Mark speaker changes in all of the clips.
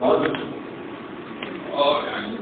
Speaker 1: اه يعني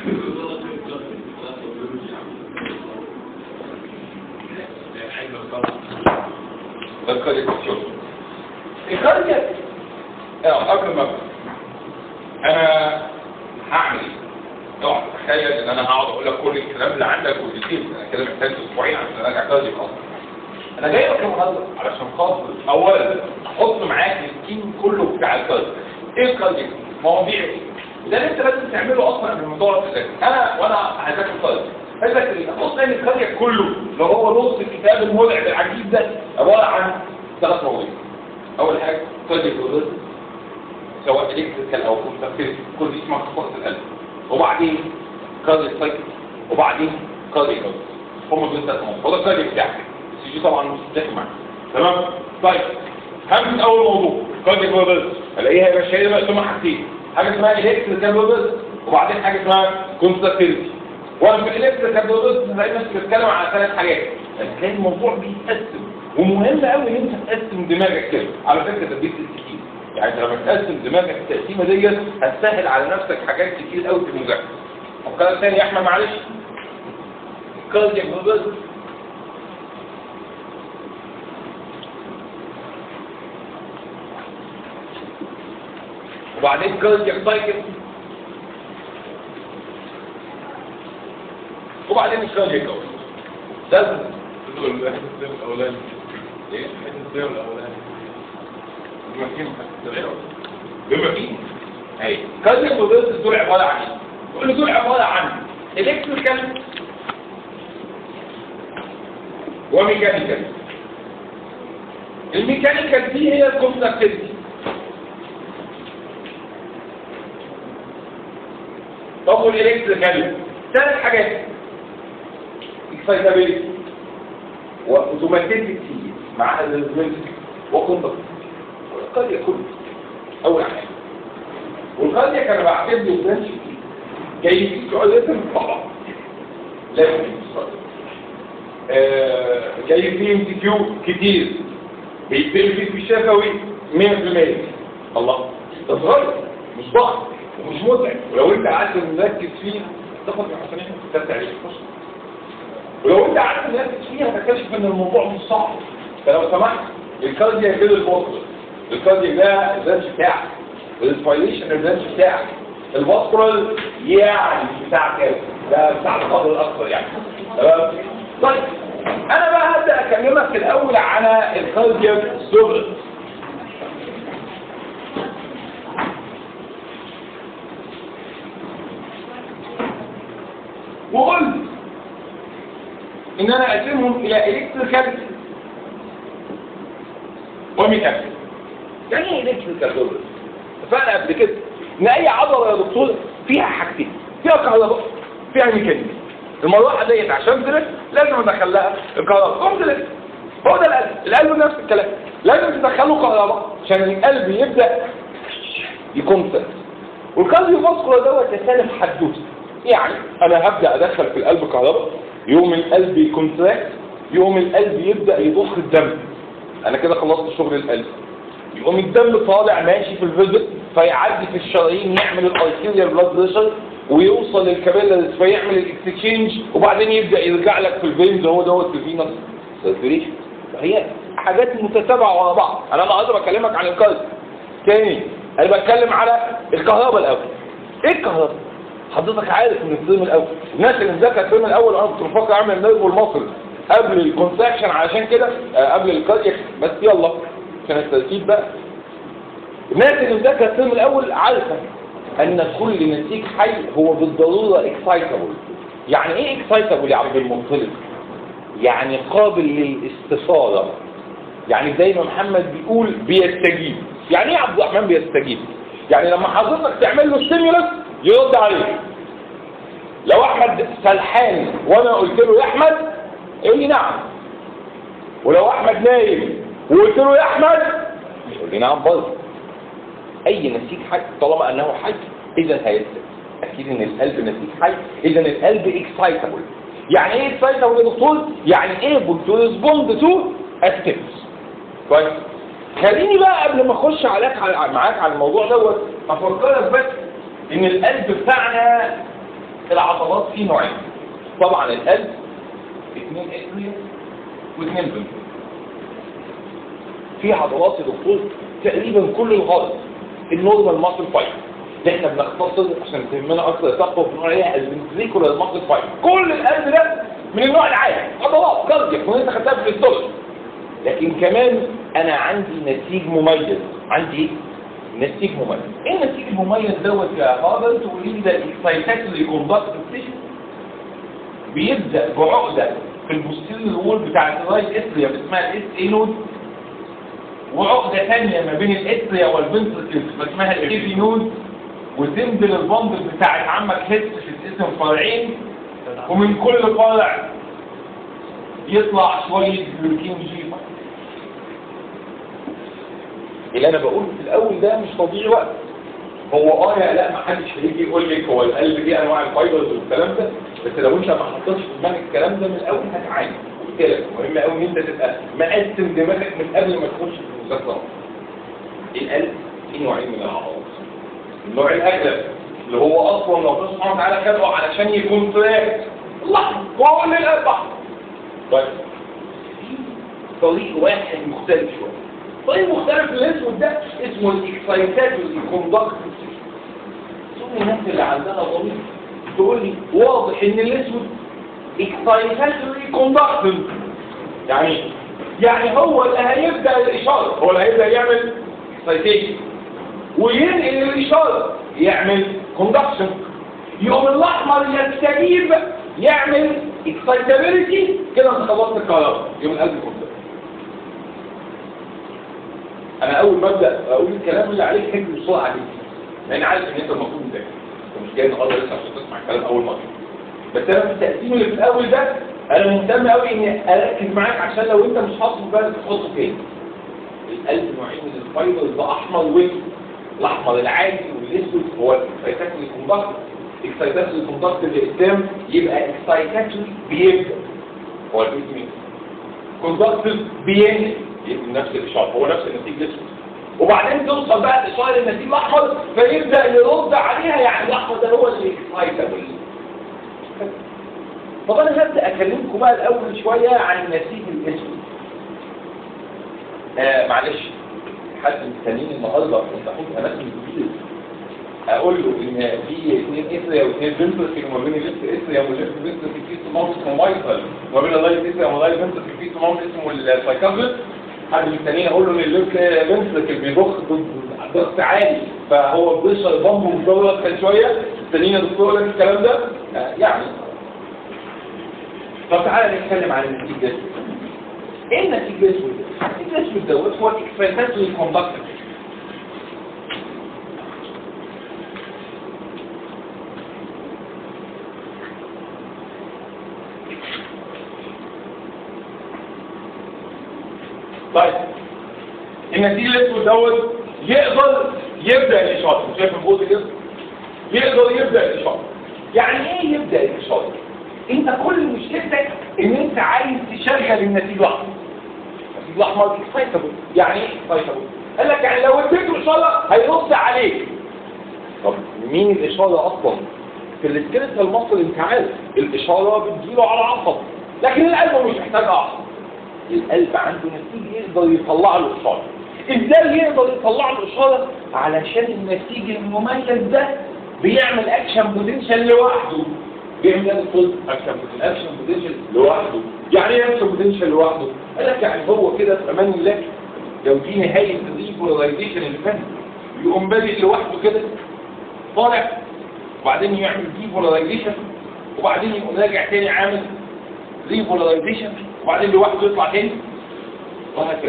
Speaker 1: ده الكاريك شوف الكاريك اه قبل ما ابدا انا هعمل ايه؟ اوعى تتخيل ان انا هقعد اقول لك كل الكلام اللي عندك والديتيلز انا كده محتاج اسبوعين عشان اراجع كاريك اصلا انا جاي لك النهارده علشان خاطر اولا احط معاك السكيم كله بتاع الكاريك ايه الكاريك؟ مواضيع ايه؟ ده اللي انت لازم تعمله اصلا قبل ما تقعد تذاكر انا وانا هذاكر كاريك هذاكر ايه؟ بص ان الكاريك كله اللي هو نص الكتاب المولع العجيب ده عباره عن ثلاث مواضيع اول حاجه كاريك والرزق سواء الكتريكال او كونتاكتيف كل دي اسمها خصائص القلب وبعدين كارديو سايكل وبعدين كارديو هم دول ثلاث مواضيع هو ده الكارديو بتاعك السي جي طبعا مش بتاعك معاك تمام طيب همسك اول موضوع كارديو ويبلز الاقيها يا باشا هي مقسومه حاجتين حاجه اسمها الكتريكال ويبلز وبعدين حاجه اسمها كونتاكتيفيتي وانا في الكتريكال ويبلز دايما بتتكلم على ثلاث حاجات هتلاقي الموضوع بيتقسم ومهم قوي ان انت تقسم دماغك كده على فكره تدريس التكييف يعني انت لما تقسم دماغك التقسيمه ديت هتسهل على نفسك حاجات كتير قوي في المذاكره طب كلام تاني يا احمد معلش كاردياك بس وبعدين كاردياك سايكل وبعدين الكاردياك لازم
Speaker 2: الاولاني
Speaker 1: ايه
Speaker 2: الزيرو الاولاني
Speaker 1: بما فيهم بما فيهم اي كاردياك موبيلتي دول عباره عن ايه؟ كل دول عباره عن الكتريكال وميكانيكال الميكانيكال دي هي الكونتاكتيفيتي طب والالكتريكال ثلاث حاجات اكسايتابيلتي واوتوماتيكيتي مع الريزمنت وكونتاكتيفيتي والقضيه كله اول حاجه والقضيه كان بعتبر له برانش جاي في سؤال لازم طبعا لازم آه جاي فيه ام سي كيو كتير بيتم فيه في الشفوي 100% الله ده صغير مش ضخم ومش متعب ولو انت قعدت مركز فيه تاخد من حسنين وتستمتع عليه ولو انت قعدت مركز فيه هتكتشف ان الموضوع مش صعب فلو سمحت الكارديا كده البوصله الكارديا ده الرانش بتاعك الانسبيريشن الرانش بتاعك الباسكولار يعني مش بتاع كده ده بتاع القدر الاكبر يعني تمام طيب انا بقى هبدا اكلمك في الاول على الكاردياك سوبر وقلت ان انا اقسمهم الى الكتريكال وميكانيكال يعني ايه الكتريكال سوبر اتفقنا قبل كده ان اي عضله يا دكتور فيها حاجتين فيها كهرباء فيها ميكانيكا المروحه ديت عشان تلف لازم ادخل لها الكهرباء قوم تلف هو ده القلب القلب نفس الكلام لازم تدخله كهرباء عشان القلب يبدا يكون سلس والكارديو فاسكولار دوت يا سالم حدوته يعني انا هبدا ادخل في القلب كهرباء يوم القلب يكونتراكت يوم القلب يبدا يضخ الدم انا كده خلصت شغل القلب يقوم الدم طالع ماشي في الفيزل فيعدي في الشرايين يعمل الارتيريال بلاد بريشر ويوصل للكابيلاريز فيعمل الاكستشينج وبعدين يبدا يرجع لك في الفينز هو دوت الفينس سيركيليشن فهي حاجات متتابعه ورا بعض انا النهارده بكلمك عن الكارد تاني انا بتكلم على الكهرباء الاول ايه الكهرباء حضرتك عارف ان الترم الاول الناس اللي مذاكره الترم الاول انا كنت بفكر اعمل نيرف المصري قبل الكونتراكشن عشان كده آه، قبل الكاردياك بس يلا عشان الترتيب بقى الناس اللي مذاكره الترم الاول عارفه ان كل نسيج حي هو بالضروره اكسايتابل يعني ايه اكسايتابل يا عبد المطلب يعني قابل للاستثاره يعني زي ما محمد بيقول بيستجيب يعني ايه عبد الرحمن بيستجيب يعني لما حضرتك تعمل له ستيمولس يرد عليك لو احمد سلحان وانا قلت له يا احمد يقول لي نعم ولو احمد نايم وقلت له يا احمد يقول لي نعم برضه اي نسيج حي طالما انه حي اذا هيسلم اكيد ان القلب نسيج حي اذا القلب اكسايتابل يعني ايه اكسايتابل يا دكتور يعني ايبل تو ريسبوند تو ستيبس كويس خليني بقى قبل ما اخش عليك على معاك على الموضوع دوت افكرك بس ان القلب بتاعنا العضلات فيه نوعين طبعا القلب اثنين اتريا واثنين فنتريكل في عضلات يا دكتور تقريبا كل الغرض النورمال ماسل فايبر اللي احنا بنختصر عشان تهمنا اكتر تقوى بنقول عليها الفنتريكولار ماسل فايبر كل القلب ده من النوع العادي عضلات كاردياك وانت خدتها في الهيستولوجي لكن كمان انا عندي نسيج مميز عندي ايه؟ نسيج مميز ايه النسيج المميز دوت يا فاضل تقولي لي ده اكسايتاتوري كوندكتيف تيشو بيبدا بعقده في البوستيريور وول بتاع الرايت اتريا اسمها الاس اي نود وعقده ثانيه ما بين الاتريا والفنتركل اسمها الايفي نود وتنزل البندل بتاعت عمك هيتس في الاسم فرعين ومن كل فرع يطلع شويه جلوكين جيفا اللي انا بقوله في الاول ده مش تضييع وقت هو اه يا لا ما حدش هيجي يقول لك هو القلب دي انواع الفايبرز والكلام ده بس لو انت ما حطيتش في دماغك الكلام ده من الاول هتعاني قلت لك مهم قوي ان انت تبقى مقسم دماغك من قبل ما تخش في المذاكره القلب في نوعين من العضلات النوع الاغلب اللي هو اصلا لو ربنا سبحانه وتعالى خلقه علشان يكون فلاك لحظه هو اللي القلب احمر طيب في طريق واحد مختلف شويه طيب مختلف الاسود ده اسمه الاكسايتاتوري كوندكتيف شوف الناس اللي عندها ضمير تقول لي واضح ان الاسود اكسايتاتوري كوندكتيف يعني يعني هو اللي هيبدا الاشاره هو اللي هيبدا يعمل اكسايتيشن وينقل الاشاره يعمل كوندكشن يقوم الاحمر يستجيب يعمل اكسايتابيلتي كده انت خلصت الكهرباء يوم القلب كوندكشن انا اول ما ابدا اقول الكلام اللي عليك حكي بسرعه جدا لان عارف ان انت المفروض مذاكر انت مش جاي النهارده لسه عشان تسمع الكلام اول مره بس انا في التقسيم اللي في الاول ده انا مهتم قوي اني اركز معاك عشان لو انت مش حاطه في بالك تحطه فين القلب نوعين من الفايبرز ده احمر واسود الاحمر العادي والاسود هو الاكسايتاتوري كوندكت اكسايتاتوري كوندكت اللي قدام يبقى اكسايتاتوري بيبدا هو الاسم كوندكتيف بينقل يبقى نفس الاشاره هو نفس النتيجه الاسود وبعدين توصل بقى الاشاره للنتيجه الاحمر فيبدا يرد عليها يعني الاحمر ده هو اللي اكسايتابل طب انا هبدا اكلمكم بقى الاول شويه عن النسيج الاسود آه معلش حد مستنيين النهارده كنت احط اماكن كتير اقول له ان في اثنين اسريا واثنين فنتركل وما بين الليفت اسريا والليفت فنتركل في سماوت اسمه مايكل وما بين الرايت اسريا والرايت فنتركل في سماوت اسمه السايكابل حد مستنيين اقول له ان الليفت فنتركل بيضخ ضغط عالي فهو بريشر بامب ومدور كان شويه مستنيين يا دكتور يقول لك الكلام ده آه يعني طب تعالى نتكلم عن النتيجه الاسود ايه النتيجه الاسود النتيجه الاسود دوت هو الاكسبيرمنتال كوندكتور طيب النتيجه الاسود دوت يقدر يبدا الاشاره شايف الجزء كده يقدر يبدا الاشاره يعني ايه يبدا الاشاره انت كل مشكلتك ان انت عايز تشغل النتيجه الاحمر النتيجه الاحمر اكسايتابل يعني ايه اكسايتابل قال لك يعني لو اديته اشاره هيرد عليك طب مين الاشاره اصلا في السكيلتال مصر انت عارف الاشاره بتجيله على عصب لكن القلب مش محتاج عصب القلب عنده نتيجه يقدر يطلع له اشاره ازاي يقدر يطلع له اشاره علشان النتيج المميز ده بيعمل اكشن بوتنشال لوحده بيعمل ايه الطب اكشن اكشن بوتنشال لوحده يعني ايه اكشن بوتنشال لوحده قال لك يعني هو كده في امان الله لو في نهايه الريبولايزيشن اللي فات يقوم بادئ لوحده كده طالع وبعدين يعمل ديبولايزيشن وبعدين يقوم راجع تاني عامل ريبولايزيشن وبعدين لوحده يطلع تاني وهكذا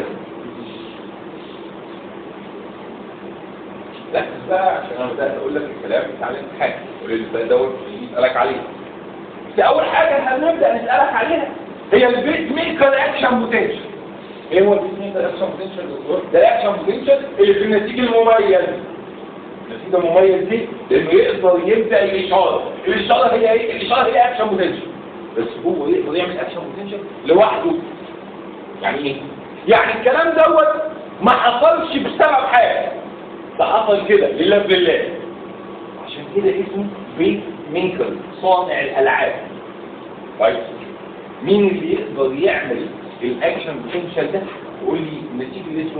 Speaker 1: ركز بقى عشان انا بدات اقول لك الكلام بتاع الامتحان واللي دوت يسالك عليه بس اول حاجه هنبدا نسالك عليها هي البيت ميكر اكشن بوتنشال ايه هو البيت ميكر اكشن بوتنشال ده الاكشن بوتنشال اللي في النتيجه المميز النتيجه مميز دي لانه يقدر يبدا الاشاره الاشاره هي ايه الاشاره هي اكشن بوتنشال بس هو يقدر يعمل اكشن بوتنشال لوحده يعني ايه يعني الكلام دوت ما حصلش بسبب حاجه ده حصل كده لله بالله عشان كده اسمه بيت ميكر صانع الالعاب طيب مين اللي يقدر يعمل الاكشن بوتنشال ده يقول لي النتيجه اللي اسمه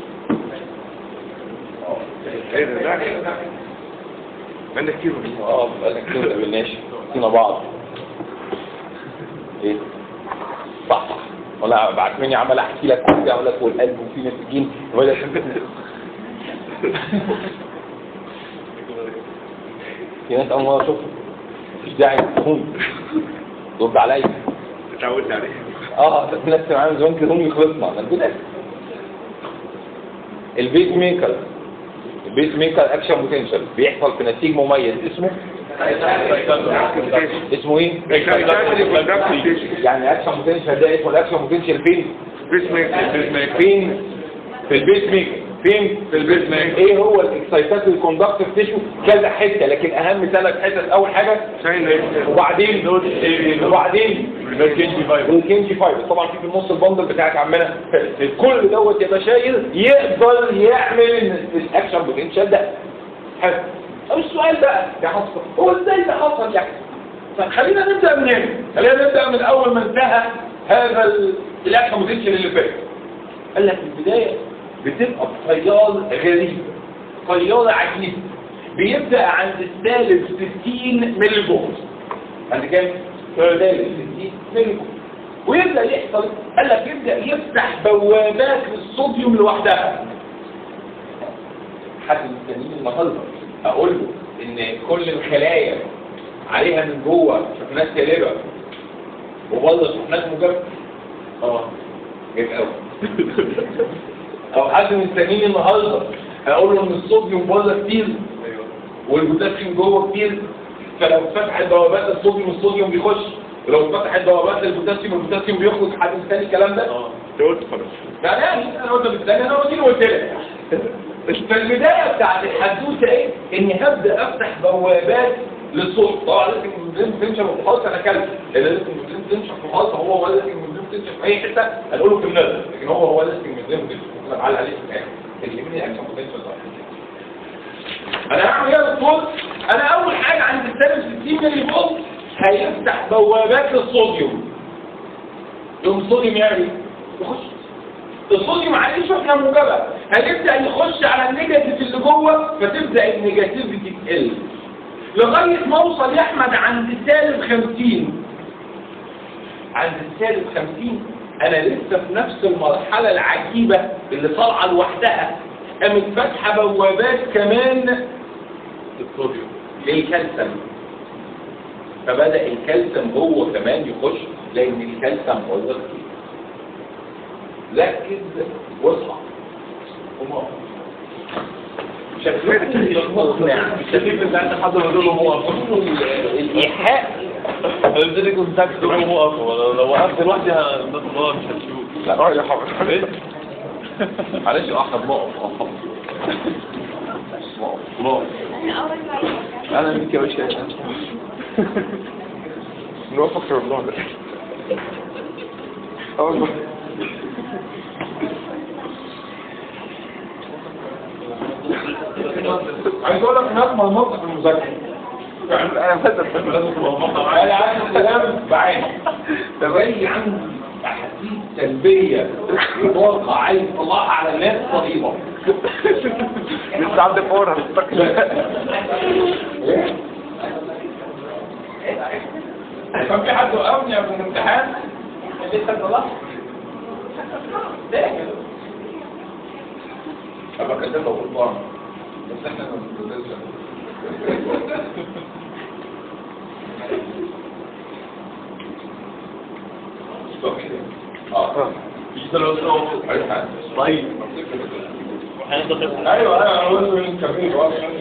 Speaker 2: ايه ده ده عندك كيلو
Speaker 1: اه بقالنا كتير ما قابلناش فينا بعض ايه صح صح ولا بعت مني عمال احكي لك كل اقول لك والقلب وفي نسيجين ولا في ناس اول مره اشوفها مفيش داعي تخون رد عليا
Speaker 2: اتعودت عليه
Speaker 1: اه في ناس معانا زمان كده هم يخلصنا انا كده البيس ميكر البيس ميكر اكشن بوتنشال بيحصل في نسيج مميز اسمه اسمه ايه؟ يعني اكشن بوتنشال ده اسمه الاكشن بوتنشال فين؟
Speaker 2: بيس ميكر
Speaker 1: فين؟ في البيس ميكر فين؟
Speaker 2: في البيس ميكر
Speaker 1: ايه هو الاكسايتات الكوندكتيف تيشو كذا حته لكن اهم ثلاث حتت اول حاجه
Speaker 2: شاين
Speaker 1: وبعدين وبعدين
Speaker 2: الكنجي فايبر
Speaker 1: الكنجي فايبر طبعا في في النص البندل بتاعك عمنا كل دوت يبقى شايل يقدر يعمل الاكشن بوتنشال ده حلو طب السؤال بقى يا حصل هو ازاي ده حصل يعني طب خلينا نبدا من هنا خلينا نبدا من اول ما انتهى هذا ال- الاكشن بوتنشال اللي فات قال لك البدايه بتبقى بتيار غريب تيار عجيب بيبدا عند السالب 60 ملي فولت عند كام؟ سالب 60 ملي فولت ويبدا يحصل قال لك يبدا يفتح بوابات للصوديوم لوحدها حد مستنيين النهارده اقول له ان كل الخلايا عليها من جوه شحنات سالبه وبره شحنات موجبه اه جامد قوي او حد مستنيني النهارده اقول له ان الصوديوم بره كتير
Speaker 2: ايوه
Speaker 1: والبوتاسيوم جوه كتير فلو فتحت بوابات الصوديوم الصوديوم بيخش ولو فتحت بوابات البوتاسيوم البوتاسيوم بيخرج حد مستني الكلام ده
Speaker 2: اه انت قلت خلاص
Speaker 1: يعني يعني انا قلت بالثاني انا قلت قلت لك فالبدايه بتاعت الحدوته ايه؟ اني هبدا افتح بوابات للصوت طبعا لازم المدرب تنشر في خالص انا كلب لان لازم المدرب تنشر في خالص هو هو لازم المدرب تنشر في اي حته هنقوله في النظر لكن هو هو لازم المدرب تنشر انا بعلق عليه في الاخر اللي مني اكشن بوتنشال انا هعمل ايه يا دكتور؟ انا اول حاجه عند السالب 60 ملي فولت هيفتح بوابات للصوديوم يوم الصوديوم يعمل ايه؟ يخش الصوديوم عليه شحنه موجبه هيبدا يخش على النيجاتيف اللي جوه فتبدا النيجاتيفيتي تقل لغايه ما اوصل يا احمد عند سالب 50 عند السالب 50 انا لسه في نفس المرحله العجيبه اللي طالعه لوحدها قامت فاتحه بوابات كمان
Speaker 2: الصوديوم
Speaker 1: للكالسيوم فبدا الكالسيوم هو كمان يخش لان الكالسيوم هو كتير ركز واصحى وما شكلك مش مقنع
Speaker 2: الشريك اللي عند حد ما له هو
Speaker 1: الايحاء
Speaker 2: هنبتدي كونتاكت له هو اقوى لو وقفت لوحدي الناس كلها مش هتشوف
Speaker 1: لا اه يا حبيبي
Speaker 2: ايه
Speaker 1: معلش احمد نقف نقف نقف انا منك يا باشا
Speaker 2: نوفق في رمضان ده اول
Speaker 1: عايز اقول لك هناك مرمطه في المذاكره
Speaker 2: انا بدل لازم تبقى موقع
Speaker 1: انا عايز الكلام بعين تبين عندي احاسيس سلبيه طاقه عايز اطلعها على الناس رهيبه
Speaker 2: لسه عندي فور هتستقبل
Speaker 1: كان في حد وقفني قبل الامتحان لسه طلعت ليه كده؟ ابقى كده غلطان بس احنا ما بنتجوزش اه
Speaker 2: في ثلاثة
Speaker 1: طيب ايوه انا اقول له انت كبير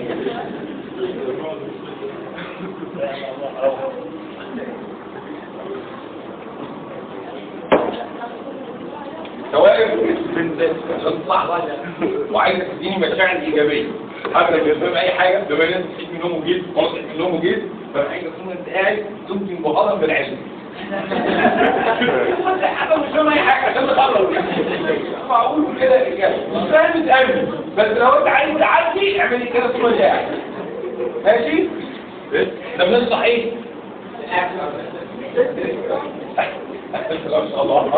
Speaker 1: ثواب عشان تطلع وعايزك تديني مشاعر ايجابيه حتى لو بتفهم اي حاجه بما ان انت صحيت من النوم وجيت خلاص صحيت من النوم وجيت فانا عايز اكون انت قاعد تمكن مبهرا بالعلم حتى مش فاهم اي حاجه عشان تخلص معقول كده اجابه مش فاهم قوي بس لو انت عايز تعدي اعملي كده طول ما انت قاعد ماشي ده بننصح ايه ما شاء الله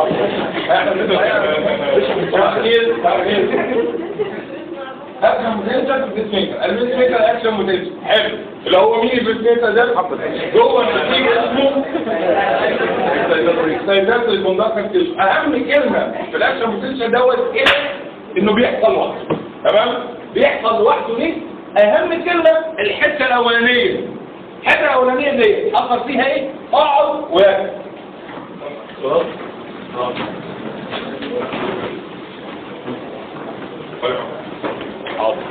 Speaker 1: اكشن بوتنشال في البيس ميكر البيس ميكر اكشن بوتنشال حلو اللي هو مين البيس ميكر ده جوه النتيجه اسمه سايدات الكوندكتور تيشو اهم كلمه في الاكشن بوتنشال دوت ايه انه بيحصل لوحده تمام بيحصل لوحده ليه اهم كلمه الحته الاولانيه الحته الاولانيه دي اثر فيها ايه اقعد واكل خلاص حاضر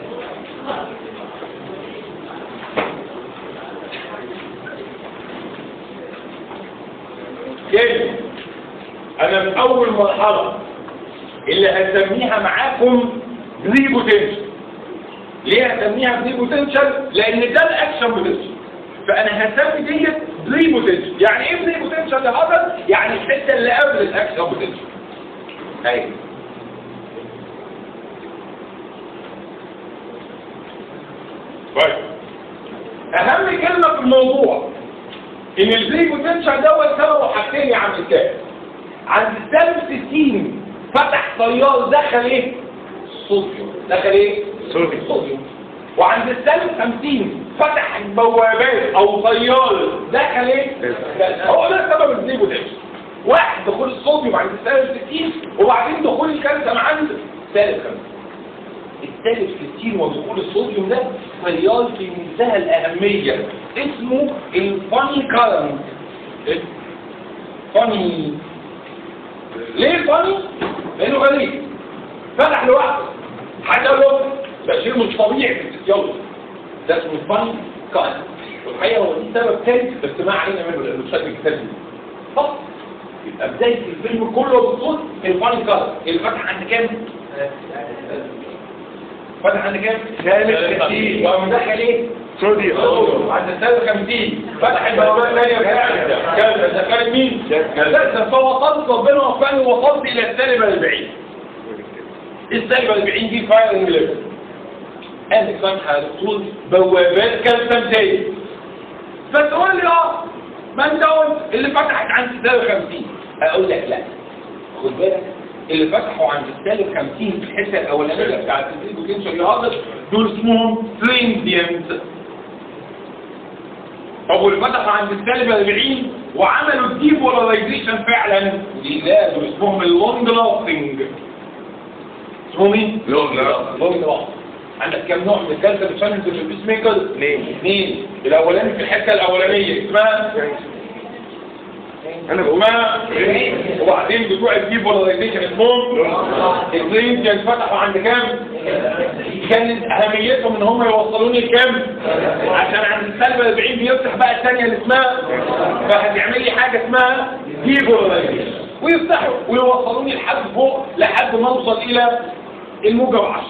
Speaker 1: كده انا في اول مرحله اللي هسميها معاكم بري بوتنشال ليه هسميها بري بوتنشال لان ده الاكشن بوتنشال فانا هسمي ديت بري بوتنشال يعني ايه بري بوتنشال يا حضر يعني الحته اللي قبل الاكشن بوتنشال ايوه طيب اهم كلمه في الموضوع ان البري بوتنشال دوت سببه حاجتين يا عم الكاتب عند السالب 60 فتح طيار دخل ايه صوديوم دخل ايه صوديوم وعند السالب 50 فتح بوابات او طيار دخل ايه هو ده سبب البري بوتنشال واحد دخول الصوديوم عند السالب 60 وبعدين دخول الكالسيوم عند سالب 50 الثالث في التين ودخول الصوديوم ده تيار في منتهى الأهمية اسمه الفاني كارنت فاني ليه فاني؟ لأنه غريب فتح لوحده حتى لو ده شيء مش طبيعي في الفسيولوجي ده اسمه الفاني كارنت والحقيقة هو دي سبب ثالث بس ما علينا منه لأنه شكل الكتاب دي فقط يبقى بداية الفيلم كله بتقول الفاني كارنت اللي فتح عند كام؟ فتح عند كام؟ ثالث 50 ومدخل ايه؟ صوديوم عند الثالث 50 فتح البوابات الثانية بتاعتها كام؟ دخلت مين؟ كذا فوصلت ربنا وفقني وصلت الى السالب 40 السالب 40 دي فايرنج ليفل عندك فتحة يا دكتور بوابات كالسيوم تاني فتقول لي اه ما انت قلت اللي فتحت عند السالب 50 اقول لك لا خد بالك اللي فتحوا عند السالب 50 في الحته الاولانيه بتاعت البري بوتنشال يهرب دول اسمهم ترينزيانت طب واللي فتحوا عند السالب 40 وعملوا الديبولاريزيشن فعلا دي لا دول اسمهم اللونج لاستنج اسمهم ايه؟
Speaker 2: لونج
Speaker 1: لونج لاستنج عندك كم نوع من الكالسيوم شانلز في البيس ميكر؟ اثنين اثنين الاولاني في الحته الاولانيه اسمها انا اسمها وبعدين بتوع الديبولاريزيشن اسمهم الاثنين كان فتحوا عند كام كانت اهميتهم ان هم يوصلوني لكام عشان عند السالب 40 بيفتح بقى الثانيه اللي اسمها فهتعمل لي حاجه اسمها ديبولاريزيشن ويفتحوا ويوصلوني لحد فوق لحد ما اوصل الى الموجب 10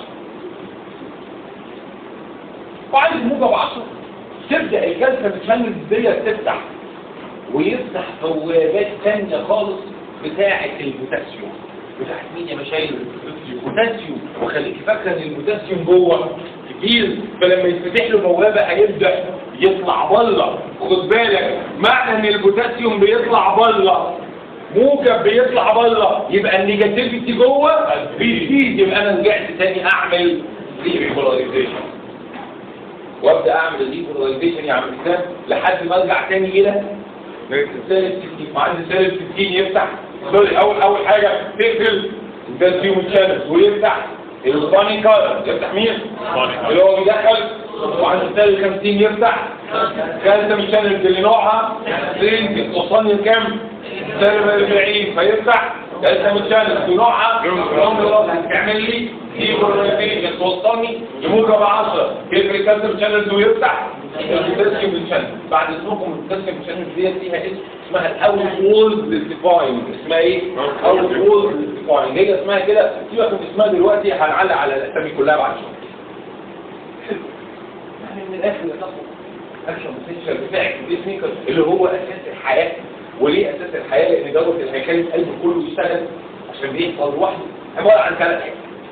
Speaker 1: وعند الموجب 10 تبدا الكالسيوم تشانلز ديت تفتح ويفتح بوابات تانية خالص بتاعة البوتاسيوم بتاعة مين يا مشايخ؟ البوتاسيوم وخليك فاكرة ان البوتاسيوم جوه كتير فلما يتفتح له بوابة هيبدأ يطلع بره خد بالك معنى ان البوتاسيوم بيطلع بره موجب بيطلع بره يبقى النيجاتيفيتي جوه بيزيد يبقى انا رجعت تاني اعمل ريبولاريزيشن وابدا اعمل الريبولاريزيشن يا عم الاسلام لحد ما ارجع تاني الى سالب 60 وعند سالب 60 يفتح سوري اول اول حاجه تقفل البنزيوم شانل ويفتح الفاني كارد يفتح مين؟ اللي هو بيدخل وعند سالب 50 يفتح كالسيوم شانل اللي نوعها ترينج توصلني لكام؟ سالب 40 فيفتح كالسيوم شانل اللي نوعها لونج تعمل لي ديبولاريزيشن توصلني لموجب 10 يقفل الكالسيوم شانل ويفتح البوتاسيوم شانل بعد اسمكم البوتاسيوم شانل ديت فيها اسم اسمها الاوت وولز ديفاين اسمها ايه اوت وولز ديفاين هي اسمها كده سيبك من اسمها دلوقتي هنعلق على الاسامي كلها بعد شويه يعني من الاخر يا تصل اكشن بوتنشال بتاعك الجسم اللي هو اساس الحياه وليه اساس الحياه لان دوت الهيكل القلب كله يشتغل عشان بيحصل لوحده عباره عن ثلاث حاجات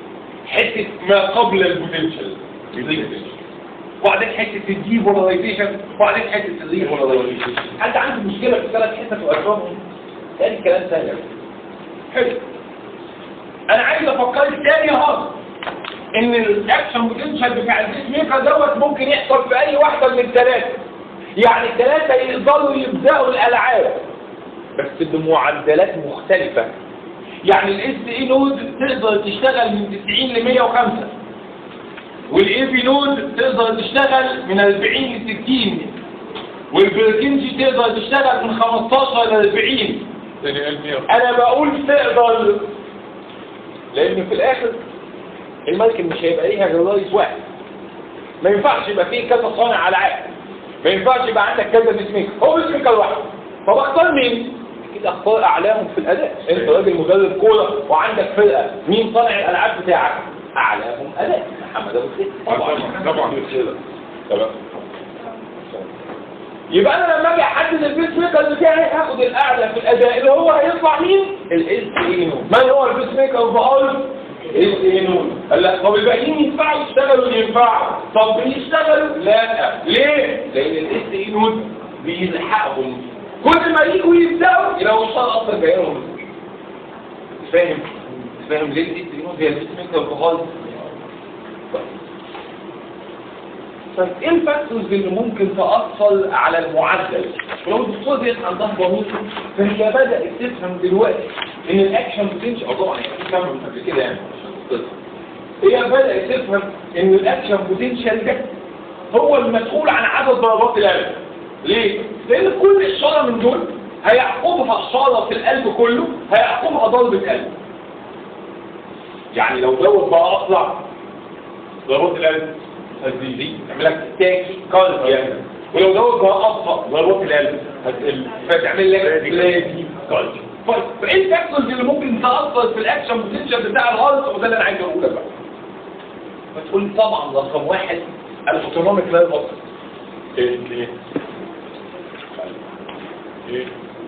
Speaker 1: حته ما قبل البوتنشال وبعدين حته الديبولايزيشن وبعدين حته الريبولايزيشن انت عندك مشكله في ثلاث حتت وارقامهم تاني الكلام سهل أوي. حلو انا عايز افكرك تاني اهو ان الاكشن بوتنشال بتاع البيس ميكر دوت ممكن يحصل في اي واحده من الثلاثه يعني الثلاثه يقدروا يبداوا الالعاب بس بمعدلات مختلفه يعني الاس اي نود تقدر تشتغل من 90 ل 105 والاي بي نود تقدر تشتغل من 40 ل 60 والبركنجي تقدر تشتغل من 15 ل 40
Speaker 2: تاني علمي
Speaker 1: انا بقول تقدر لان في الاخر الملك مش هيبقى ليها غير رئيس واحد ما ينفعش يبقى فيه كذا صانع العاب ما ينفعش يبقى عندك كذا بيس ميكر هو بيس ميكر واحد طب اختار مين اكيد اختار اعلاهم في الاداء انت راجل مدرب كوره وعندك فرقه مين صانع الالعاب بتاعك اعلاهم اداء محمد ابو سيد
Speaker 2: طبعا طبعا
Speaker 1: تمام يبقى انا لما اجي احدد البيس ميكر بتاعي هاخد الاعلى في الاداء اللي هو هيطلع مين الاس اي نون من هو البيس ميكر بقول اس اي نون قال لا طب الباقيين ينفعوا يشتغلوا ينفعوا طب بيشتغلوا لا ليه لان الاس اي نون بيلحقهم كل ما يجوا يبداوا يلاقوا الشغل اصلا جاي لهم فاهم فاهم ليه الاس اي نون هي البيس ميكر خالص طيب ايه الفاكتورز اللي ممكن تأثر على المعدل؟ ولو الدكتور دي عندها ضمير فهي بدأت تفهم دلوقتي ان الاكشن بوتنشال اه طبعا هي بتفهم من قبل كده يعني هي بدأت تفهم ان الاكشن بوتنشال ده هو المسؤول عن عدد ضربات القلب ليه؟ لان كل اشارة من دول هيعقبها اشارة في القلب كله هيعقبها ضربة قلب يعني لو دوت بقى اطلع ضربات القلب هتزيد تعمل لك تاكي كارد يعني ولو دوت بقى اطفى ضربات القلب هتقل فتعمل لك بلادي كارد طيب فايه الفاكتورز اللي ممكن تاثر في الاكشن بوتنشال بتاع الهارت وده اللي انا عايز اقوله لك بقى فتقول لي طبعا رقم واحد الاوتونوميك نيرفس
Speaker 2: ايه ليه ايه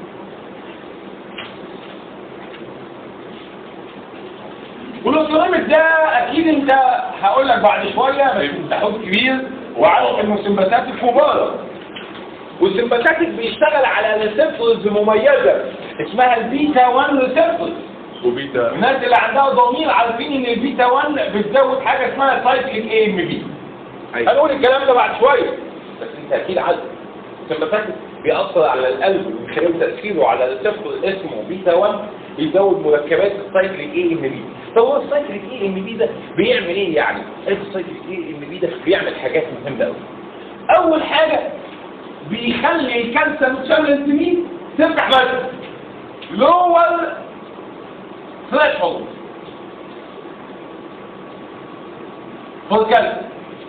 Speaker 1: والاوتونوميك ده اكيد انت هقول لك بعد شويه بس انت حوت كبير وعارف انه سمباتاتيك مبارك والسمباتاتيك بيشتغل على ريسبتورز مميزه اسمها البيتا 1 ريسبتورز
Speaker 2: وبيتا
Speaker 1: الناس اللي عندها ضمير عارفين ان البيتا 1 بتزود حاجه اسمها سايكليك اي ام بي هنقول الكلام ده بعد شويه بس انت اكيد عارف السمباتاتيك بيأثر على القلب من خلال تأثيره على ريسبتور اسمه بيتا 1 يزود مركبات السايكليك اي ام بي طب هو السايكليك اي ام بي ده بيعمل ايه يعني؟ السايكليك اي ام بي ده بيعمل حاجات مهمه قوي اول حاجه بيخلي الكالسيوم شانل مين تفتح بس لور ثريشولد خد كالسيوم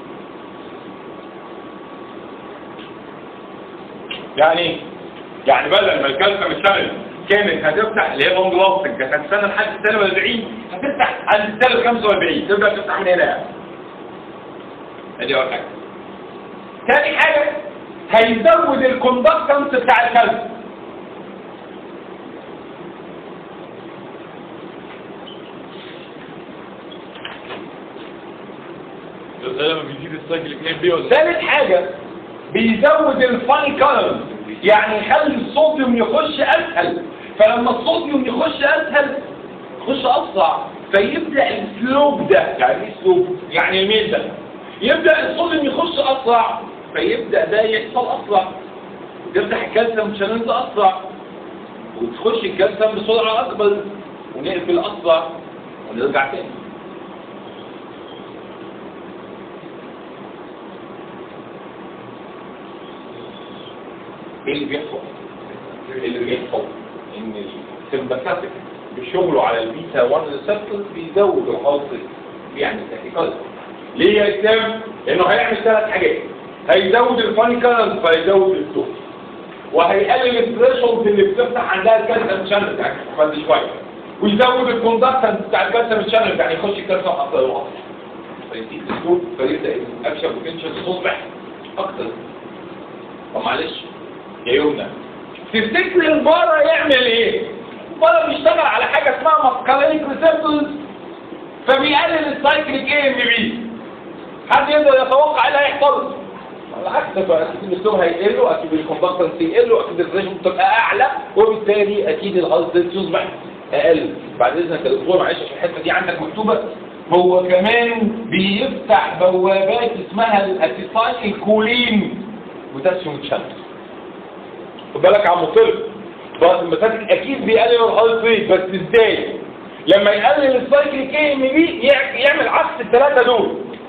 Speaker 1: يعني ايه؟ يعني بدل ما الكالسيوم الشانل كانت هتفتح اللي هي لونج لاستنج كانت هتستنى لحد السنه 40 هتفتح عند السنه 45 تبدا تفتح من هنا يعني. ادي اول حاجه تاني حاجه هيزود الكوندكتنس بتاع الكالسيوم
Speaker 2: ده لما بيزيد السايكل ام بي ولا
Speaker 1: ثالث حاجة بيزود الفاني كارنت يعني يخلي الصوديوم يخش اسهل فلما الصوديوم يخش اسهل يخش اسرع فيبدا السلوب ده يعني ايه سلوب يعني الميل ده يبدا الصوديوم يخش اسرع فيبدا ده يحصل اسرع يفتح الكالسيوم شانل ده اسرع وتخش الكالسيوم بسرعه اكبر ونقفل اسرع ونرجع تاني ايه اللي بيحصل اللي بيحصل ان السمباثيك بشغله على البيتا 1 ريسبتور بيزود الهارت يعني تاكيكارديا ليه يا اسلام لانه هيعمل ثلاث حاجات هيزود الفاني كارنت فيزود الدوز وهيقلل الثريشولد اللي بتفتح عندها الكالسيوم شانل بتاعك بعد شويه ويزود الكوندكتنس بتاع الكالسيوم شانل يعني يخش الكالسيوم اكتر واكتر فيزيد الدوز فيبدا الاكشن بوتنشال تصبح اكتر طب معلش يا يمنى تفتكر البارة يعمل ايه البارة بيشتغل على حاجة اسمها ماسكالينيك ريسبتورز فبيقلل السايكليك اي ام بي حد يقدر يتوقع ايه اللي هيحصل على عكس اكيد الاسلوب هيقل اكيد الكومباكتنسي يقل واكيد الريشن تبقى اعلى وبالتالي اكيد الهارت ريت يصبح اقل بعد اذنك يا دكتور معلش عشان الحته دي عندك مكتوبه هو كمان بيفتح بوابات اسمها الاسيتايل كولين بوتاسيوم تشانل خد بالك يا عم طلب ضغط المساتك اكيد بيقلل الهارت ريت بس ازاي لما يقلل السايكليك اي ام بي يعمل عكس الثلاثه دول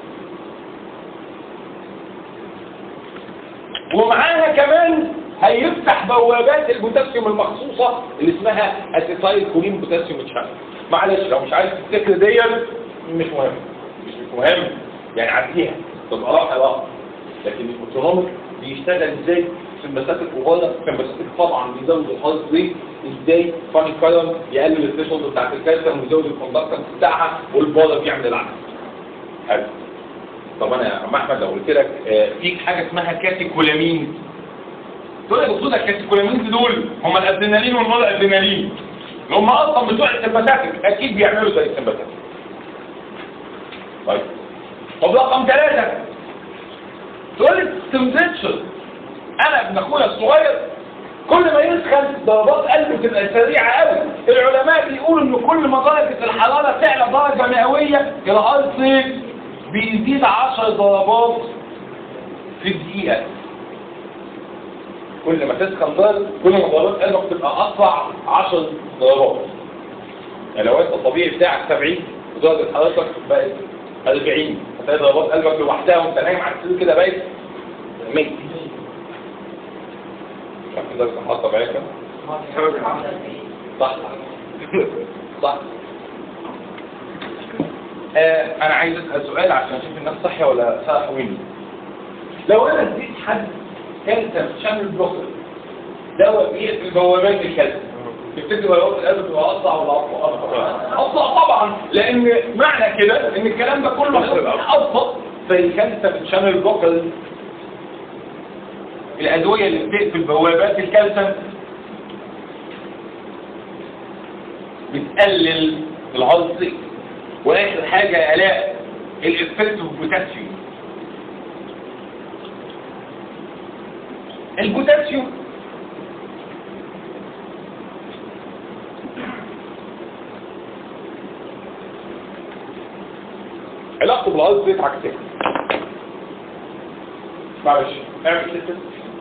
Speaker 1: ومعاها كمان هيفتح بوابات البوتاسيوم المخصوصة اللي اسمها اسيتايل كولين بوتاسيوم تشانل معلش لو مش عايز تفتكر ديت مش مهم مش مهم يعني عديها تبقى راحة راحة لكن الاوتونوميك بيشتغل ازاي في المسافة الكبيرة في المسافة طبعا بيزود الهارت ريت ازاي فاني كارن يقلل الثريشولد بتاعت الكالسيوم ويزود الكوندكتنس بتاعها والبالا بيعمل العكس حلو طب انا يا عم احمد لو قلت لك آه، في حاجه اسمها كاتيكولامين دول يا دكتور الكاتيكولامين دول هم الادرينالين والنور الادرينالين اللي هم اصلا بتوع السمباتيك اكيد بيعملوا زي السمباتيك طيب طب رقم ثلاثة تقول لي تمبريتشر انا ابن اخويا الصغير كل ما يسخن ضربات قلبه تبقى سريعه قوي العلماء بيقولوا ان كل ما درجه الحراره تعلى درجه مئويه الهارت ريت بيزيد 10 ضربات في الدقيقه كل ما تسخن درجه كل ما ضربات قلبك تبقى اسرع 10 ضربات يعني لو انت الطبيعي بتاعك 70 ودرجه حرارتك بقت 40 هتلاقي ضربات قلبك لوحدها وانت نايم على السرير كده بقت 100 عشان كده الصحة طبيعية كده صح صح آه انا عايز اسال سؤال عشان اشوف الناس صحيه ولا صح مني لو انا اديت حد كالسيوم شامل بلوكر دواء بيقفل بوابات الكالسيوم تفتكر بوابات القلب تبقى اسرع ولا ابطا؟ اسرع طبعا لان معنى كده ان الكلام ده كله هيبقى ابسط زي الكالسيوم شامل بلوكر الادويه اللي بتقفل بوابات الكالسيوم بتقلل الهارت ريت واخر حاجه يا الاء الافكت بوتاسيوم البوتاسيوم علاقته بالهارت ريت عكسيه معلش اعمل كده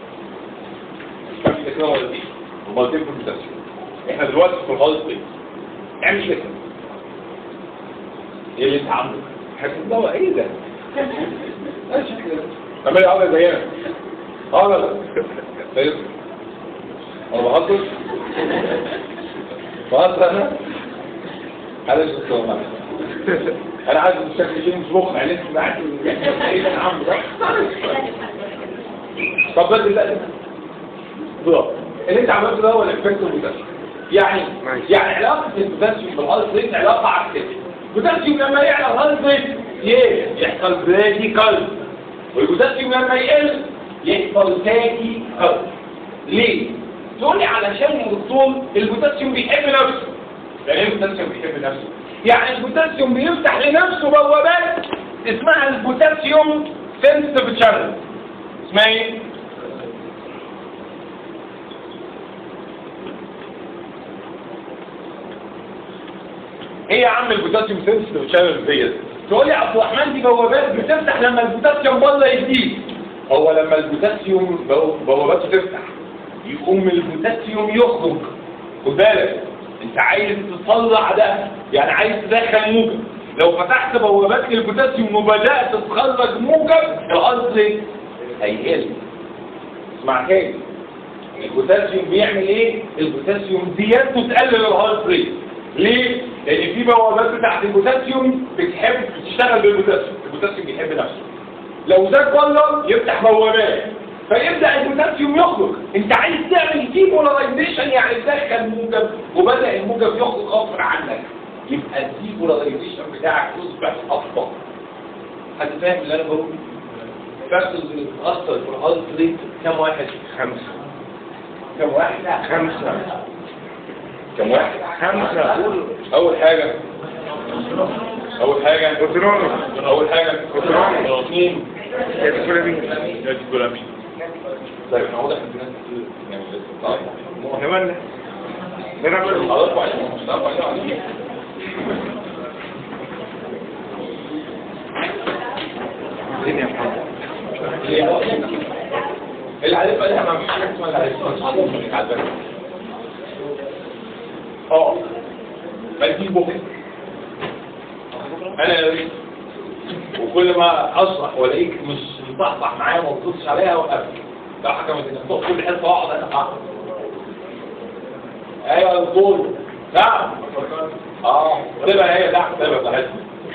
Speaker 1: اعمل كده ولا دي وبعدين في البوتاسيوم احنا دلوقتي في الهارت ريت اعمل كده ايه اللي انت عامله حاسس ده ايه ده ايش كده اعمل عامله زينا اه لا لا طيب انا بهزر بهزر انا معلش يا دكتور معلش انا عايز الشكل شيء مش مقنع لسه معاك ايه اللي انا عامله ده طب بدل لا بالظبط اللي انت عملته ده هو الافكت المباشر يعني يعني علاقه البوتاسيوم بالهارت ريت علاقه عكسيه البوتاسيوم لما يعلى الهارت ريت ايه يحصل برادي كارد والبوتاسيوم لما يقل يحصل تاكي كارد ليه تقول لي علشان يا دكتور البوتاسيوم بيحب نفسه يعني ايه البوتاسيوم بيحب نفسه يعني البوتاسيوم بيفتح لنفسه بوابات اسمها البوتاسيوم سنسيتيف شانل اسمها ايه ايه يا عم البوتاسيوم سنسيتيف شانل ديت تقول لي يا عبد الرحمن دي بوابات بتفتح لما البوتاسيوم بره يزيد هو لما البوتاسيوم بو- بواباته تفتح يقوم البوتاسيوم يخرج خد بالك انت عايز تطلع ده يعني عايز تدخل موجب لو فتحت بوابات البوتاسيوم وبدات تخرج موجب الارض هيقل اسمع تاني البوتاسيوم بيعمل ايه البوتاسيوم زيادته تقلل الهارت ريت ليه لان في بوابات بتاعت البوتاسيوم بتحب تشتغل بالبوتاسيوم البوتاسيوم بيحب نفسه لو زاد بره يفتح بوابات فيبدا البوتاسيوم يخرج انت عايز تعمل ديبولاريزيشن يعني تدخل موجب وبدا الموجب يخرج غصب عنك يبقى الديبولاريزيشن بتاعك يصبح ابطا حد فاهم اللي انا بقوله فاكتورز اللي بتاثر في الهارت ريت كام واحد خمسه كم واحد خمسة كم واحد خمسة أول حاجة اول حاجه
Speaker 3: اوتونومي
Speaker 1: اول حاجه
Speaker 3: اوتونومي
Speaker 1: اثنين
Speaker 3: كاتيكولامين
Speaker 2: كاتيكولامين
Speaker 1: طيب احنا واضح ان الناس كتير يعني لسه طالعه
Speaker 3: احنا مالنا نلعب
Speaker 1: خلاص عليهم مش هتعرفوا عليهم
Speaker 3: الدنيا يا محمد
Speaker 1: العارف عليها ما فيش حاجه اسمها العارف مش هتعرفوا على بالك اه بدي بكره انا يا ريت وكل ما اشرح والاقيك مش مصحصح معايا وما بتبصش عليها اوقفك لو حكمت انك تقف كل حصه واقعد انا ايوه يا دكتور نعم اه تبقى هي تحت تبقى بتاعتنا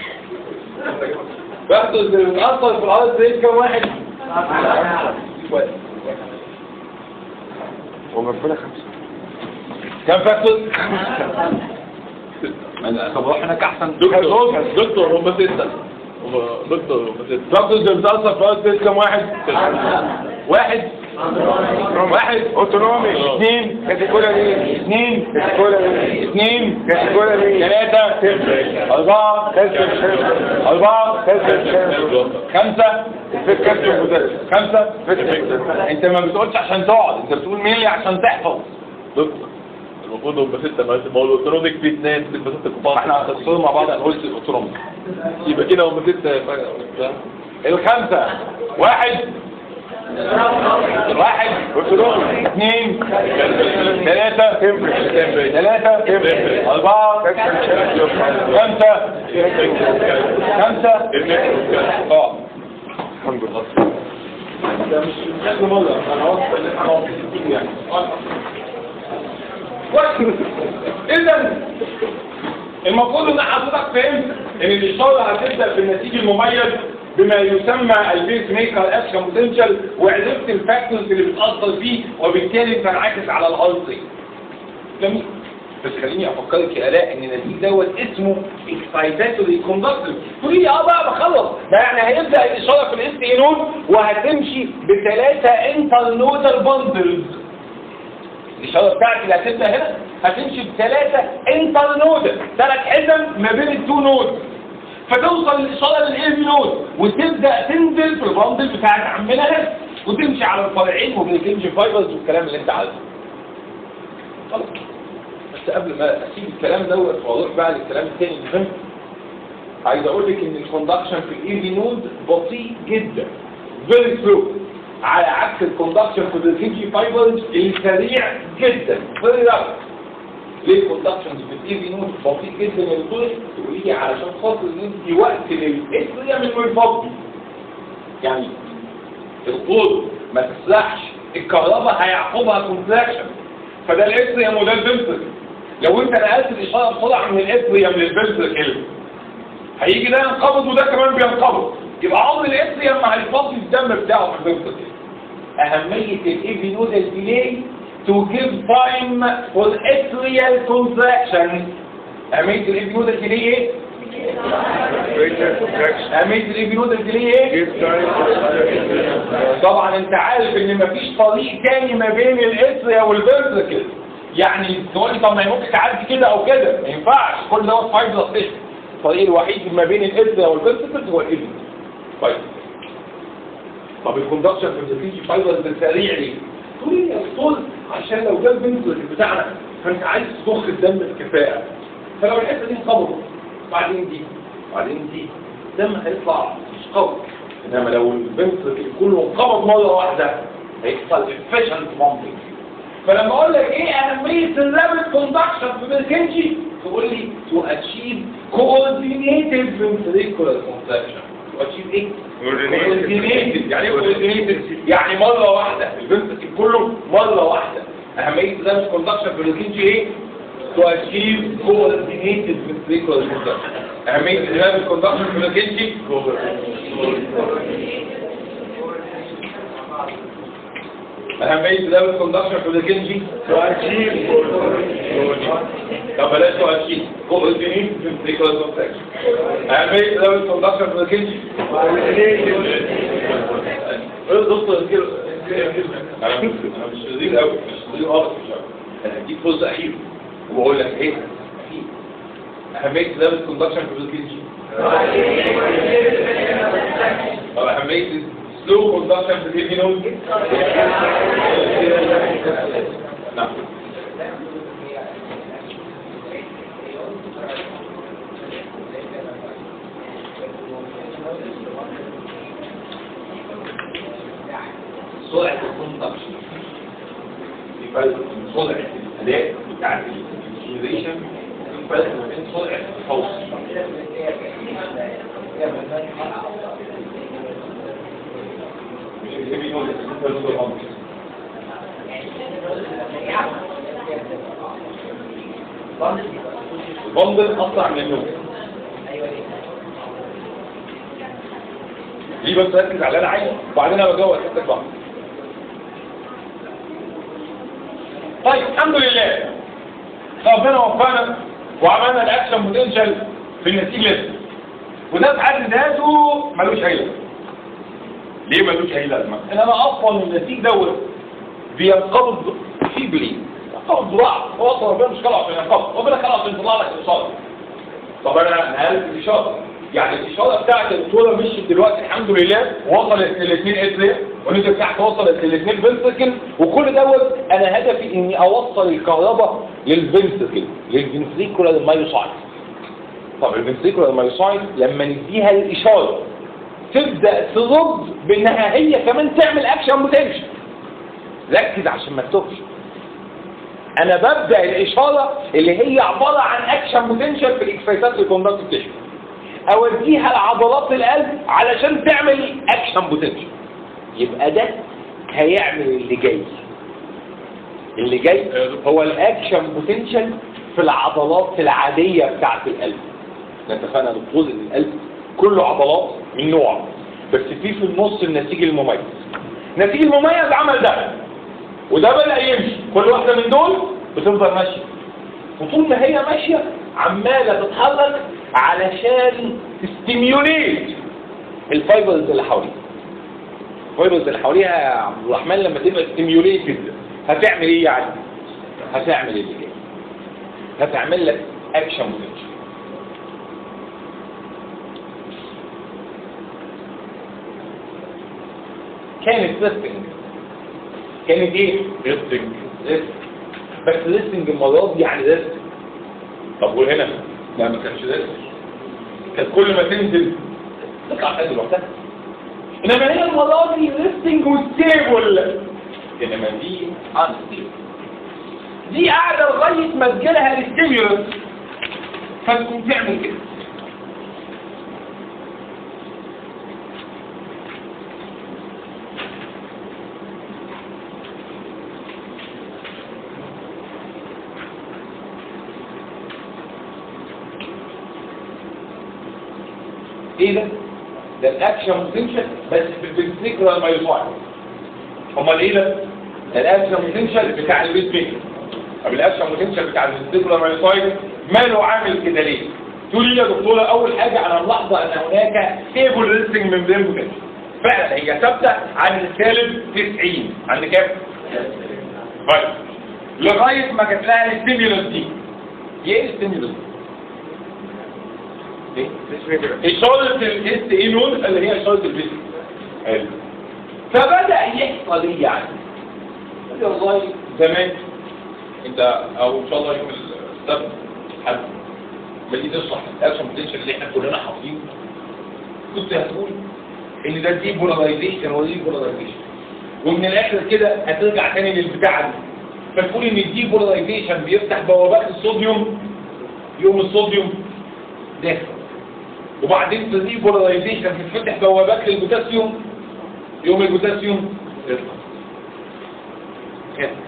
Speaker 1: بحث اللي بتأثر في الأرض زي كم واحد
Speaker 3: وربنا خمسة
Speaker 1: كم فاكتور؟ طب روح هناك احسن
Speaker 2: دكتور دكتور هم ستة هم دكتور هم ستة
Speaker 1: فاكتور اللي بتأثر في الأرض زي كم واحد؟ واحد واحد
Speaker 3: اوتونومي
Speaker 1: اثنين
Speaker 3: كاتيكولامين
Speaker 1: اثنين
Speaker 3: كاتيكولامين
Speaker 1: اثنين
Speaker 3: كاتيكولامين
Speaker 1: ثلاثة أربعة أربعة خمسة
Speaker 3: الفيت كابتن المدرس
Speaker 1: خمسة
Speaker 3: فيت كابتن
Speaker 1: انت ما بتقولش عشان تقعد انت بتقول ميلي عشان تحفظ
Speaker 2: دكتور المفروض هم ستة ما ما هو الاوتونوميك في اثنين في ستة كبار
Speaker 1: احنا هنختصرهم مع بعض هنقول الاوتونومي
Speaker 2: يبقى كده هم ستة فجأة.
Speaker 1: الخمسة واحد واحد
Speaker 3: اوتونومي
Speaker 1: اثنين ثلاثة ثلاثة أربعة خمسة خمسة اه
Speaker 3: الحمد لله
Speaker 1: ده مش مش مرة انا واثق ان احنا واثقين يعني كويس اذا المفروض ان حضرتك فهمت ان الاشاره هتبدا بالنسيج المميز بما يسمى البيس ميكر اكشن بوتنشال وعرفت الفاكتورز اللي بتاثر فيه وبالتالي بتنعكس على الارضي جميل بس خليني افكرك يا الاء ان النتيج دوت اسمه اكسايتاتوري كوندكتور تقولي لي اه بقى بخلص ده يعني هيبدا الاشاره في الاس اي نود وهتمشي بثلاثه انترنودال باندلز الاشاره بتاعتي اللي هتبدا هنا هتمشي بثلاثه انترنودال ثلاث حزم ما بين التو نود فتوصل الاشاره للاي بي نود وتبدا تنزل في الباندل بتاعت عمنا هنا وتمشي على الفرعين وبالكنج فايبرز والكلام اللي انت عايزه خلاص بس قبل ما اسيب الكلام دوت واروح بقى للكلام التاني المهم عايز اقول لك ان الكوندكشن في الاي في نود بطيء جدا فيري سلو على عكس الكوندكشن في الكنج فايبرز السريع جدا فيري رابط ليه الكوندكشن في الاي في نود بطيء جدا يا دكتور تقولي لي علشان خاطر ان انت وقت للاسريا من الفضل يعني الطول ما تسرحش الكهرباء هيعقبها كونتراكشن فده الاسريم وده البنتر لو انت نقلت الاشاره بسرعه من الاسريم للبنتر كده هيجي ده ينقبض وده كمان بينقبض يبقى عمر الاسريم مع الفضل الدم بتاعه في البنتر كده اهميه الايفي نودال ديلي to give time for atrial contraction اهميه الايفي نودال ديلي ايه اهميه الايفي نودال ديلي ايه طبعا انت عارف ان مفيش طريق تاني ما بين الاسريا والفنتركل يعني تقول لي طب ما هي ممكن تعدي كده او كده ما ينفعش كل دوت فايبر ستيشن الطريق الوحيد ما بين الاسريا والفنتركل هو الايفي طيب طب الكوندكشن في الفيجي فايبر ده سريع ليه؟ تقول لي يا دكتور عشان لو ده الفنتركل بتاعنا فانت عايز تضخ الدم بكفاءه فلو الحته دي انقبضت بعدين دي بعدين دي الدم هيطلع مش قوي انما لو الفنتركل كله انقبض مره واحده هيحصل efficient pumping فلما اقول لك ايه اهميه الرابid كوندكشن في ميركنجي تقول لي to achieve coordinated ventricular contraction to achieve ايه coordinated يعني ايه coordinated يعني مره واحده الفنتركل كله مره واحده اهميه الرابid كوندكشن في ميركنجي ايه to achieve coordinated ventricular contraction اهميه الرابid كوندكشن في ميركنجي أهمية لاب الكوندكشن في الكنجي تؤشير طب بلاش تؤشير كوردينيت في الفريكوال كونتاكشن أهمية لاب الكوندكشن في الكنجي ايه دكتور كده انا مش شديد قوي مش شديد خالص مش قوي انا هديك فرصه اخيره وبقول لك ايه اهميه لاب الكوندكشن في الكنجي طب اهميه سلو كوندكشن في الاي نود نعم سرعة الكونتاكشن في فرق بين سرعة الأداء بتاعت الانسوليشن في فرق ما بين سرعة التوصيل مش الهيفي نويز بالنسبة للبامب البامبل أسرع من النوم ليه بس ركز على اللي انا عايزه وبعدين انا بجاوب حته بقى طيب الحمد لله ربنا وفقنا وعملنا الاكشن بوتنشال في النتيجه لسه وده في حد ذاته ملوش اي لازمه ليه ملوش اي لازمه؟ ان انا اصلا النتيج دوت بينقبض فيبلي ينقبض بضاعه هو اصلا ربنا مش خلقه عشان ينقبض ربنا خلقه عشان يطلع لك اشاره طب انا نقلت الاشاره يعني الاشاره بتاعت الدكتوره مشيت دلوقتي الحمد لله وصلت للاثنين اتريا والنتيجه بتاعتي وصلت للاثنين فنتركل وكل دوت انا هدفي اني اوصل الكهرباء للفنتركل للفنتريكولار مايوسايت طب الفنتريكولار مايوسايت لما نديها الاشاره تبدا ترد بانها هي كمان تعمل اكشن بوتنشال ركز عشان ما تتوهش انا ببدا الاشاره اللي هي عباره عن اكشن بوتنشال في الاكسايتات الكوندكتيف تيشو اوديها لعضلات القلب علشان تعمل اكشن بوتنشال يبقى ده هيعمل اللي جاي اللي جاي هو الاكشن بوتنشال في العضلات العاديه بتاعه القلب احنا اتفقنا دكتور ان القلب كله عضلات من نوع بس في في النص النسيج المميز النسيج المميز عمل ده وده بدأ يمشي كل واحدة من دول بتفضل ماشية وطول ما هي ماشية عمالة تتحرك علشان تستيميوليت الفايبرز اللي حواليها الفايبرز اللي حواليها يا عبد الرحمن لما تبقى ستيميوليتد هتعمل ايه يعني؟ هتعمل اللي جاي هتعمل لك اكشن بوتنشال كانت ريستنج كانت ايه؟ ريستنج ريستنج بس ريستنج المرة دي يعني ريستنج طب وهنا لا ما كانش ريستنج كانت كل ما تنزل تطلع تاني لوحدها انما هي المرة دي ريستنج وستيبل انما دي انستيبل دي قاعدة لغاية ما تجيلها الستيمولس فتقوم تعمل كده ايه ده؟ ده الاكشن بوتنشال بس في الفنتريكولار مايوسايت امال ايه ده؟ ده الاكشن بوتنشال بتاع البيت ميكر طب الاكشن بوتنشال بتاع الفنتريكولار مايوسايت ماله عامل كده ليه؟ تقول لي يا دكتوره اول حاجه انا ملاحظه ان هناك ستيبل ريستنج ممبرين بوتنشال فعلا هي ثابته عن السالب 90 عند كام؟ طيب لغايه ما جت لها الستيمولس دي ايه الستيمولس دي؟ إشارة الاس اي نون اللي هي إشارة الفيزيك حلو فبدأ يحصل ايه يعني؟ قال لي والله زمان انت او ان شاء الله يوم السبت حد ما تيجي تشرح الاكشن بوتنشال اللي احنا كلنا حافظينه كنت هتقول ان ده دي بولاريزيشن ودي بولاريزيشن ومن الاخر كده هترجع تاني للبتاعه دي فتقول ان الدي بولاريزيشن بيفتح بوابات الصوديوم يوم الصوديوم داخل وبعدين في بولاريزيشن بتفتح بوابات للبوتاسيوم يوم البوتاسيوم يطلع كده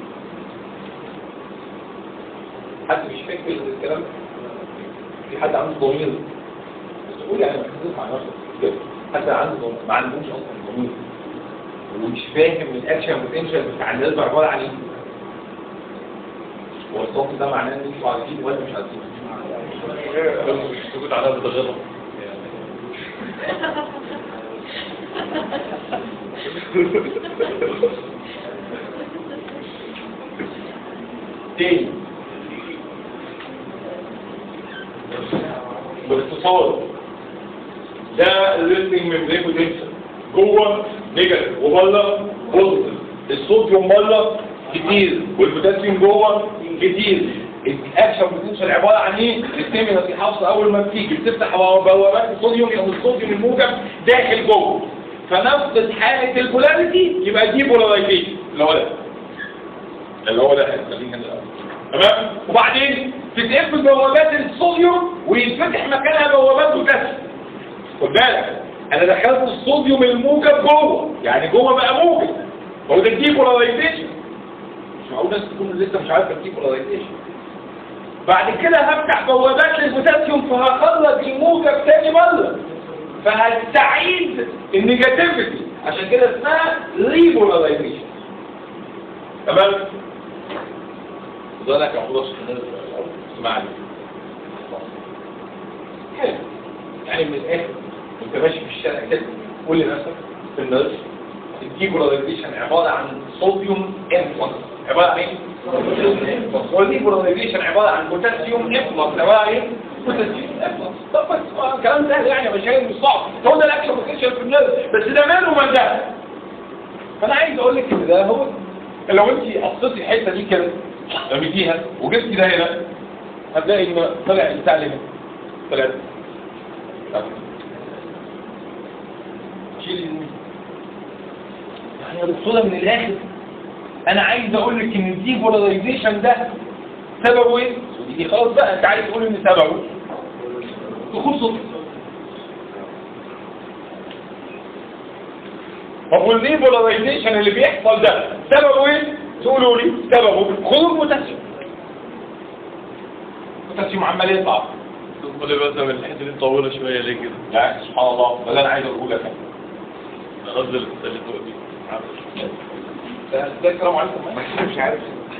Speaker 1: حد مش فاكر الكلام ده؟ في حد عنده ضمير بس تقول يعني ما تحسش مع نفسك كده حد عنده ضمير ما عندوش اصلا ضمير ومش فاهم الاكشن بوتنشال بتاع الناس عباره عن ايه هو الصوت ده معناه ان انتوا عارفين ولا مش عارفين
Speaker 2: سكوت على بتغلط
Speaker 1: تاني باختصار ده الريستنج ميمبرين بوتنشال جوه نيجاتيف وبره بوزيتيف الصوديوم بره كتير والبوتاسيوم جوه كتير الاكشن بوتنشال عباره عن ايه؟ الستيمولس الحفص اول ما بتيجي بتفتح بوابات الصوديوم يبقى الصوديوم الموجب داخل جوه فنفس حاله البولاريتي يبقى دي بولاريزيشن اللي هو ده اللي هو ده خلينا هنا الأول. تمام وبعدين تتقفل بوابات الصوديوم ويتفتح مكانها بوابات بوتاسيوم خد بالك انا دخلت الصوديوم الموجب جوه يعني جوه بقى موجب هو ده الديبولاريزيشن مش معقول ناس تكون لسه مش عارفه الديبولاريزيشن بعد كده هفتح بوابات للبوتاسيوم فهخرج الموجب تاني مره فهستعيد النيجاتيفيتي عشان كده اسمها ريبولاريزيشن تمام ذلك أفضل اسمعني حلو يعني من الآخر انت ماشي في الشارع كده قول لنفسك في النص الديبولاريزيشن عبارة عن صوديوم انفلكس عبارة عن ايه؟ والديبولاريزيشن عبارة عن بوتاسيوم انفلكس عبارة عن ايه؟ بوتاسيوم انفلكس طب بس آه، كلام سهل يعني مش هي مش صعب هو ده الاكشن بوتنشال في النص بس ده ماله من ده فانا عايز اقول لك ان ده هو لو انت قصيتي الحته دي كده رميتيها وجبتي ده هنا هتلاقي ان طلع البتاع اللي هنا طلع ده. طب. شيل اليمين. يعني يا دكتوره من الاخر انا عايز اقول لك ان الدي بولاريزيشن ده سببه ايه؟ ودي خلاص بقى انت عايز تقول ان سببه دخول صوت طب والدي بولاريزيشن اللي بيحصل ده سببه ايه؟ تقولوا لي سببه خروج بوتاسيوم بوتاسيوم عمال يطلع
Speaker 2: خد بالك من الحته دي طويله شويه ليه كده؟
Speaker 1: لا سبحان الله ده اللي انا عايز اقوله لك
Speaker 2: انزل الحته اللي فوق دي
Speaker 1: ده ده الكلام عليكم مش عارف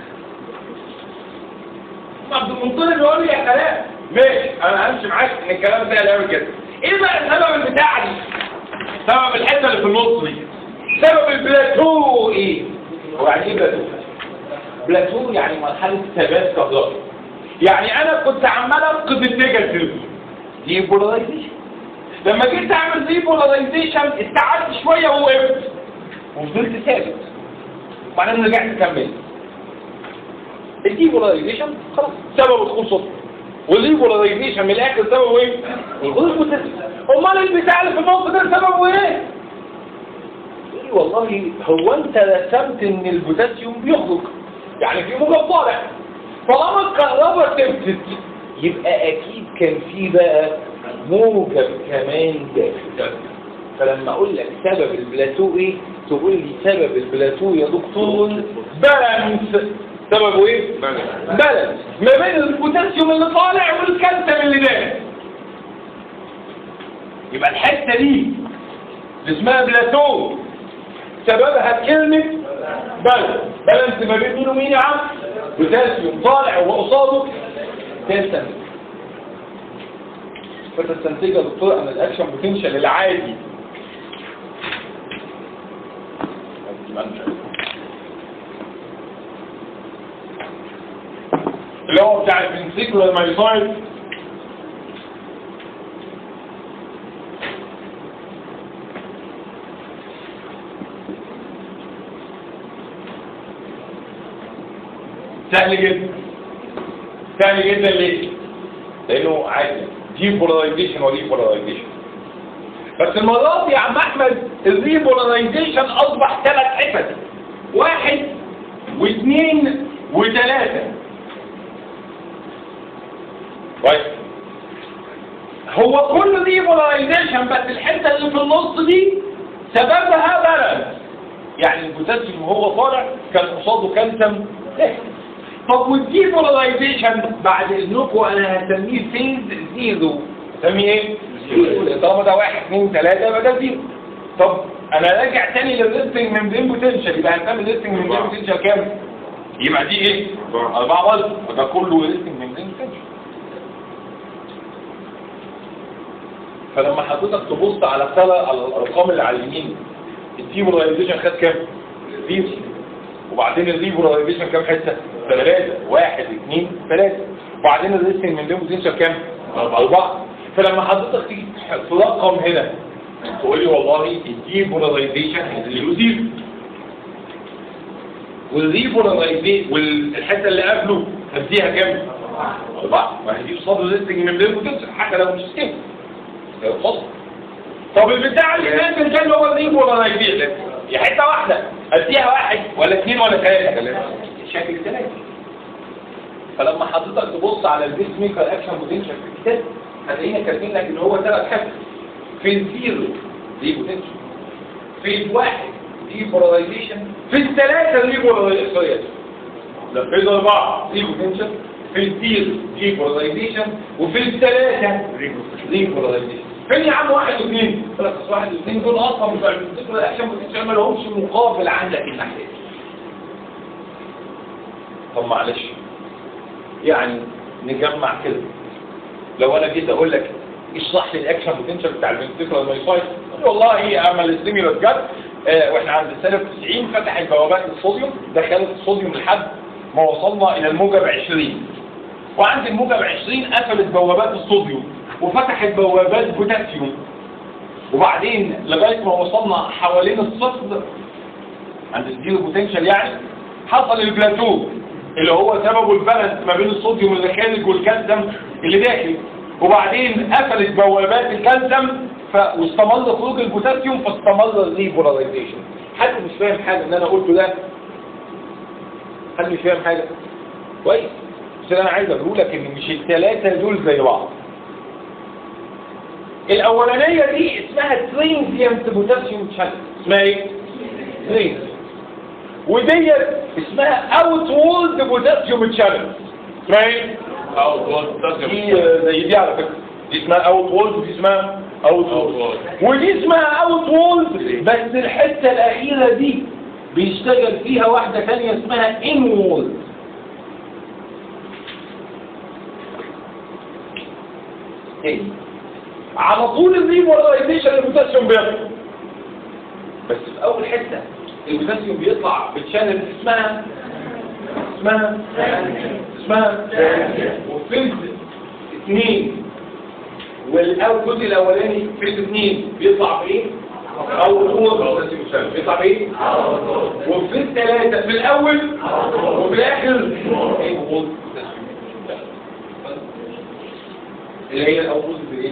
Speaker 1: عبد المنطلق بيقول لي يا كلام ماشي انا همشي معاك ان الكلام ده يعمل كده ايه بقى السبب البتاع دي سبب الحته اللي في النص دي سبب البلاتو ايه هو يعني ايه بلاتو بلاتو يعني مرحله ثبات كهربي يعني انا كنت عمال افقد النيجاتيف دي بولاريزيشن لما جيت اعمل دي بولاريزيشن استعدت شويه ووقفت وفضلت ثابت وبعدين رجعت كملت الديبولاريزيشن خلاص سبب دخول صوت والديبولاريزيشن من الاخر سببه ايه؟ الغدود المتسمة امال البتاع اللي في النص ده سببه ايه؟ يقول لي والله هو انت رسمت ان البوتاسيوم بيخرج يعني في موجب طالع طالما الكهرباء ثبتت يبقى اكيد كان في بقى موجب كمان داخل فلما اقول لك سبب البلاتو ايه تقول لي سبب البلاتو يا دكتور بالانس سببه ايه بالانس ما بين البوتاسيوم اللي طالع والكالسيوم اللي داخل يبقى الحته دي اللي اسمها بلاتو سببها كلمه بالانس بالانس ما بين مين ومين يا عم بوتاسيوم طالع وقصاده كالسيوم فتستنتج يا دكتور ان الاكشن بوتنشال العادي اللي هو بتاع الفنسيكولار مايزويد سهل جدا سهل جدا ليه؟ لانه عادي دي بولاريزيشن ودي بولاريزيشن بس المرات يا عم احمد الريبولاريزيشن اصبح ثلاث حتت واحد واثنين وثلاثة كويس هو كل ريبولاريزيشن بس الحتة اللي في النص دي سببها بالانس يعني البوتاسيوم وهو طالع كان قصاده كالسيوم داخل طب والديبولاريزيشن بعد اذنكم انا هسميه فيز زيرو هسميه ايه؟ زيرو طالما ده واحد اثنين ثلاثة يبقى ده زيرو طب انا راجع تاني للريستنج ممبرين بوتنشال يبقى هنسمي الريستنج ممبرين بوتنشال كام؟ يبقى دي ايه؟ أربعة برضه وده كله ريستنج ممبرين بوتنشال فلما حضرتك تبص على الثلاث على الارقام اللي على اليمين الديبولاريزيشن خد كام؟ زيرو وبعدين الريبولاريزيشن كام حته؟ ثلاثة واحد اثنين ثلاثة وبعدين الريستنج من دون بوتنشال كام؟ أربعة فلما حضرتك تيجي ترقم هنا تقول لي والله الدي بولاريزيشن هيدريوزيف والريبولاريزيشن والحته اللي قبله هديها كام؟ أربعة ما هي دي قصاد الليستنج من غير بوتنشال حتى لو مش سكيم قصاد طب البتاع اللي نازل ده اللي هو الريبولاريزيشن يا حته واحده اديها واحد ولا اثنين ولا ثلاثه شكل ثلاثه فلما حضرتك تبص على البيس ميكر اكشن بوتنشال في الكتاب هتلاقينا كاتبين لك ان هو ثلاث حاجات في الزيرو دي بوتنشال في الواحد دي بولاريزيشن في الثلاثه دي بولاريزيشن لا في الاربعه دي بوتنشال في الزيرو دي بولاريزيشن وفي الثلاثه دي بولاريزيشن فين يا عم واحد واثنين؟ ثلاث واحد واثنين دول اصلا مش الفكره الاكشن بوتنشال ما لهمش مقابل عندك الناحيه طب معلش يعني نجمع كده لو انا جيت اقول لك اشرح لي الاكشن بوتنشال بتاع الفنتيكولار مايسايت والله عمل ستيمولس جت آه واحنا عند سالب 90 فتحت بوابات الصوديوم دخلت الصوديوم لحد ما وصلنا الى الموجب 20 وعند الموجب 20 قفلت بوابات الصوديوم وفتحت بوابات بوتاسيوم وبعدين لغايه ما وصلنا حوالين الصفر عند الزيرو بوتنشال يعني حصل البلاتو اللي هو سببه البالانس ما بين الصوديوم اللي خارج والكالسيوم اللي داخل وبعدين قفلت بوابات الكالسيوم ف... واستمر خروج البوتاسيوم فاستمر الريبولاريزيشن حد مش فاهم حاجه ان انا قلته ده حد مش فاهم حاجه كويس بس انا عايز اقول لك ان مش الثلاثه دول زي بعض الاولانيه دي اسمها ترينزيانت بوتاسيوم شانل اسمها ايه ترينزيانت وديت اسمها اوت وولد بوتاسيوم تشانل اسمها ايه دي زي دي على فكره دي اسمها اوت وولد ودي اسمها اوت وولد ودي اسمها اوت وولد بس الحته الاخيره دي بيشتغل فيها واحده ثانيه اسمها ان وولد ايه على طول الريبولاريزيشن البوتاسيوم بيطلع بس في اول حته البوتاسيوم بيطلع بالشانل اسمها اسمها اسمها وفيز اثنين والاوتبوت الاولاني فيز اثنين بيطلع بايه؟ اول طول بيطلع بايه؟ وفيز ثلاثه في الاول وفي الاخر ايه وولد اللي هي الاول بايه؟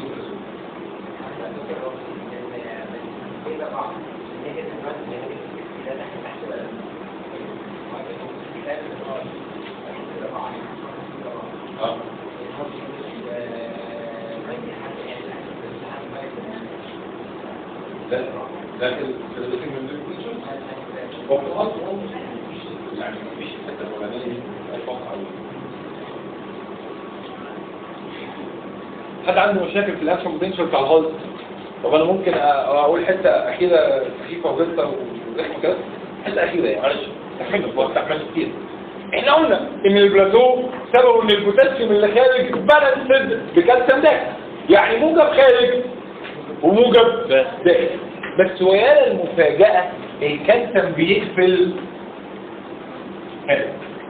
Speaker 1: لكن لكن من ذلك هو في الأصل يعني مفيش الحته الاولانيه دي الفقع حد عنده مشاكل في الاكشن بوتنشال بتاع الغاز طب انا ممكن اقول حته اخيره خفيفه وغلطه ورخمه كده حته اخيره يعني معلش تحمل وقت تحمل كتير احنا قلنا ان البلاتو سببه ان البوتاسيوم اللي خارج بالانسد بكالسيوم داخل يعني موجب خارج وموجب داخل بس ويا المفاجأة الكالسيوم بيقفل هنا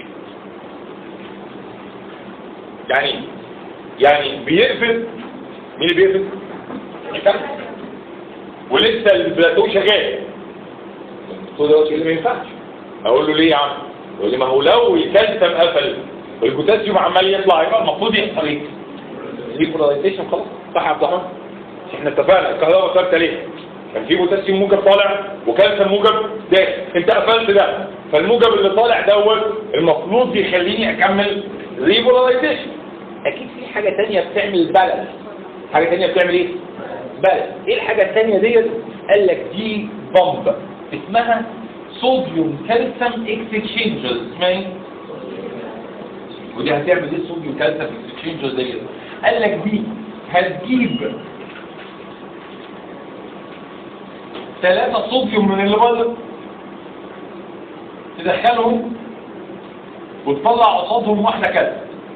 Speaker 1: يعني يعني بيقفل مين اللي بيقفل؟ الكالسيوم ولسه البلاتو شغال قلت له ما ينفعش اقول له ليه يا عم؟ يقول لي ما هو لو الكالسيوم قفل والبوتاسيوم عمال يطلع يبقى المفروض يحصل ايه؟ ريبولاريزيشن خلاص صح يا عبد الرحمن؟ احنا اتفقنا الكهرباء ثابته ليه؟ كان في بوتاسيوم موجب طالع وكالسيوم موجب داخل انت قفلت ده فالموجب اللي طالع دوت المفروض يخليني اكمل ريبولاريزيشن اكيد في حاجه ثانيه بتعمل بالانس حاجه ثانيه بتعمل ايه؟ بالانس ايه الحاجه الثانيه ديت؟ قال لك دي بامب اسمها صوديوم كالسيوم اكسشينجرز اسمها ايه؟ ودي هتعمل ايه الصوديوم كالسيوم اكسشينجرز ديت؟ قال لك دي هتجيب ثلاثة صوديوم من اللي بره تدخلهم وتطلع قصادهم واحدة كده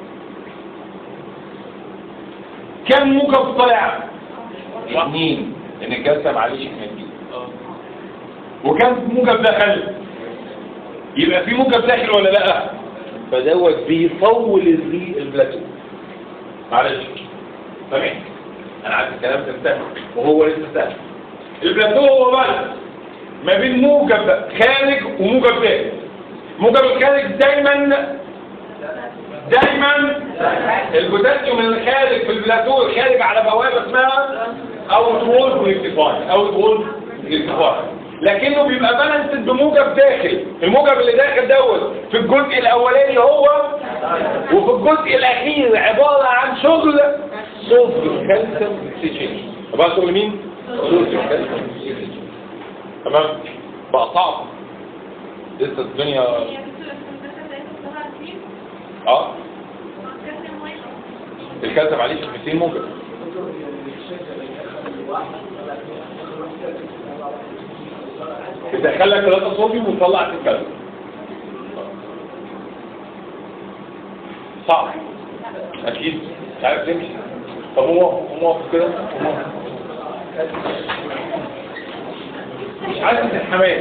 Speaker 1: كم موجب طلع؟ اثنين لان الجلسة معلش احنا دي وكم موجب دخل؟ يبقى في موجب داخل ولا لا؟ فدوت بيطول البلاتو معلش تمام انا عارف الكلام ده سهل وهو لسه سهل البلاتو هو بلد ما بين موجب خارج وموجب داخل موجب الخارج دايما دايما البوتاسيوم الخارج في البلاتو الخارج على بوابه اسمها اوت وول ريكتيفاي اوت وول ريكتيفاي لكنه بيبقى بالانسد بموجب داخل الموجب اللي داخل دوت في الجزء الاولاني هو وفي الجزء الاخير عباره عن شغل صوت كالسيوم اكسجين عباره شغل مين؟ صوت كالسيوم اكسجين تمام بقى صعب لسه الدنيا اه الكالسيوم عليه 200 موجب بتدخل لك ثلاثة صوديوم وتطلع الكالسيوم صعب اكيد مش عارف تمشي طب هو هو واقف كده قوم واقف. مش عارف الحماية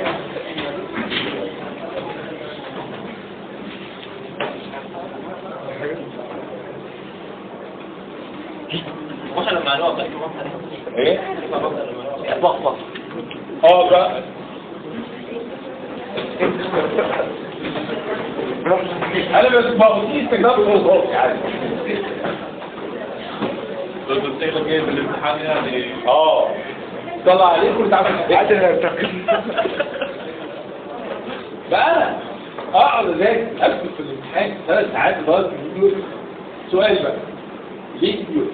Speaker 2: مش لما نقعد
Speaker 1: ايه
Speaker 2: بخبط
Speaker 1: اه بقى انا بس بقضي استجابة الوظائف يعني
Speaker 2: بس بتشتغل جاي في الامتحان يعني
Speaker 1: اه طلع عليكم وتعمل
Speaker 3: عشان ارتقي
Speaker 1: بقى انا اقعد اذاكر اكتب في الامتحان ثلاث ساعات لغايه ما يجيبوا لي سؤال بقى ليه يجيبوا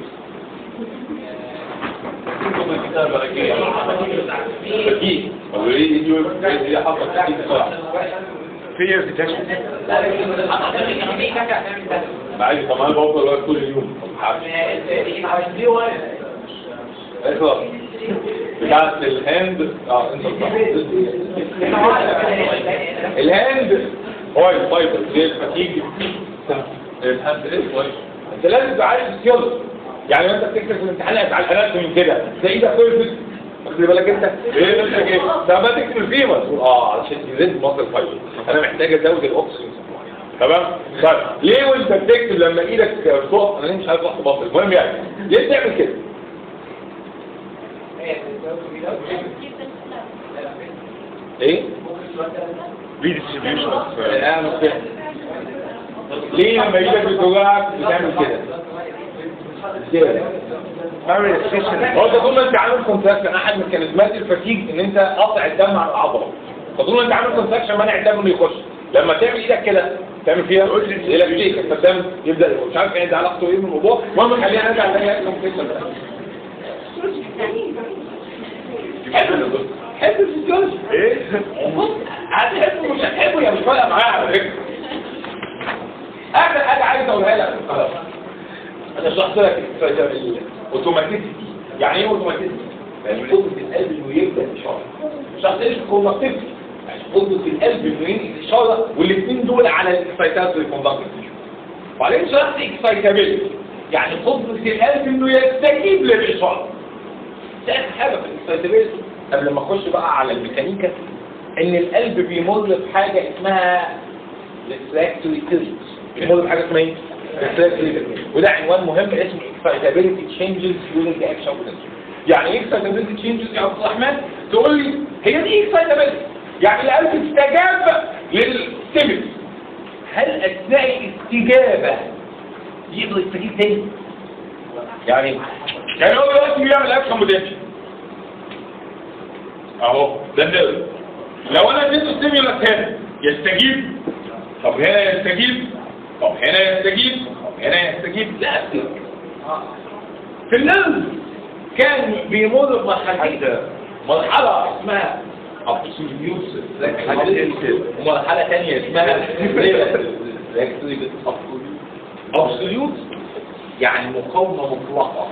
Speaker 2: كتب الكتاب بقى جاي
Speaker 1: اكيد هو ليه يجيبوا ليه حصل كتير بسرعه
Speaker 3: fear detection
Speaker 1: معلش طب انا بفضل واقف طول اليوم اخلص بتاعت الهاند اه انت صح. الهاند هو الفايبر زي الفتيج الهاند ايه كويس انت لازم تبقى عارف السكيلز يعني وانت بتكتب في الامتحان على الحالات من كده ده ايدك كويس خلي بالك انت ايه نفسك ايه طب ما تكتب الفيما تقول اه علشان يزيد مصر فايبر انا محتاج ازود الاكسجين تمام طيب ليه وانت بتكتب لما ايدك فوق انا ليه مش عارف احط بطل المهم يعني ليه بتعمل كده ايه
Speaker 3: redistribution of uh,
Speaker 1: انا مش فاهم ليه لما ايدك بتوجعك بتعمل كده ازاي
Speaker 3: very efficient
Speaker 1: هو ده طول ما انت عامل كونتراكشن احد من ميكانيزمات الفتيج ان انت قطع الدم على العضله فطول ما انت عامل كونتراكشن منع الدم انه يخش لما تعمل ايدك كده تعمل فيها الاستيك فالدم يبدا يخش مش عارف ايه ده علاقته ايه بالموضوع المهم خلينا نرجع نلاقي كونتراكشن حلو حلو الفيزيولوجي
Speaker 3: ايه
Speaker 1: بص هتحبه مش هتحبه يا مش فارقه معايا على فكره اخر حاجه عايز اقولها لك خلاص انا شرحت لك الاوتوماتيسيتي يعني ايه اوتوماتيسيتي؟ يعني قدره القلب انه يبدا اشاره شرحت لك الكونكتيفيتي يعني قدره القلب انه ينقل اشاره والاثنين دول على الاكسايتات والكوندكتيفيتي وبعدين شرحت اكسايتابيلتي يعني قدره القلب انه يستجيب للاشاره ثالث حاجه في الاكسايتابيلتي قبل ما اخش بقى على الميكانيكا ان القلب بيمر بحاجه اسمها refractory periods بيمر بحاجه اسمها ايه؟ refractory periods وده عنوان مهم اسمه excitability changes during the action potential يعني ايه excitability changes يا عبد الرحمن؟ تقول لي هي دي excitability يعني القلب استجاب للستيمولس هل اثناء الاستجابه يقدر يستجيب تاني؟ يعني يعني هو دلوقتي بيعمل اكشن بوتنشال اهو ده النقل لو انا اديته ستيمولس هنا يستجيب طب هنا يستجيب طب هنا يستجيب طب هنا يستجيب لا في النقل كان بيمر بمرحلتين مرحلة اسمها ابسوليوت ومرحلة ثانية اسمها ابسوليوت يعني مقاومة مطلقة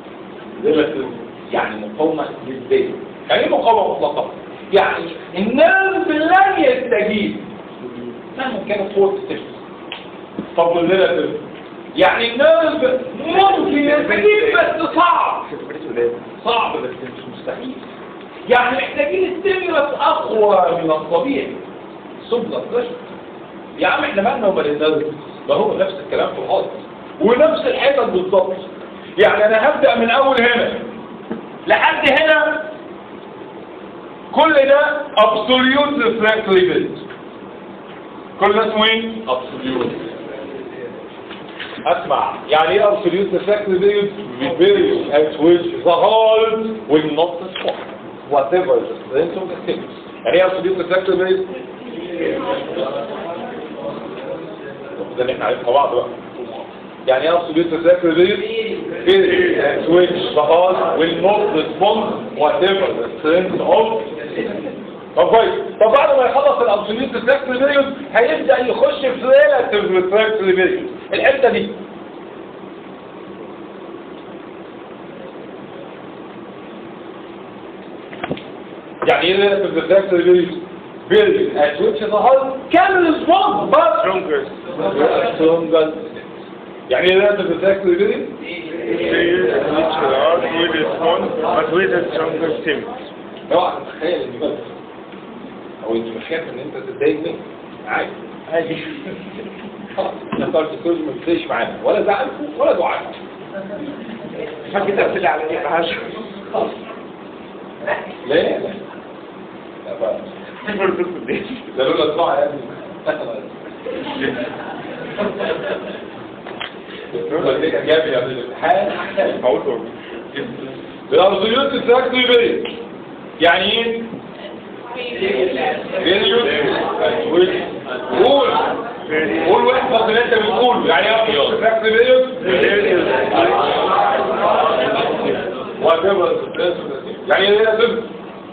Speaker 1: يعني مقاومة نسبية يعني ايه مقاومة مطلقة؟ يعني النرف لن يستجيب مهما كانت قوة التشخيص طب والريلاتيف يعني النرف ممكن يستجيب بس صعب صعب بس مش مستحيل يعني محتاجين ستيمولس اقوى من الطبيعي سبلة بريشر يا عم احنا مالنا ومال النرف ما هو نفس الكلام في الهارت ونفس الحتت بالظبط يعني انا هبدأ من اول هنا لحد هنا كل ده absolute refractory build كل ده اسمه ايه؟
Speaker 2: absolute
Speaker 1: اسمع يعني ايه absolute refractory build؟ The period at which the hull will not swap whatever the strength of the stimulus يعني ايه absolute refractory build؟ ده اللي احنا عارفين مع بعض بقى يعني ايه absolute refractory build؟ period at which the hull will not respond whatever the strength of طب كويس طب بعد ما يخلص الابسوليوت ريفراكتوري بيريود هيبدا يخش في ريلاتيف ريفراكتوري بيريود الحته دي يعني ايه ريلاتيف ريفراكتوري بيريود بيريود at which the hull can respond but
Speaker 3: Stronger.
Speaker 1: stronger يعني ايه ريلاتيف ريفراكتوري بيريود
Speaker 3: Period at which the heart will respond, but with a stronger stimulus.
Speaker 1: اوعى تتخيل ان بس او انت مش خايف ان انت تتضايق مني عادي عادي خلاص احنا بتوع التكنولوجي ما بتفرقش معانا ولا زعلكم ولا دعاء
Speaker 3: ما كده طلع على ايه عشر
Speaker 1: لا لا لا بقى. ده لولا الدعاء يا ابني الدكتور كان جاب يا ابني الامتحان احسن
Speaker 3: هقول
Speaker 1: الارضيات الفاكتوري بيت يعني ايه بيريود قول قول واحفظ اللي انت بتقوله يعني ايه الفاكتوري بيريود whatever the stress of the thing. يعني ايه يا سيدي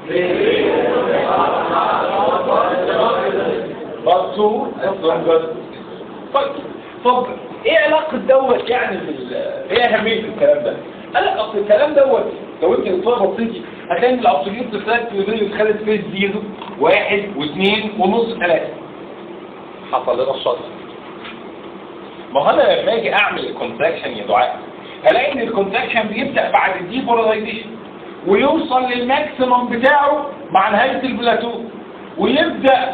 Speaker 1: but two as long as طيب طب ايه علاقة دوت يعني بال ايه اهمية الكلام ده؟ قال لك اصل الكلام دوت لو انت دكتور بسيطي هتلاقي ان الابسوليوت ريفراكت يقدر خدت فيس زيرو واحد واثنين ونص ثلاثة حصل لنا الشطر ما هو انا لما اجي اعمل الكونتراكشن يا دعاء هلاقي ان الكونتراكشن بيبدا بعد الديبولايزيشن ويوصل للماكسيمم بتاعه مع نهايه البلاتو ويبدا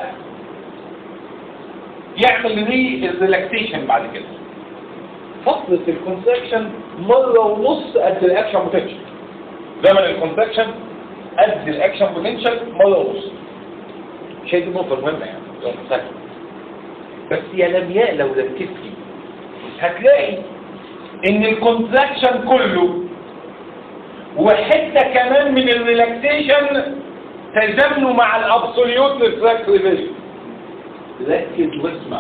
Speaker 1: يعمل ري ريلاكسيشن بعد كده فتره الكونتراكشن مره ونص قد الاكشن بوتنشال زمن الكونتراكشن قد الاكشن بوتنشال مره ونص شيء دي نقطه مهمه يعني لو مسكت. بس يا لمياء لو ركزتي هتلاقي ان الكونتراكشن كله وحته كمان من الريلاكسيشن تزامنوا مع الابسوليوت ريفراكتوري فيجن ركز واسمع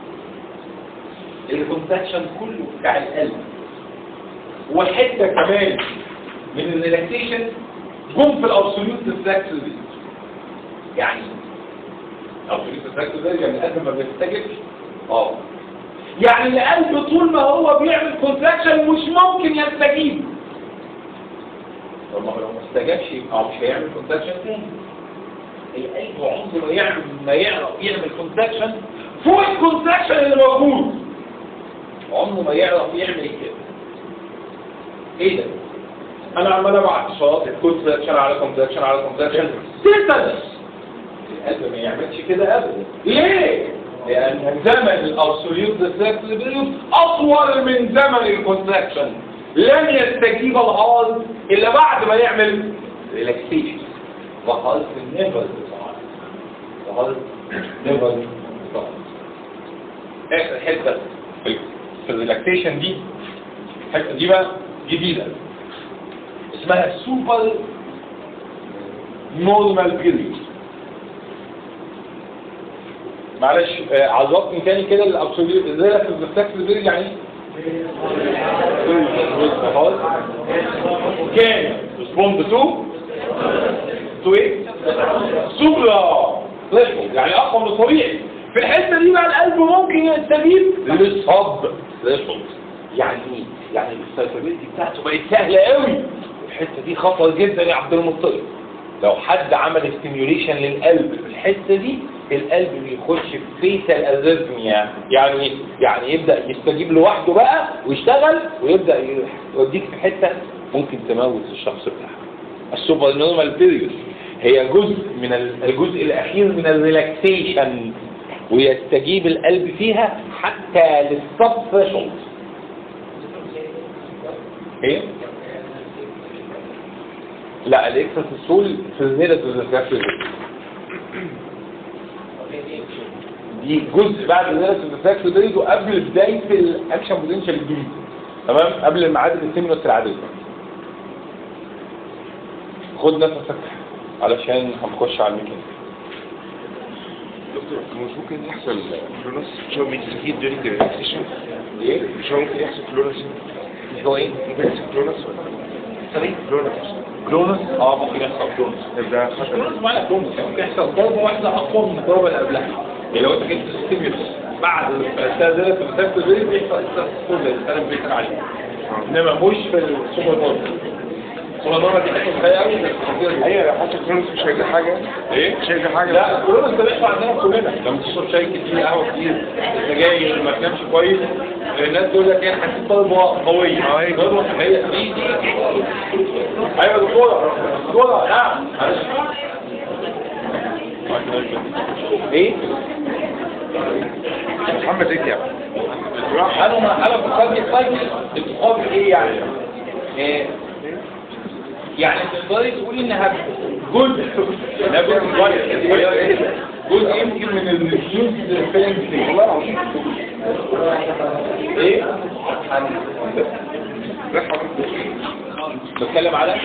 Speaker 1: الكونتراكشن كله بتاع القلب وحته كمان من الريلاكسيشن جم في الابسوليوت ريفراكتوري فيجن يعني الابسوليوت ريفراكتوري فيجن القلب ما بيستجبش اه يعني القلب طول ما هو بيعمل كونتراكشن مش ممكن يستجيب طب ما هو لو ما استجابش يبقى مش هيعمل كونتراكشن تاني القلب عمره ما يعمل ما يعرف يعمل كونتراكشن فوق الكونتراكشن اللي موجود عمره ما يعرف يعمل كده ايه ده انا عمال ابعت اشارات كونتراكشن على كونتراكشن على كونتراكشن تنتس القلب ما يعملش كده ابدا ليه لان زمن الابسوليوت ريفراكتوري بيريود اطول من زمن الكونتراكشن لن يستجيب الهارت الا بعد ما يعمل ريلاكسيشن وهارت نيفر وهارت نيفر اخر حته في في الريلاكسيشن دي الحته دي بقى جديده اسمها سوبر نورمال بيريود معلش آه، عظمتني تاني كده الابسوليوت الريلاتيف ريفلكس بيريود يعني ايه؟ كان ريسبوند تو تو ايه؟ سوبرا threshold، يعني اقوى من الطبيعي في الحته دي بقى القلب ممكن يستجيب للصب threshold. يعني ايه؟ يعني السيرفابيلتي بتاعته بقت سهله قوي الحته دي خطر جدا يا عبد المطلب لو حد عمل ستيميوليشن للقلب في الحته دي القلب بيخش في فيتال اريزميا يعني إيه؟ يعني يبدا يستجيب لوحده بقى ويشتغل ويبدا يوديك في حته ممكن تموت الشخص بتاعها السوبر نورمال بيريود هي جزء من ال- الجزء الاخير من الريلاكسيشن ويستجيب القلب فيها حتى للسب ثريشولد ايه لا الاكسس السول في النيراتيف ريفراكتوري دي جزء بعد النيراتيف ريفراكتوري وقبل بدايه الاكشن بوتنشال الجديد تمام قبل المعادن السيمينوس العاديه خد نفسك علشان هنخش على الميكانيك
Speaker 3: دكتور مش ممكن يحصل فلورس مش هو بيستفيد during the relaxation
Speaker 1: ايه
Speaker 3: مش هو ممكن يحصل فلورس
Speaker 1: مش هو ايه
Speaker 3: ممكن يحصل فلورس
Speaker 1: سوري
Speaker 3: فلورس
Speaker 1: كلونس اه ممكن يحصل كلونس
Speaker 3: ده خطر
Speaker 1: كلونس معنى كلونس يعني ممكن يحصل ضربه واحده اقوى من الضربه اللي قبلها يعني لو انت جبت ستيمولس بعد الاستاذ ده في السكت ده بيحصل استاذ اللي انا بيتكلم عليه انما مش في السوبر بول السوبر بول دي حاجه خيال قوي بس خطيره
Speaker 3: ايوه لو حصل فلورس مش هيجي حاجه
Speaker 1: ايه
Speaker 3: مش هيجي حاجه
Speaker 1: لا الكورونا ده بيحصل عندنا كلنا لما تشرب شاي كتير قهوه كتير سجاير ما تنامش كويس الناس تقول لك ايه حسيت ضربه قويه
Speaker 3: اه، هي.
Speaker 1: ضربه هي دي دي ايوه دكتوره دكتوره نعم معلش ايه
Speaker 3: محمد زيد يعني
Speaker 1: انا مرحله في الكارديو سايكل بتقابل ايه يعني إيه؟ يعني تقدري تقولي انها جزء لا جزء صغير جزء يمكن من النيوز فيلم والله العظيم ايه بتكلم على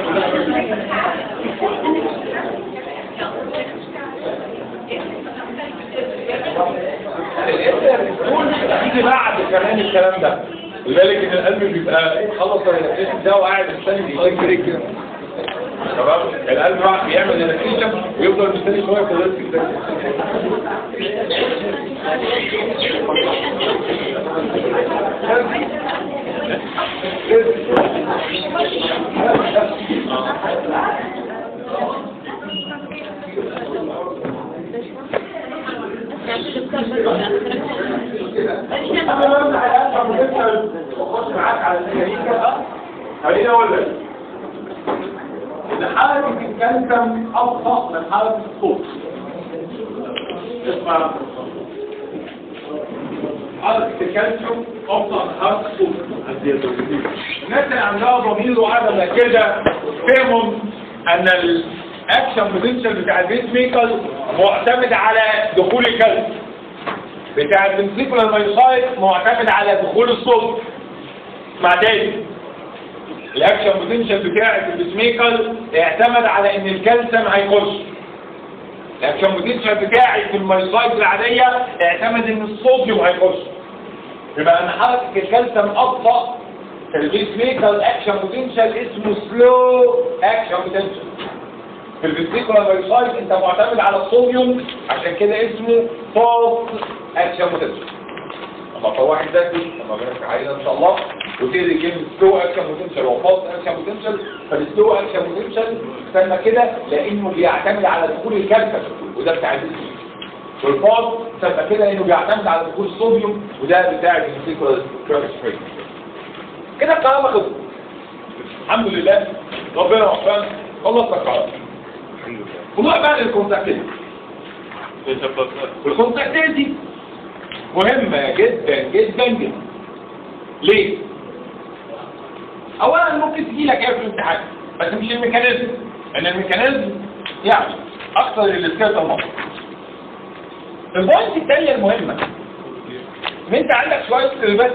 Speaker 1: يجي بعد كمان الكلام ده لذلك ان القلب بيبقى خلص الريلاكسيشن ده وقاعد مستني بيفكر كده تمام القلب بقى بيعمل ريلاكسيشن ويفضل مستني شويه في الريسك ده انا بمنع الاسهم وتسال واخش معاك على الميكانيكا خليني اقول لك ان حركه الكالسيوم ابطا من حركه الصوت اسمع حركه الكالسيوم ابطا من حركه الصوت الناس اللي عندها ضمير وعدم كده فهموا ان الاكشن بوتنشال بتاع البيس ميكر معتمد على دخول الكالسيوم بتاع الفنتريكولار مايوسايت معتمد على دخول الصوت مع تاني الاكشن بوتنشال بتاع البيسميكر اعتمد على ان الكالسيوم هيخش الاكشن بوتنشال بتاعي في المايوسايت العاديه اعتمد ان الصوديوم هيخش يبقى ان حركه الكالسيوم ابطا في البيس ميكر اكشن بوتنشال اسمه سلو اكشن بوتنشال في الفيزيكولا مايوسايت انت معتمد على الصوديوم عشان كده اسمه فولت اكشن بوتنشال اما في واحد ذاتي لما بنرجع علينا ان شاء الله وتقري كلمه سلو اكشن بوتنشال وفولت اكشن بوتنشال فالسلو اكشن بوتنشال سمى كده لانه بيعتمد على دخول الكالسيوم وده بتاع الفيزيكولا والفولت سمى كده لانه بيعتمد على دخول الصوديوم وده بتاع الفيزيكولا كيرف كده الكهرباء خلصت الحمد لله ربنا وفقنا خلصنا الكهرباء
Speaker 3: الحمد لله
Speaker 1: ونروح بقى للكونتاكتيف والكونتاكتيف دي مهمة جدا جدا جدا ليه؟ اولا ممكن تجي لك ايه في الامتحان بس مش الميكانيزم ان الميكانيزم يعني اكثر الاسكيلتال مصر البوينت الثانية المهمة ان انت عندك شوية سلبات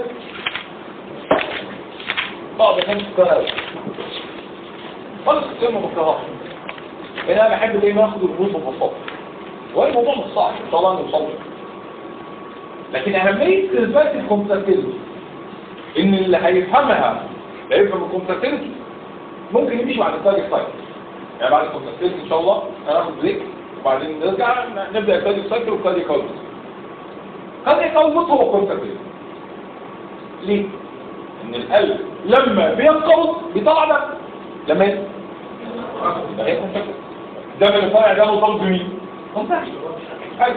Speaker 1: بعض الناس بتكرهها خالص السلم بكرهها لان انا بحب دايما اخد الرموز ببساطه وهي الموضوع مش صعب طبعا نوصل له لكن اهميه اثبات الكومبتاتيفيتي ان اللي هيفهمها لا يفهم الكومبتاتيفيتي ممكن يمشي بعد التارجت سايكل يعني بعد الكومبتاتيفيتي ان شاء الله هناخد بريك وبعدين نرجع نبدا التارجت سايكل والكارديو كاوزمس الكارديو كاوزمس هو كومبتاتيفيتي ليه؟ ان القلب لما بينقبض بيطلع دم لما ي- ده هي كومبتاتيفيتي الدم اللي طالع ده مرتبط بمين؟ كومبتاتيفيتي حلو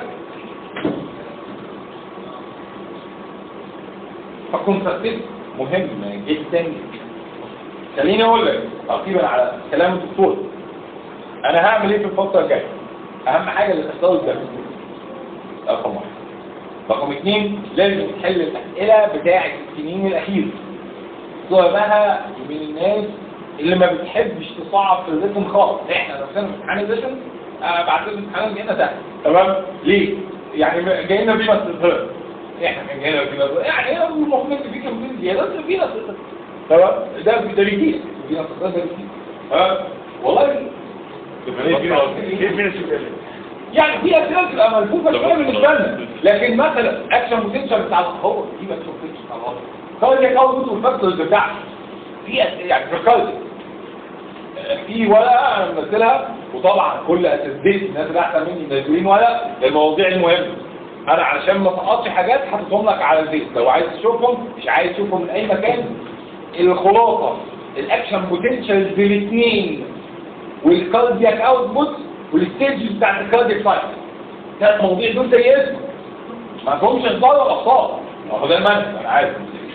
Speaker 1: فكونتراتيف مهم جدا خليني اقول لك تعقيبا على كلام الدكتور انا هعمل ايه في الفتره الجايه اهم حاجه اللي تختار الدم رقم واحد رقم اثنين لازم تحل الاسئله بتاعه السنين الاخيره زعمها من الناس اللي ما بتحبش تصعب في الريتم خالص احنا نفسنا في امتحان الريتم آه بعتبر الامتحان جاينا سهل تمام ليه؟ يعني جاينا بما استظهار احنا كان جاينا بما استظهار يعني المفروض ان في كام زياده بس في ناس تمام ده ده بيجي في ناس ده بيجي تمام والله
Speaker 3: كيف من السؤال؟
Speaker 1: يعني في اسئله بتبقى ملفوفه شويه بالنسبه لنا لكن مثلا اكشن بوتنشال بتاع الهو دي اكشن بوتنشال بتاع الهو كاردياك اوتبوت والفاكتورز بتاعها في أسئلة يعني في الكاردياك في ورقه انا منزلها وطبعا كل اساتذتي الناس اللي احسن مني منزلين ورق للمواضيع المهمه انا علشان ما اسقطش حاجات حاططهم لك على البيت لو عايز تشوفهم مش عايز تشوفهم من اي مكان الخلاصه الاكشن بوتنشال بالاثنين والكاردياك اوتبوت والستيج بتاعت الكاردياك سايكل ثلاث مواضيع دول زي اسمه ما فيهمش اخبار ولا اخطاء ما هو ده المنهج انا عارف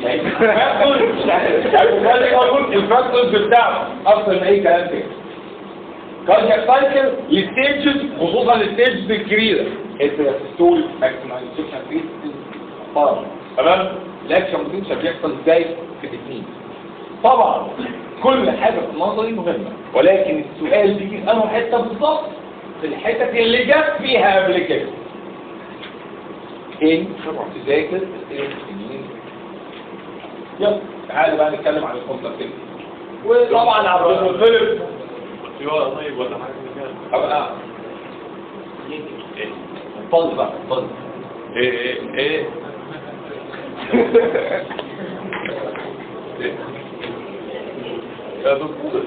Speaker 1: الفاكتورز بتاعته اكتر من اي كلام تاني كاردياك سايكل الستيجز خصوصا الستيجز الكبيره الستول ماكسمايزيشن فيت تمام الاكشن بوتنشال بيحصل ازاي في الاثنين طبعا كل حاجه في النظري مهمه ولكن السؤال بيجي في انه حته بالظبط في الحتت اللي جت فيها قبل كده تاني تذاكر يلا تعالى بقى نتكلم عن الكونسبت وطبعا عبد المطلب
Speaker 2: في ورقة طيب ولا حاجة كده
Speaker 1: ابقى اتفضل بقى اتفضل
Speaker 2: ايه ايه ايه إيه؟ يا دكتور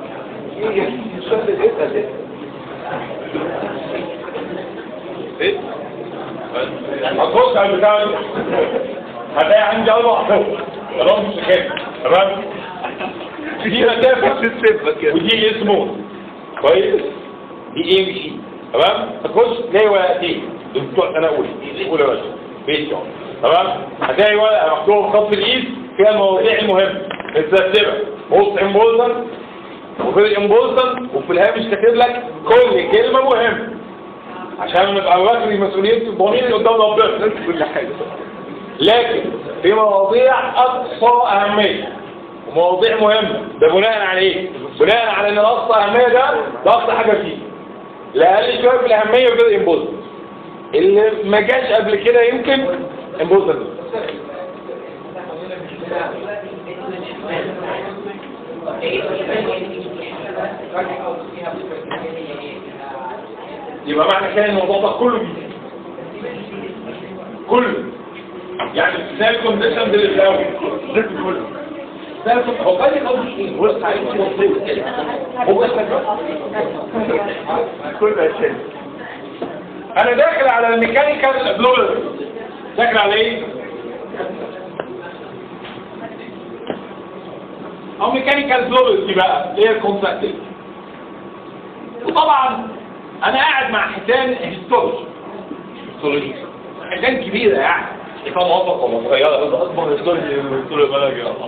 Speaker 2: ايه
Speaker 1: هتبص على البتاع دي هتلاقي عندي اربع حروف خلاص مش كده تمام دي مسافه ودي اسمه كويس دي ايه مش ايه تمام هتخش تلاقي ورقتين دول بتوع سنه اولى اولى بس بيت يوم. تمام هتلاقي ورقه مكتوبه بخط الايد فيها المواضيع المهمه مترتبه بص امبولسن وفي الامبولسن وفي الهامش كاتب لك كل كلمه مهمه عشان نبقى واخد مسؤوليه الضمير اللي قدام ربنا كل حاجه لكن في مواضيع اقصى اهميه ومواضيع مهمه ده بناء على ايه؟ بناء على ان الاقصى اهميه ده ده اقصى حاجه فيه الاقل شويه في الاهميه وفي الامبولسن اللي ما جاش قبل كده يمكن امبولسن يبقى معنى كده ان الموضوع ده كله جديد كله يعني زي الكونديشن اللي في الاول ده كله ده الكون- هو قال لي قبل ايه هو عايز يوصل كده هو
Speaker 3: كل شيء
Speaker 1: انا داخل على الميكانيكال بلوبر داخل على ايه او ميكانيكال بلوبر دي بقى اللي هي الكونتراكتيف وطبعا انا قاعد مع حيتان هيستولوجي هيستولوجي حيتان كبيره يعني حيتان وسط ولا صغيره
Speaker 2: اكبر هيستوري هيستوري بلد يا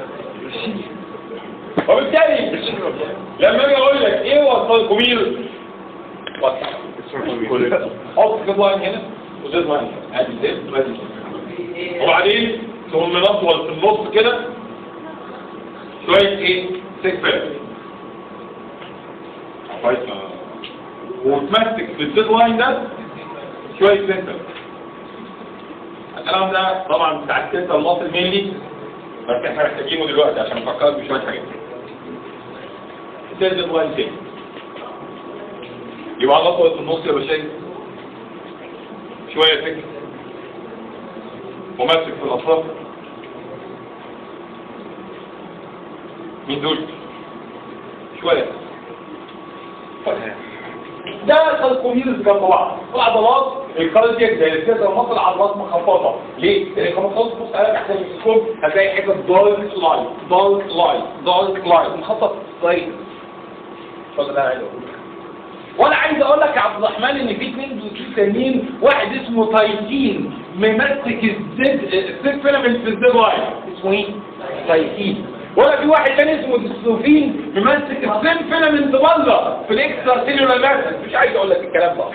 Speaker 1: وبالتالي لما اجي اقول لك ايه هو الكبير وسط حط كده لاين هنا وزيد لاين هنا ادي زيد وادي زيد وبعدين تقوم منطول في النص كده شويه ايه سيك فيلم كويس وتمسك في الزيد لاين ده شويه سنتر الكلام ده طبعا بتاع السنتر المصري مينلي بس احنا محتاجينه دلوقتي عشان نفكرك بشويه حاجات الزيد لاين تاني يبقى نطول في النص يا باشا شوية فكر وماسك في الأطراف مين دول شوية ده الكوميرز جنب بعض العضلات الكاردياك زي الكسر المصل عضلات مخفضه ليه؟ لان لما تخلص بص على تحت الميكروسكوب هتلاقي حتت دارك لاين دارك لاين دارك لاين مخطط طيب اتفضل انا عايز اقول وانا عايز اقول لك يا عبد الرحمن ان في اثنين بروتين تانيين واحد اسمه تايتين ممسك الزد الزد فيلامنت في الزد لاين اسمه ايه؟ تايتين ولا في واحد تاني اسمه ديستروفين ممسك الزد فيلامنت بره في الاكسترا سيلولار ماتريكس مش عايز اقول لك الكلام ده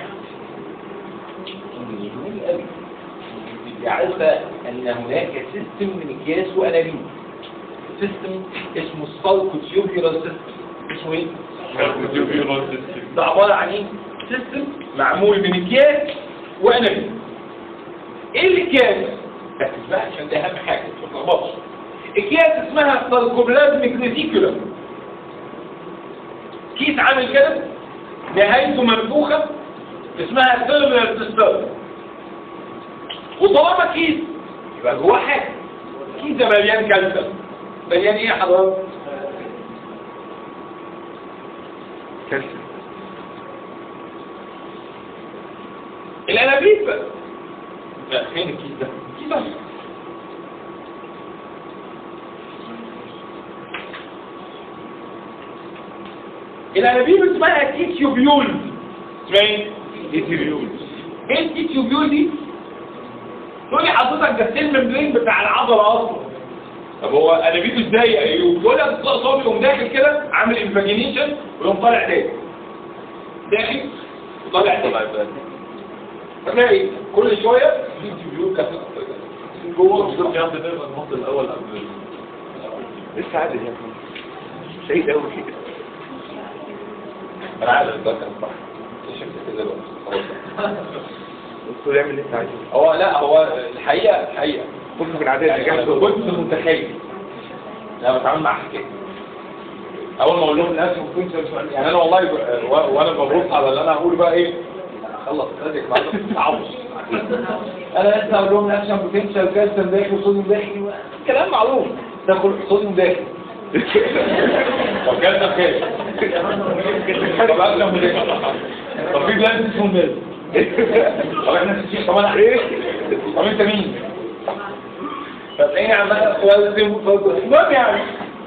Speaker 1: يعرف ان هناك سيستم من اكياس وانابيب سيستم اسمه السالكو تيوبيولار سيستم اسمه ايه؟ ده عبارة عن ايه؟ سيستم معمول من اكياس وانابيب ايه الاكياس؟ ركز بقى عشان ده اهم حاجة ما تتلخبطش اكياس اسمها سالكوبلازميك ريتيكولم كيس عامل كده نهايته منفوخة اسمها سيرفر سيستم وطالما كيس يبقى جواه حاجة كيس ده مليان كالسيوم مليان ايه يا حضرتك؟
Speaker 3: كالسيوم
Speaker 1: الانابيب بقى لا فين الكيس ده؟ الكيس ده الانابيب اسمها تيتيوبيول اسمها ايه؟
Speaker 3: ايثيريول
Speaker 1: ايه التيتيوبيول دي؟ تقول لي حضرتك ده السيل ممبرين بتاع العضله اصلا طب هو انابيبه ازاي يا ايوب؟ يقول لك صوت يقوم داخل كده عامل انفاجينيشن ويقوم طالع تاني داخل وطالع تاني هتلاقي كل شويه في تيوبيول كده جوه
Speaker 2: بالظبط يا عم ده يبقى المنطق الاول قبل
Speaker 3: لسه عادل يا محمد سعيد قوي كده
Speaker 1: انا عارف ده كان صح شفت كده دلوقتي خلاص
Speaker 3: الدكتور يعمل اللي انت عايزه
Speaker 1: هو لا هو الحقيقه الحقيقه
Speaker 3: كنت في العادات اللي
Speaker 1: يعني
Speaker 3: جنبه
Speaker 1: كنت متخيل لما بتعامل مع حكايه اول ما اقول لهم الناس ما كنتش يعني انا والله ب... و... وانا ببص على اللي انا هقوله بقى ايه اخلص خدك بعد تعوش انا لسه اقول لهم الاكشن بوتنشال كالسيوم داخل صوديوم داخل كلام معروف تاخد صوديوم داخل طب كالسيوم خير طب اكشن بوتنشال طب في بلان اسمه مال طب احنا نسيت طب انا ايه طب انت مين فتلاقيني عمال اوزن المهم يعني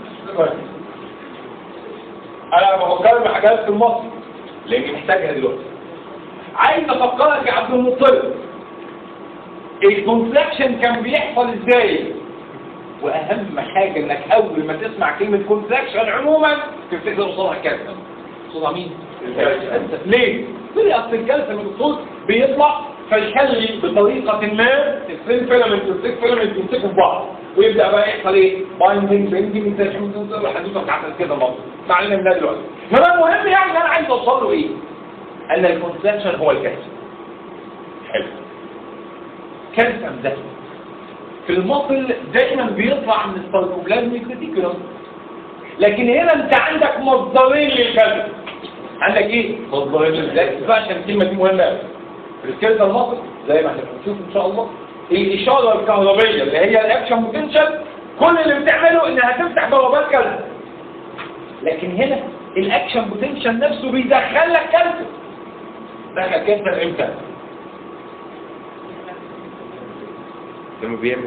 Speaker 1: انا بفكر بحاجات في المصري لاني محتاجها دلوقتي عايز افكرك يا عبد المطلب الكونتراكشن كان بيحصل ازاي واهم حاجه انك اول ما تسمع كلمه كونتراكشن عموما تفتكر قصادها كالسيوم قصادها مين الكالسيوم ليه تقول لي اصل الكالسيوم الدكتور بيطلع فيخلي بطريقه ما السين فيلامنت والسيك فيلامنت يمسكوا في بعض ويبدا بقى يحصل ايه بايندنج بيندنج انترشن الحدوته بتاعت كده برضه ما علينا منها دلوقتي انما المهم يعني انا عايز اوصل له ايه ان الكونتراكشن هو الكالسيوم حلو كالسيوم ده في المصل دايما بيطلع من الساركوبلازميك ريتيكولوم لكن هنا انت عندك مصدرين للكالسيوم عندك ايه مصدرين للكالسيوم بقى عشان الكلمه دي مهمه قوي في الكلمه المصل زي ما احنا بنشوف ان شاء الله الاشاره الكهربيه اللي هي الاكشن بوتنشال كل اللي بتعمله انها تفتح بوابات كالسيوم لكن هنا الاكشن بوتنشال نفسه بيدخل لك كالسيوم دخل كالسيوم امتى
Speaker 3: لما بيعمل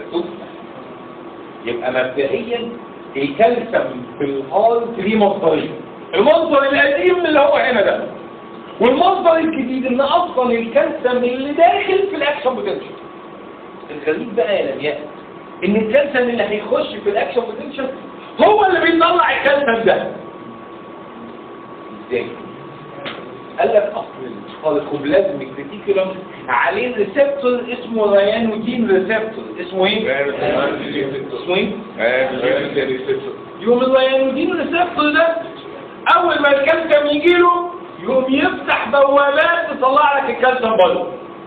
Speaker 1: يبقى مبدئيا الكالسيوم في الارض ليه مصدرين المصدر القديم اللي هو هنا ده والمصدر الجديد ان اصلا الكالسيوم اللي داخل في الاكشن بوتنشال الغريب بقى يا لمياء ان الكالسيوم اللي هيخش في الاكشن بوتنشال هو اللي بيطلع الكالسيوم ده ازاي قال لك اصل الكوبلازميك ريتيكولم عليه ريسبتور اسمه ريانودين ريسبتور اسمه ايه؟ اسمه ايه؟ يوم الريانودين ريسبتور ده اول ما الكالسيوم يجي له يقوم يفتح بوابات تطلع لك الكالسيوم بره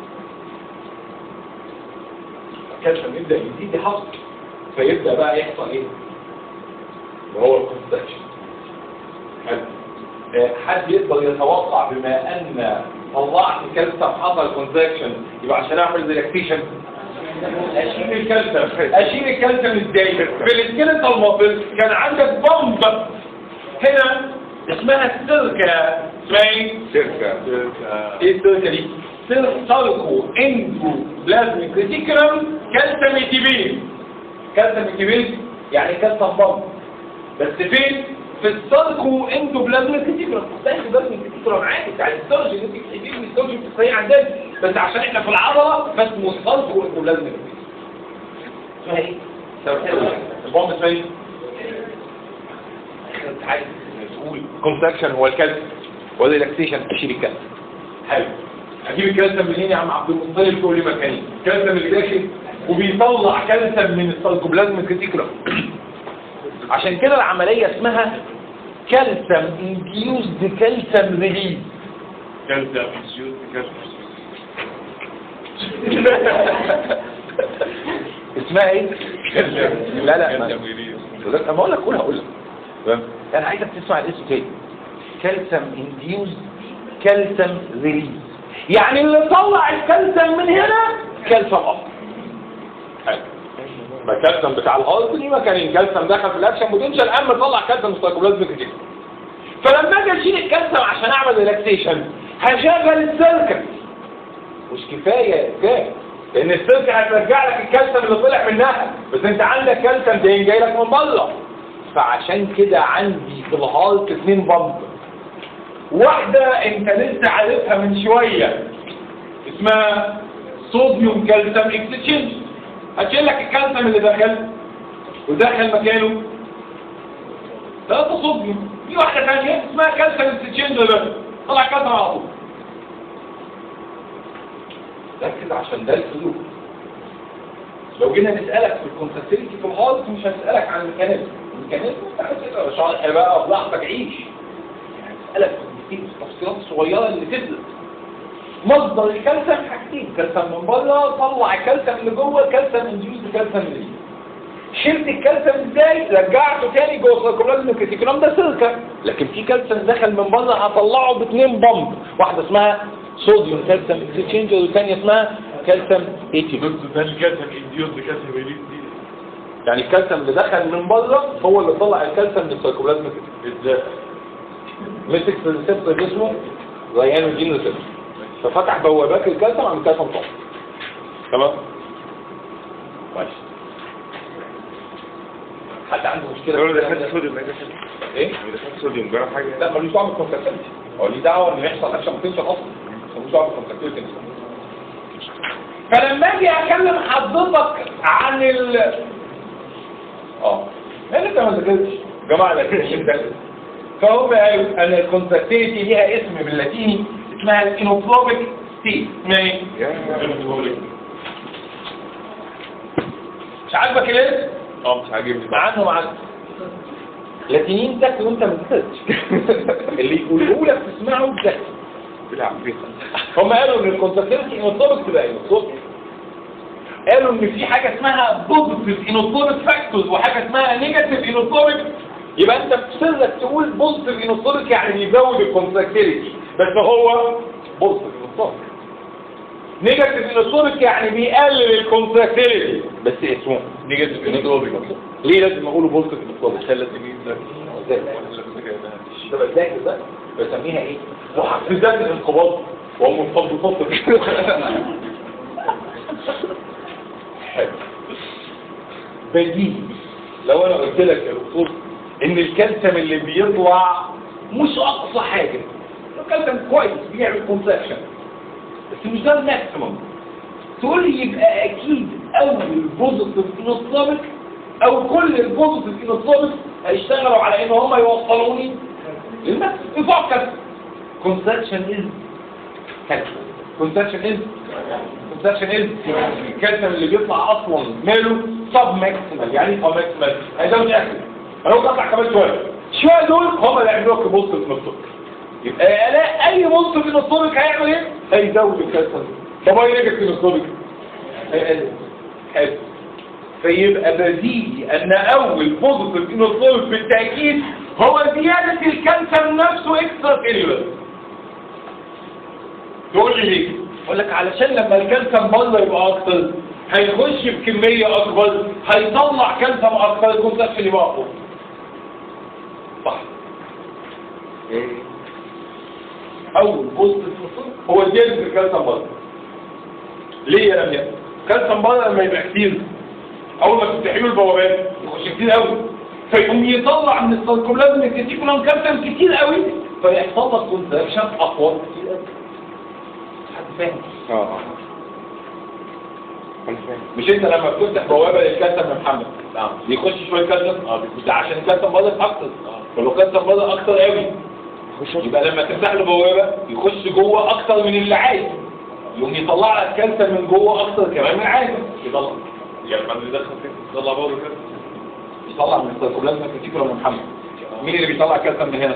Speaker 1: الكالسيوم يبدا يزيد يحصل فيبدا بقى يحصل ايه؟ وهو الكونستكشن حلو آه، حد يقدر يتوقع بما ان طلعت كالسيوم حصل كونتراكشن يبقى عشان اعمل ريلاكسيشن اشيل الكالسيوم اشيل الكالسيوم ازاي في السكيلتال ماسل كان عندك بامب هنا اسمها السيركا اسمها ايه؟
Speaker 3: شركة
Speaker 1: ايه السيركا دي؟ سيركو اندو بلازميك ريتيكولم كالسيوم ايتيبين كالسيوم ايتيبين يعني كالسيوم بامب بس فين؟ في الساركو اندو بلازميك ريتيكولم الساركو بلازميك ريتيكولم عادي بتاع الستورج اللي انت بتحبيه من الستورج بتلاقيه عندنا بس عشان احنا في العضله فاسمه الساركو اندو بلازميك اسمها ايه؟ البامب اسمها ايه؟ انت عايز تقول كونتراكشن هو الكالسيوم والريلاكسيشن اشيل الكالسيوم حلو اجيب الكالسيوم منين يا عم عبد المطلب تقول لي مكانين الكالسيوم اللي داخل وبيطلع كالسيوم من الساركوبلازميك ريتيكولم عشان كده العملية اسمها كالسيوم انديوزد كالسيوم ريليز
Speaker 3: كالسيوم انسيوز كالسيوم
Speaker 1: اسمها ايه؟ لا لا ما-
Speaker 3: كالسيوم ريليز
Speaker 1: لا ما اقول لك قولها اقول لك فاهم؟ انا عايزك تسمع الاسم تاني كالسيوم انديوزد كالسيوم ريليز يعني اللي طلع الكالسيوم من هنا كالسيوم اصلا حلو ما الكالسيوم بتاع الهارت دي مكان الكالسيوم دخل في الاكشن بوتنشال قام طلع كالسيوم سايكوبلازميك جدا فلما اجي اشيل الكالسيوم عشان اعمل ريلاكسيشن هشغل السيركت مش كفايه كفايه لان السيركت هترجع لك الكالسيوم اللي طلع منها بس انت عندك كالسيوم تاني جاي لك من بره فعشان كده عندي في الهارت اتنين بامب واحده انت لسه عارفها من شويه اسمها صوديوم كالسيوم اكسشينج هتشيل لك الكالسيوم اللي دخل ودخل مكانه ثلاثة صوديوم في واحدة ثانية اسمها كالسيوم اكسشينج بس طلع كالسيوم على طول ركز عشان ده السلوك لو جينا نسألك في الكونسستنسي في الهارت مش هنسألك عن الميكانيزم الميكانيزم انت هتقرا شرح بقى براحتك عيش يعني هنسألك في التفصيلات الصغيرة اللي تفرق مصدر الكالسيوم حاجتين كالسيوم من بره طلع الكالسيوم اللي جوه الكالسيوم انديوز كالسيوم اللي جوه. شلت الكالسيوم ازاي رجعته تاني جوه السيركولازم الكريتيكولوم ده سيركا لكن في كالسيوم دخل من بره هطلعه باثنين بامب واحده اسمها صوديوم كالسيوم اكسشينج والثانيه اسمها كالسيوم اي تي
Speaker 3: بص ده الكالسيوم انديوز كالسيوم ريليز دي
Speaker 1: يعني الكالسيوم اللي دخل من بره هو اللي طلع الكالسيوم للسيركولازم
Speaker 3: ازاي
Speaker 1: مسك في الريسبتور اللي اسمه ريان جين ريسبتور ففتح بوابات الكالسيوم عن الكالسيوم طبعا تمام ماشي حد عنده مشكله
Speaker 3: لو
Speaker 1: في
Speaker 3: دخلت
Speaker 1: الكلام ده؟
Speaker 3: صوديوم ده
Speaker 1: ايه
Speaker 3: لو دخلت صوديوم جرى حاجة
Speaker 1: لا ملوش دعوه بالكونتاكتيفيتي هو ليه دعوه انه يحصل اكشن بوتنشال اصلا ملوش دعوه بالكونتاكتيفيتي فلما اجي اكلم حضرتك عن ال اه يعني انت ما ذاكرتش جماعه لاتينيين ده فهم قالوا ان الكونتاكتيفيتي ليها اسم باللاتيني اسمها الانوتروبيك ستيت اسمها ايه؟ مش عاجبك الاسم؟
Speaker 3: اه مش عاجبني
Speaker 1: مع انه مع لاتينيين تاكل وانت ما تاكلش اللي يقولوا لك تسمعه ده
Speaker 3: بيلعب فيها
Speaker 1: هم قالوا ان الكونتاكتيفيتي انوتروبيك تبقى انوتروبيك قالوا ان في حاجه اسمها بوزيتيف انوتروبيك فاكتورز وحاجه اسمها نيجاتيف انوتروبيك يبقى انت بسرك تقول بوزيتيف انوتروبيك يعني بيزود الكونتاكتيفيتي بس هو بوزيتيف انوتروبيك نيجاتيف انوتروبيك يعني بيقلل الكونتاكتيفيتي بس اسمه
Speaker 3: نيجاتيف انوتروبيك
Speaker 1: ليه لازم اقوله بوزيتيف انوتروبيك
Speaker 3: خلت مين ده
Speaker 1: ده بذاكر ده بسميها ايه محفزات الانقباض ومنفضضات حلو. بديهي لو انا قلت لك يا دكتور ان الكالسيوم اللي بيطلع مش اقصى حاجه الكالسيوم كويس بيعمل كونتراكشن بس مش ده الماكسيمم تقول لي يبقى اكيد اول بوزيتيف انوتروبيك او كل البوزيتيف انوتروبيك هيشتغلوا على ان هم يوصلوني للماكسيمم يفكر كونتراكشن از كالسيوم كونتراكشن از كونتراكشن از الكالسيوم اللي بيطلع اصلا ماله سب ماكسيمال يعني ايه سب ماكسيمال هيزود اكل انا ممكن اطلع كمان شويه شويه دول هم اللي هيعملوا لك بوزيتيف انوتروبيك يبقى الاقي اي بوزيتيف انوتروبيك هيعمل ايه؟ هيزود الكالسيوم طب اي نيجاتيف انوتروبيك هيقلل حلو فيبقى بديهي ان اول بوزيتيف انوتروبيك بالتاكيد هو زياده الكالسيوم نفسه اكسترا سيلولر تقول لي ليه؟ اقول لك علشان لما الكالسيوم بره يبقى اكتر هيخش بكميه اكبر هيطلع كالسيوم اكتر الكونتراكشن يبقى اقوى صح اول بوزيتيف انوتروبيك هو زياده الكالسيوم بره ليه يا لميا؟ كالسيوم بره لما يبقى كتير اول ما تفتحي له البوابات يخش كتير قوي فيقوم يطلع من السيركولازم الكتيكولم كالسيوم كتير قوي فيحصل لك كونتراكشن اقوى كتير قوي حد فاهم
Speaker 3: اه انا فاهم
Speaker 1: مش انت لما بتفتح بوابه للكالسيوم يا محمد
Speaker 2: نعم
Speaker 1: بيخش شويه كالسيوم اه ده عشان الكالسيوم بره اكتر ولو كالسيوم بره اكتر قوي يبقى لما تفتح له بوابه يخش جوه اكتر من اللي عايز يقوم يطلع لك كالسيوم من جوه اكتر كمان من عايز يطلع
Speaker 3: يعني بعد اللي دخل فيك تطلع برضه كده
Speaker 1: بيطلع من السيتوبلازم الكتيكولا من محمد مين اللي بيطلع الكالسيوم من هنا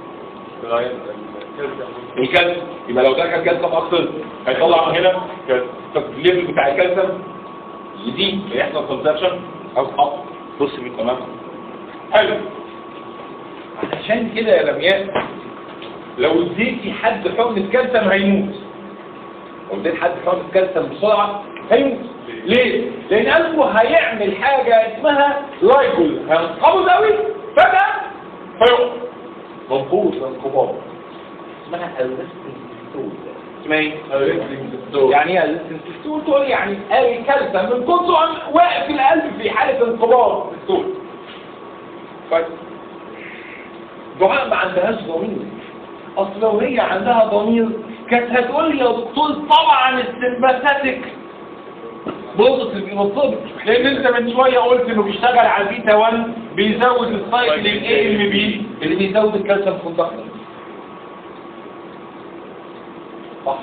Speaker 1: الكالسيوم يبقى لو ده كان كالسيوم اكتر هيطلع من هنا الليفل بتاع الكالسيوم يزيد يحصل كونسبشن او اب بص بيه تمام حلو عشان كده يا لمياء لو اديتي حد حقنة كالسيوم هيموت لو اديت حد حقنة كالسيوم بسرعة هيموت ليه؟ لأن قلبه هيعمل حاجة اسمها لايكول هينقبض قوي فجأة فيقف منقوص انقباض اسمها الريستنج اسمها ايه؟ يعني ايه الريستنج تقول يعني الكالسيوم من كتر واقف القلب في حالة انقباض السول طيب دعاء ما عندهاش ضمير اصل لو هي عندها ضمير كانت هتقول لي يا دكتور طبعا السمباثيك بوظت المطلوب لان انت من شويه قلت انه بيشتغل على البيتا 1 بيزود السايكل الاي ام بي اللي بيزود الكالسيوم في الضغط صح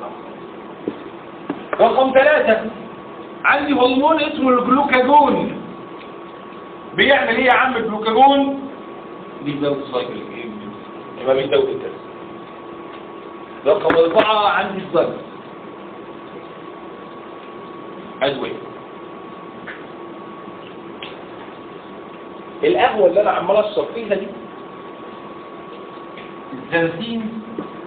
Speaker 1: رقم ثلاثة عندي هرمون اسمه الجلوكاجون بيعمل ايه يا عم الجلوكاجون بيزود السايكل الاي ام بي يبقى بيزود الكالسيوم رقم أربعة عندي الزجر أزوي القهوة اللي أنا عمال أشرب فيها دي الزنزين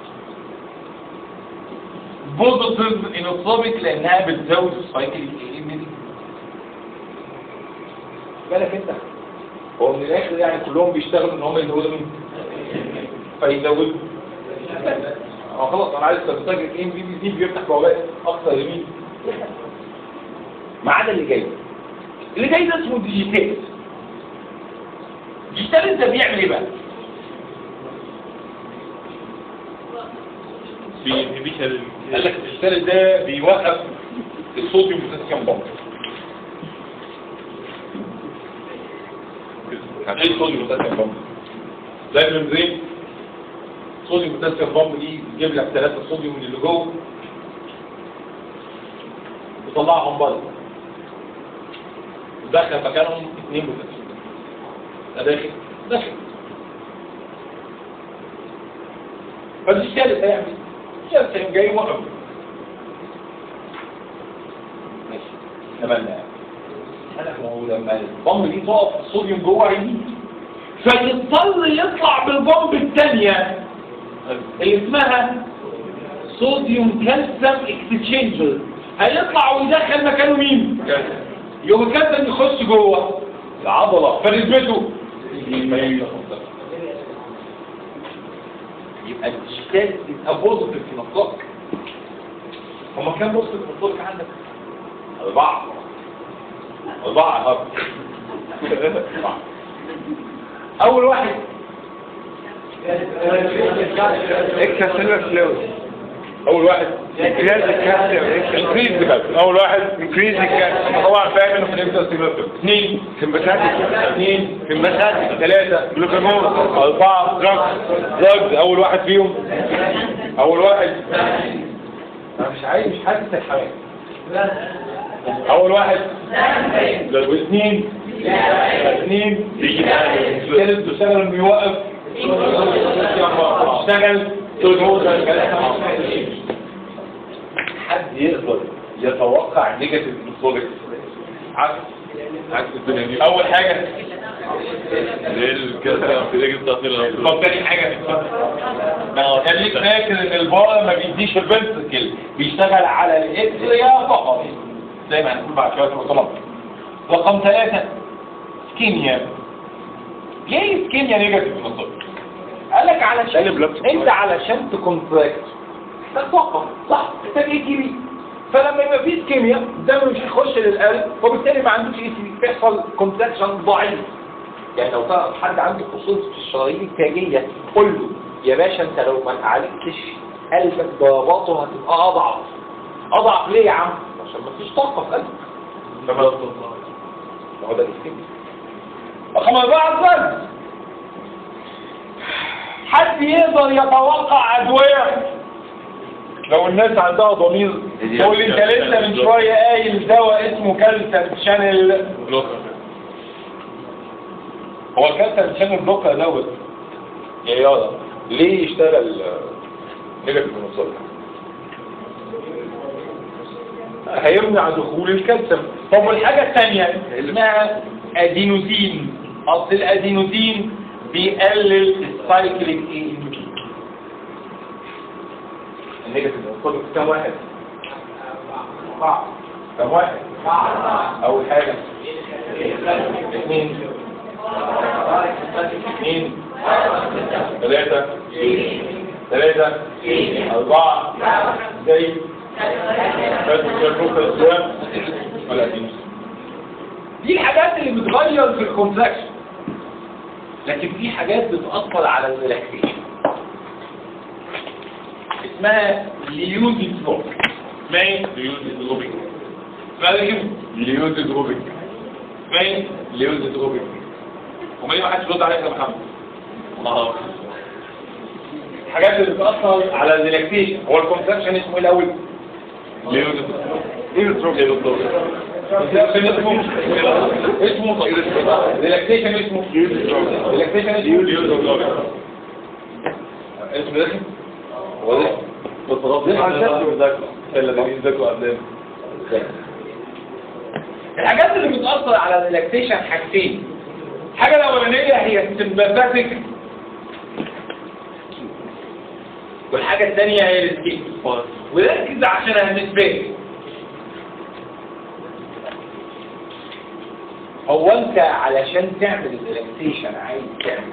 Speaker 1: بوزيتيف انوتروبيك لأنها بتزود السايكل الإيميلي بالك أنت هو من الآخر يعني كلهم بيشتغلوا إن هم يزودوا مين؟ فيزودوا اه خلاص انا عايز استخدم الام بي دي بيفتح بوابات اكثر لمين ما عدا اللي جاي اللي جاي ده اسمه ديجيتال ديجيتال ده بيعمل ايه بقى
Speaker 2: بيهبيشن
Speaker 1: قال لك الديجيتال ده بيوقف الصوديوم بوتاسيوم بامب ايه الصوديوم بوتاسيوم بامب زي البنزين صوديوم بوتاسيوم بامب دي تجيب لك ثلاثة صوديوم من اللي جوه وتطلعهم بره ودخل مكانهم اثنين بوتاسيوم ده داخل داخل فدي الثالث هيعمل الثالث هيقوم جاي وقف ماشي تمام انا هو لما البامب دي تقف الصوديوم جوه هيزيد فيضطر يطلع بالبامب الثانيه اللي اسمها صوديوم كالسيوم اكستشينجر هيطلع ويدخل مكانه مين يوم الكالسيوم يخش جوه العضله فنسبته يبقى الاشكال يبقى بوزيتيف في نطاق هما كام بوزيتيف في نطاق عندك اربعه اربعه هرب اول واحد
Speaker 3: Extracellular fluid.
Speaker 1: اول واحد
Speaker 3: Increase the calcium.
Speaker 1: انكريز بكالسيوم اول واحد
Speaker 3: Increase the calcium.
Speaker 1: طبعا فاهم انه في الانترستيلر اثنين
Speaker 3: Sympathetic.
Speaker 1: اثنين
Speaker 3: Sympathetic.
Speaker 1: ثلاثة
Speaker 3: Glucagon.
Speaker 1: أربعة
Speaker 3: Drugs.
Speaker 1: دراجز أول واحد فيهم أول واحد أنا مش عايز مش حاسس الحياة أول واحد واثنين اثنين ثالث تشتغل بيوقف اشتغل حد يقدر يتوقع نيجاتيف انفلونكس عكس عكس الدنيا دي اول حاجه
Speaker 2: الكلام في رجل تأثير
Speaker 1: طب تاني حاجه اه خليك فاكر ان البار ما بيديش الفنتركل بيشتغل على الاتريا فقط زي ما هنقول بعد شويه في الطلب رقم ثلاثة سكينيا ليه سكينيا نيجاتيف في الطب قال لك علشان انت علشان تكونتراكت محتاج طاقه صح محتاج اي تي بي فلما يبقى في سكيميا الدم مش هيخش للقلب وبالتالي ما عندوش اي تي بي بيحصل كونتراكشن ضعيف يعني لو تعرف حد عنده خصوص في الشرايين التاجيه قول له يا باشا انت لو ما اتعالجتش قلبك ضرباته هتبقى اضعف اضعف ليه يا عم عشان ما فيش طاقه في قلبك فما هو ده السكيميا رقم أربعة الضرب حد يقدر يتوقع أدوية لو الناس عندها ضمير تقول لي انت لسه من شوية قايل دواء اسمه كالسيوم شانل هو الكالسيوم شانل بلوكر دوت يا يارا ليه يشتغل نيجاتيف منصرف هيمنع دخول الكالسيوم طب والحاجة الثانية اسمها ادينوزين اصل الادينوزين بيقلل السايكليك ايه النيجاتيف منصرف كم واحد كم واحد اول حاجة اثنين اثنين ثلاثة ثلاثة أربعة زي ولا دي دي الحاجات اللي بتغير في الكونتراكشن لكن في حاجات بتأثر على الريلاكسيشن اسمها ليوزي دروب اسمها ايه؟ ليوزي دروبينج اسمها ايه؟ ليوزي دروبينج اسمها ايه؟ ليوزي دروبينج وما ليه ما حدش يرد عليك يا محمد؟ ما هو الحاجات اللي بتأثر على الريلاكسيشن هو الكونتراكشن اسمه ايه الأول؟ ليوزي دروبينج اسمه اسمه ريلاكسيشن اسمه ريلاكسيشن اسمه اسمه ده هو ده الحاجات اللي بتأثر على الريلاكسيشن حاجتين الحاجة الأولانية هي السمباثيك والحاجة الثانية هي السكين وركز عشان هنسبق هو انت علشان تعمل الريلاكسيشن عايز تعمل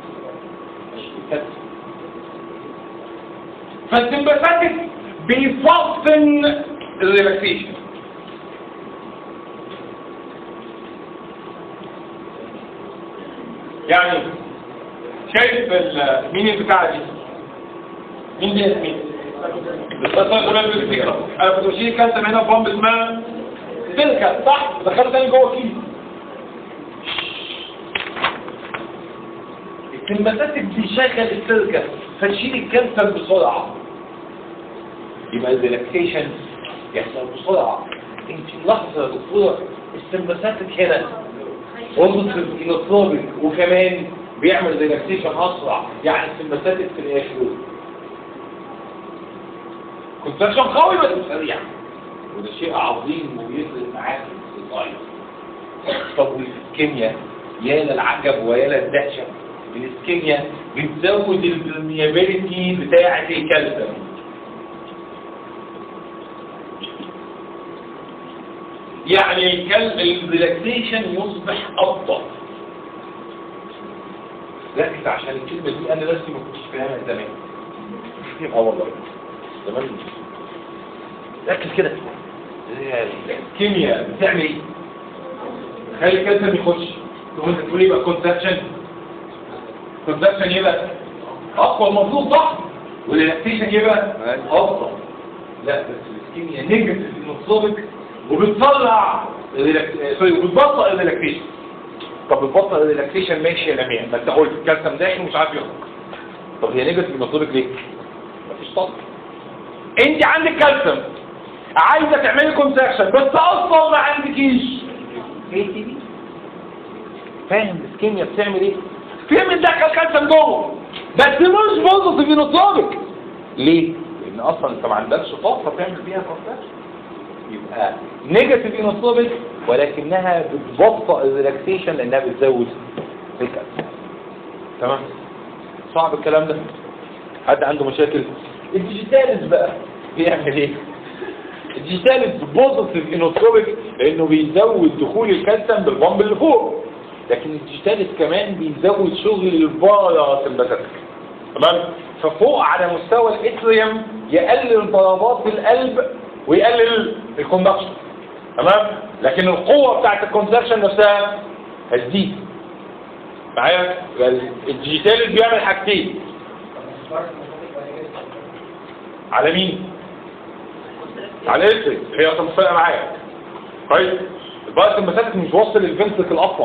Speaker 1: فالسمباثيك بيفصل الريلاكسيشن يعني شايف ال- مين البتاعة دي مين دي مين بس انا انا كنت بشيل كالسيوم هنا في بامب اسمها سيليكا صح دخلت تاني جوه كيس السمباثيك بيشغل السيليكا فتشيل الكالسيوم بسرعه يبقى الريلاكسيشن يحصل بسرعه انت لحظه يا دكتوره السمباثيك هنا وظف الانوتروبيك وكمان بيعمل ريلاكسيشن اسرع يعني السمباثيك في الاشهر كونتراكشن قوي بس سريع وده شيء عظيم وبيفرق معاك في الصيف طب والكيمياء يا للعجب ويا للدهشه الاسكيميا بتزود البرميابيليتي بتاعه الكالسيوم يعني الكلب الريلاكسيشن يصبح افضل ركز عشان الكلمه دي انا نفسي ما كنتش فاهمها زمان اه والله زمان ركز كده الكيمياء بتعمل ايه خلي الكالسيوم يخش تقوم انت تقول يبقى كونتراكشن كونتراكشن يبقى اقوى المفروض صح والريلاكسيشن يبقى افضل لا بس الكيمياء نيجاتيف انوصولك وبتطلع الريلاك- سوري وبتبطئ الريلاكسيشن طب بتبطئ الريلاكسيشن ماشي يا لميع ما انت قلت الكالسيوم داخل ومش عارف يخرج طب هي نيجاتيف انوصولك ليه؟ مفيش طاقه انت عندك كالسيوم عايزه تعملي كونتراكشن بس اصلا ما عندكيش ايه دي فاهم الكيمياء بتعمل ايه في بتدخل كالسيوم جوه بس مش بوظت فينوتروبيك ليه لان اصلا انت ما عندكش طاقه تعمل بيها كونتراكشن يبقى نيجاتيف انوتروبيك ولكنها بتبطئ الريلاكسيشن لانها بتزود في الكالسيوم تمام صعب الكلام ده حد عنده مشاكل الديجيتالز بقى بيعمل ايه الديجيتالز بوزيتيف انوتروبيك لانه بيزود دخول الكالسيوم بالبامب اللي فوق لكن الديجيتالز كمان بيزود شغل البارا سمباتيك تمام ففوق على مستوى الاتريوم يقلل ضربات القلب ويقلل الكوندكشن تمام لكن القوه بتاعت الكونتراكشن نفسها هتزيد معايا يبقى الديجيتالز بيعمل حاجتين على مين على الاتريوم هي اصلا مش فارقه معايا كويس البارا سمباتيك مش واصل للفنتركل اصلا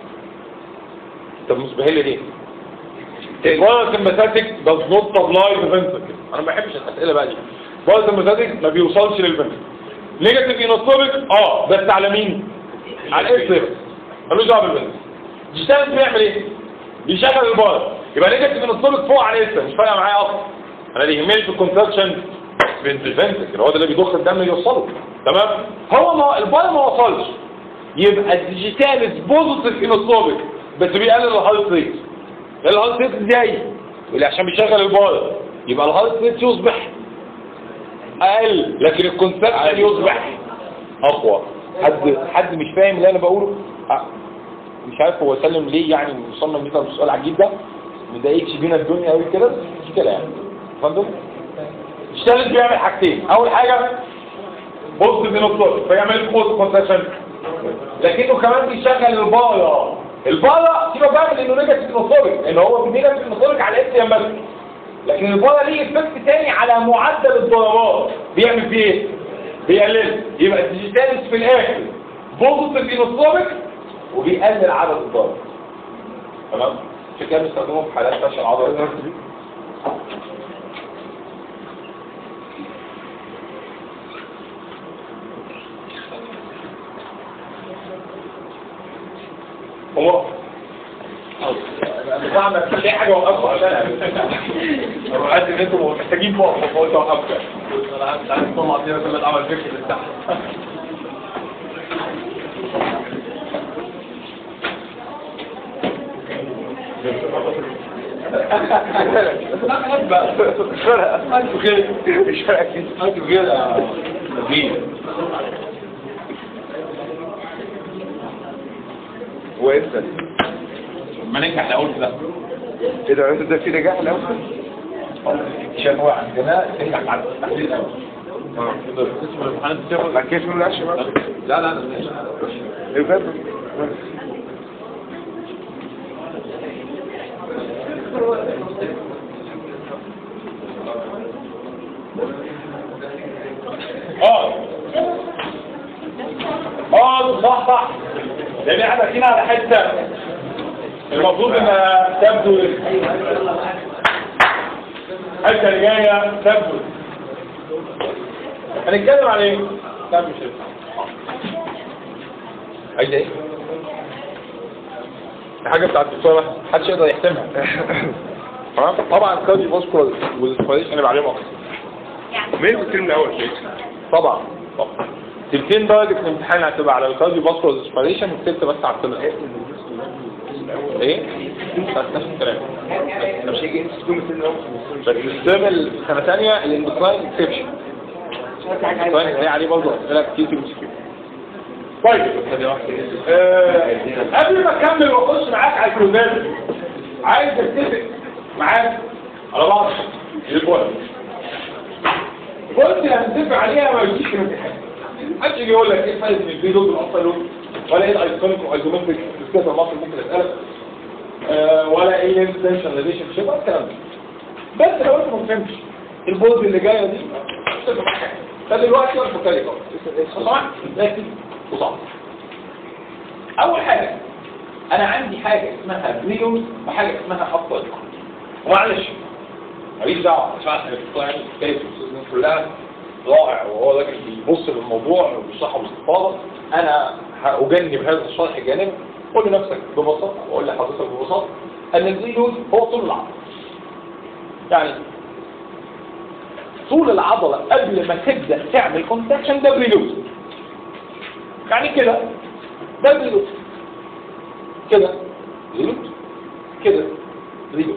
Speaker 1: طب مش بهل ليه البارا سمباتيك does not supply the ventricle انا ما بحبش الاسئله بقى دي البارا سمباتيك ما بيوصلش للفنتركل نيجاتيف انوتروبيك اه بس على مين على الاتريوم ملوش دعوه بالفنتركل ديجيتالس بيعمل ايه بيشغل البار يبقى نيجاتيف انوسوبيك فوق على لسه مش فارقه معايا اصلا انا اللي يهمني في الكونتراكشن الفنتكل هو ده اللي بيضخ الدم اللي يوصله تمام هو ما البار ما وصلش يبقى الديجيتالس بوزيتيف انوسوبيك بس بيقلل الهارت ريت الهارت ريت ازاي اللي عشان بيشغل البار يبقى الهارت ريت يصبح اقل لكن الكونتراكشن يصبح اقوى حد حد مش فاهم اللي انا بقوله أه. مش عارف هو سلم ليه يعني مصمم جدا بالسؤال العجيب ده مضايقش بينا الدنيا قوي كده مش كده يعني فندم اشتغل بيعمل حاجتين اول حاجه بوست بينوصل فيعمل بوست كونتراكشن لكنه كمان بيشغل البايا البايا سيبك بقى من انه نيجاتيف انوفوريك ان هو نيجاتيف انوفوريك على الاس بس لكن البايا ليه افكت تاني على معدل الضربات بيعمل فيه ايه؟ بيقلل يبقى الديجيتالس في الاخر بوزيتيف انوفوريك وبيقلل عدد الضرب تمام عشان كده بيستخدموه في حالات فشل عضلي هو انا بعمل كل حاجه وقفوا عشان انا حاسس ان انتوا محتاجين فوق فقلت اوقفك
Speaker 2: انا عايز عايز اطلع فيها كل العمل فكر اللي تحت
Speaker 1: انتوا كده مش فارق انتوا كده مدين
Speaker 3: وانت
Speaker 1: ما ننجح لو قلت لا
Speaker 3: ايه ده انت ده في نجاح الاول
Speaker 1: عشان هو عندنا تنجح بعد التحليل الاول
Speaker 3: اه
Speaker 2: اسمه الامتحان التفل
Speaker 3: ما كيف من العشاء بقى
Speaker 2: لا لا لا
Speaker 3: ايه فاهم
Speaker 1: اه اه صح صح لان احنا داخلين على حته المفروض انها تبدو الحته اللي جايه تبدو هنتكلم عن ايه؟ لا مش عايز ايه؟ الحاجه بتاعت الدكتوره محدش يقدر يحتمها تمام طبعا الكارديو فاسكولار والسبايريشن هنبقى عليهم اكتر
Speaker 3: مين في الترم الاول كده
Speaker 1: طبعا طبعا تلتين درجة الامتحان هتبقى على الكارديو فاسكولار اسبيريشن والتلت بس على الطب ايه؟ نفس الكلام
Speaker 3: مش هيجي انت تكون الترم الاول
Speaker 1: بس الترم السنة ثانية الاندوكراين اكسبشن الاندوكراين هتلاقي عليه برضه اسئلة كتير في المسكين طيب آه، قبل ما اكمل واخش معاك على الكلوزات عايز اتفق معاك على بعض البوينت البوينت اللي هنتفق عليها ما يجيش في الامتحان محدش يجي يقول لك ايه الفرق بين البيلود والابطالود ولا ايه الايكونيك والايزومتريك كده المصري ممكن اسالك آه، ولا ايه الانتنشن ريليشن شيب ولا الكلام ده بس لو انت ما فهمتش البوز اللي جايه دي مش هتبقى معاك حاجة. فدلوقتي انا مختلف اهو طبعا ركز وصعب اول حاجه انا عندي حاجه اسمها بريوز وحاجه اسمها ابطال ومعلش ماليش دعوه مش عارف يعني كيف الناس كلها رائع وهو راجل بيبص للموضوع بصحه واستفاضه انا هجنب هذا الشرح الجانبي قول لنفسك ببساطه واقول لحضرتك ببساطه ان البريوز هو طول العضله يعني طول العضله قبل ما تبدا تعمل كونتراكشن ده بريلوز يعني كده ده بريلوز كده بريلوز كده بريلوز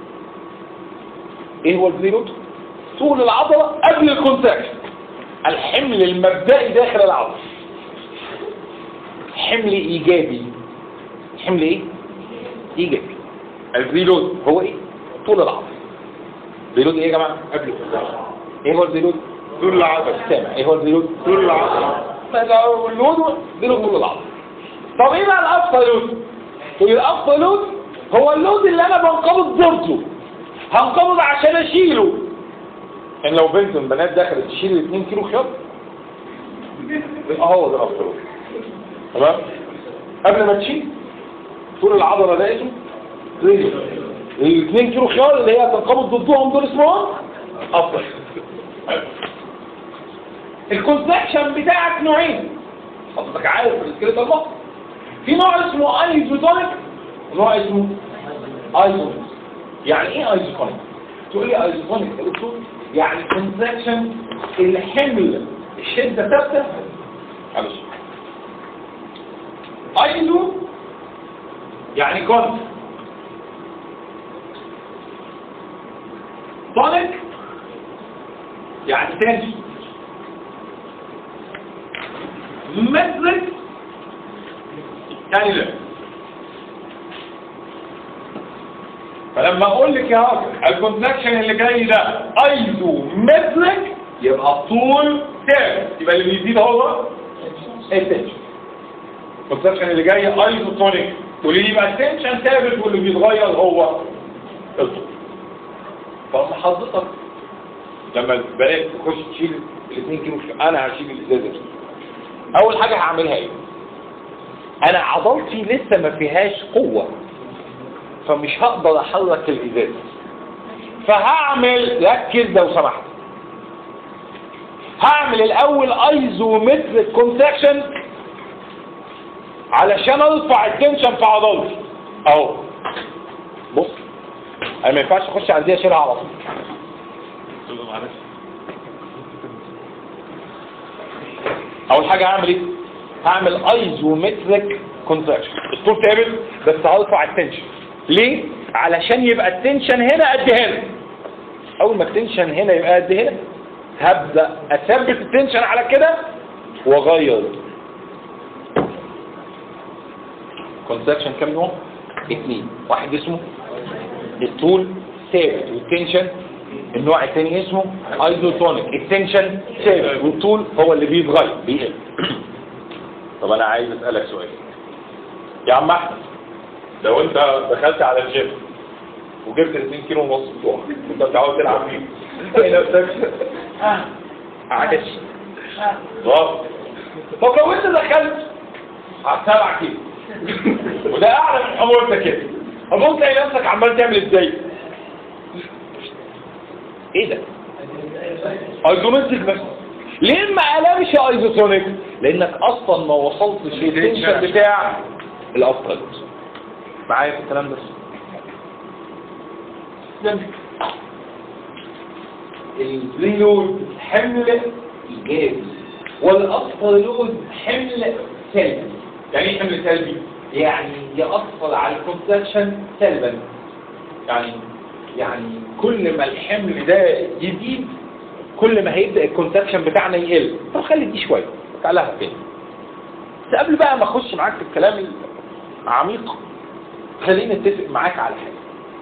Speaker 1: ايه هو البريلوز طول العضله قبل الكونتراكشن الحمل المبدئي داخل العضله حمل ايجابي حمل ايه ايجابي البريلود هو ايه طول العضله بريلود ايه يا جماعه قبل الكونتراكشن ايه هو البريلود
Speaker 3: طول العضله
Speaker 1: سامع ايه هو البريلود
Speaker 3: طول العضله
Speaker 1: اللود بيلود طول العضله طب ايه بقى الافضل لود الافضل لود هو اللود اللي انا بنقبض ضده هنقبض عشان اشيله ان لو بنت من بنات دخلت تشيل 2 كيلو خيار يبقى هو ده الافضل لود تمام قبل ما تشيل طول العضله ده اسمه ريزو ال 2 كيلو خيار اللي هي تنقبض ضدهم دول اسمهم افضل الكونتراكشن بتاعك نوعين حضرتك عارف السكيلت المصري في نوع اسمه ايزوتونيك نوع اسمه ايزونيك يعني ايه ايزوتونيك تقول لي ايزوتونيك يا دكتور يعني كونتراكشن الحمل الشده ثابته معلش ايزو يعني كونت تونيك يعني تنشن مترك يعني لا فلما اقول لك يا راجل الكونتراكشن اللي جاي ده ايزو مترك يبقى الطول ثابت يبقى اللي بيزيد هو التنشن الكونتراكشن اللي جاي ايزوتونيك تقولي لي يبقى التنشن ثابت واللي بيتغير هو الطول فاما حضرتك لما البنات تخش تشيل الاثنين كيلو انا هشيل الازازه دي اول حاجه هعملها ايه انا عضلتي لسه ما فيهاش قوه فمش هقدر احرك الازازه فهعمل ركز لو سمحت هعمل الاول ايزومتريك كونتراكشن علشان ارفع التنشن في عضلتي اهو بص انا ما ينفعش اخش على دي اشيلها على طول
Speaker 2: قلت له معلش
Speaker 1: اول حاجه هعمل ايه هعمل ايزومتريك كونتراكشن الطول ثابت بس هرفع التنشن ليه علشان يبقى التنشن هنا قد هنا اول ما التنشن هنا يبقى قد هنا هبدا اثبت التنشن على كده واغير كونتراكشن كام نوع اثنين واحد اسمه الطول ثابت والتنشن النوع الثاني اسمه ايزوتونيك التنشن ثابت والطول هو اللي بيتغير بيقل طب انا عايز اسالك سؤال يا عم احمد لو انت دخلت على الجيم وجبت 2 كيلو ونص بتوعك انت بتعود تلعب فيه تلاقي نفسك عكس غلط طب لو انت دخلت على 7 كيلو وده اعلى من حمولتك كده هتبص تلاقي نفسك عمال تعمل ازاي ايه ده ايزومتريك بس ليه ما قلبش ايزوتونيك لانك اصلا ما وصلتش للتنشن بتاع الافقد معايا في الكلام ده البريلود حمل ايجابي والاصفر لود حمل سلبي يعني ايه حمل سلبي يعني يأثر على الكونتراكشن سلبا يعني يعني كل ما الحمل ده يزيد كل ما هيبدأ الكونتراكشن بتاعنا يقل طب خلي دي شوية تعالها فين بس قبل بقى ما اخش معاك في الكلام العميق خليني اتفق معاك على حاجة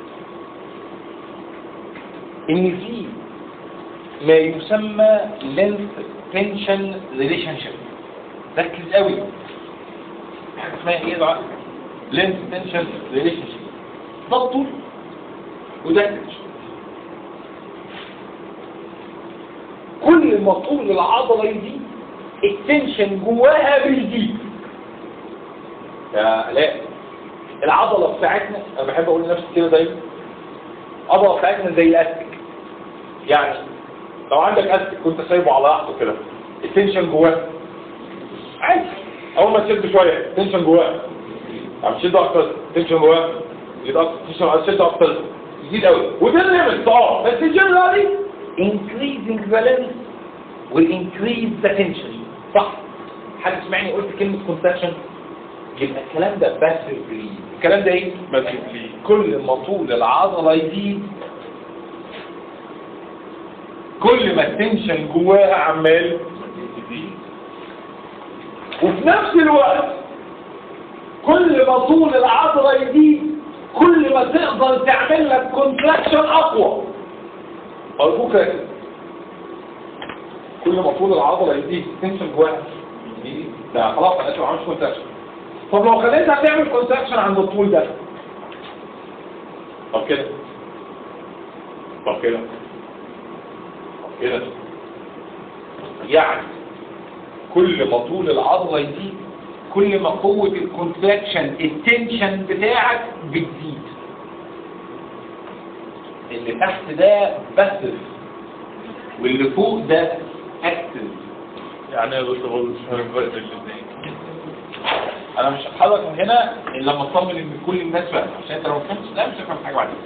Speaker 1: ان في ما يسمى length tension relationship ركز قوي حاجة اسمها ايه بقى length tension relationship ده الطول وده التنشن كل ما طول العضلة يزيد التنشن جواها بيزيد يا لا العضلة بتاعتنا انا بحب اقول لنفسي كده دايما العضلة بتاعتنا زي الاستك يعني لو عندك استك كنت سايبه على راحته كده التنشن جواه عادي اول ما تشد شويه التنشن جواه عم تشد اكتر التنشن جواه يزيد اكتر التنشن عم تشد اكتر يزيد قوي وده الليمت اه بس جنرالي increasing the length will increase the tension صح حد سمعني قلت كلمة contraction يبقى الكلام ده بس الكلام ده ايه
Speaker 2: بس ليه
Speaker 1: كل ما طول العضلة يزيد كل ما التنشن جواها عمال يزيد وفي نفس الوقت كل ما طول العضلة يزيد كل ما تقدر تعمل لك كونتراكشن اقوى ارجوك ركز كل ما طول العضلة يزيد التنشن جواها يزيد ده خلاص انا ما عملش كونتراكشن طب لو خليتها تعمل كونتراكشن عند الطول ده طب كده طب كده طب كده يعني كل ما طول العضلة يزيد كل ما قوة الكونتراكشن التنشن بتاعك بتزيد اللي تحت ده باسف واللي فوق ده اكتف
Speaker 2: يعني يا دكتور مش فاهم الفرق بين الاثنين
Speaker 4: انا مش هتحرك من هنا الا لما اطمن ان كل الناس فاهمه عشان انت لو ما فهمتش لا مش هتفهم حاجه بعدين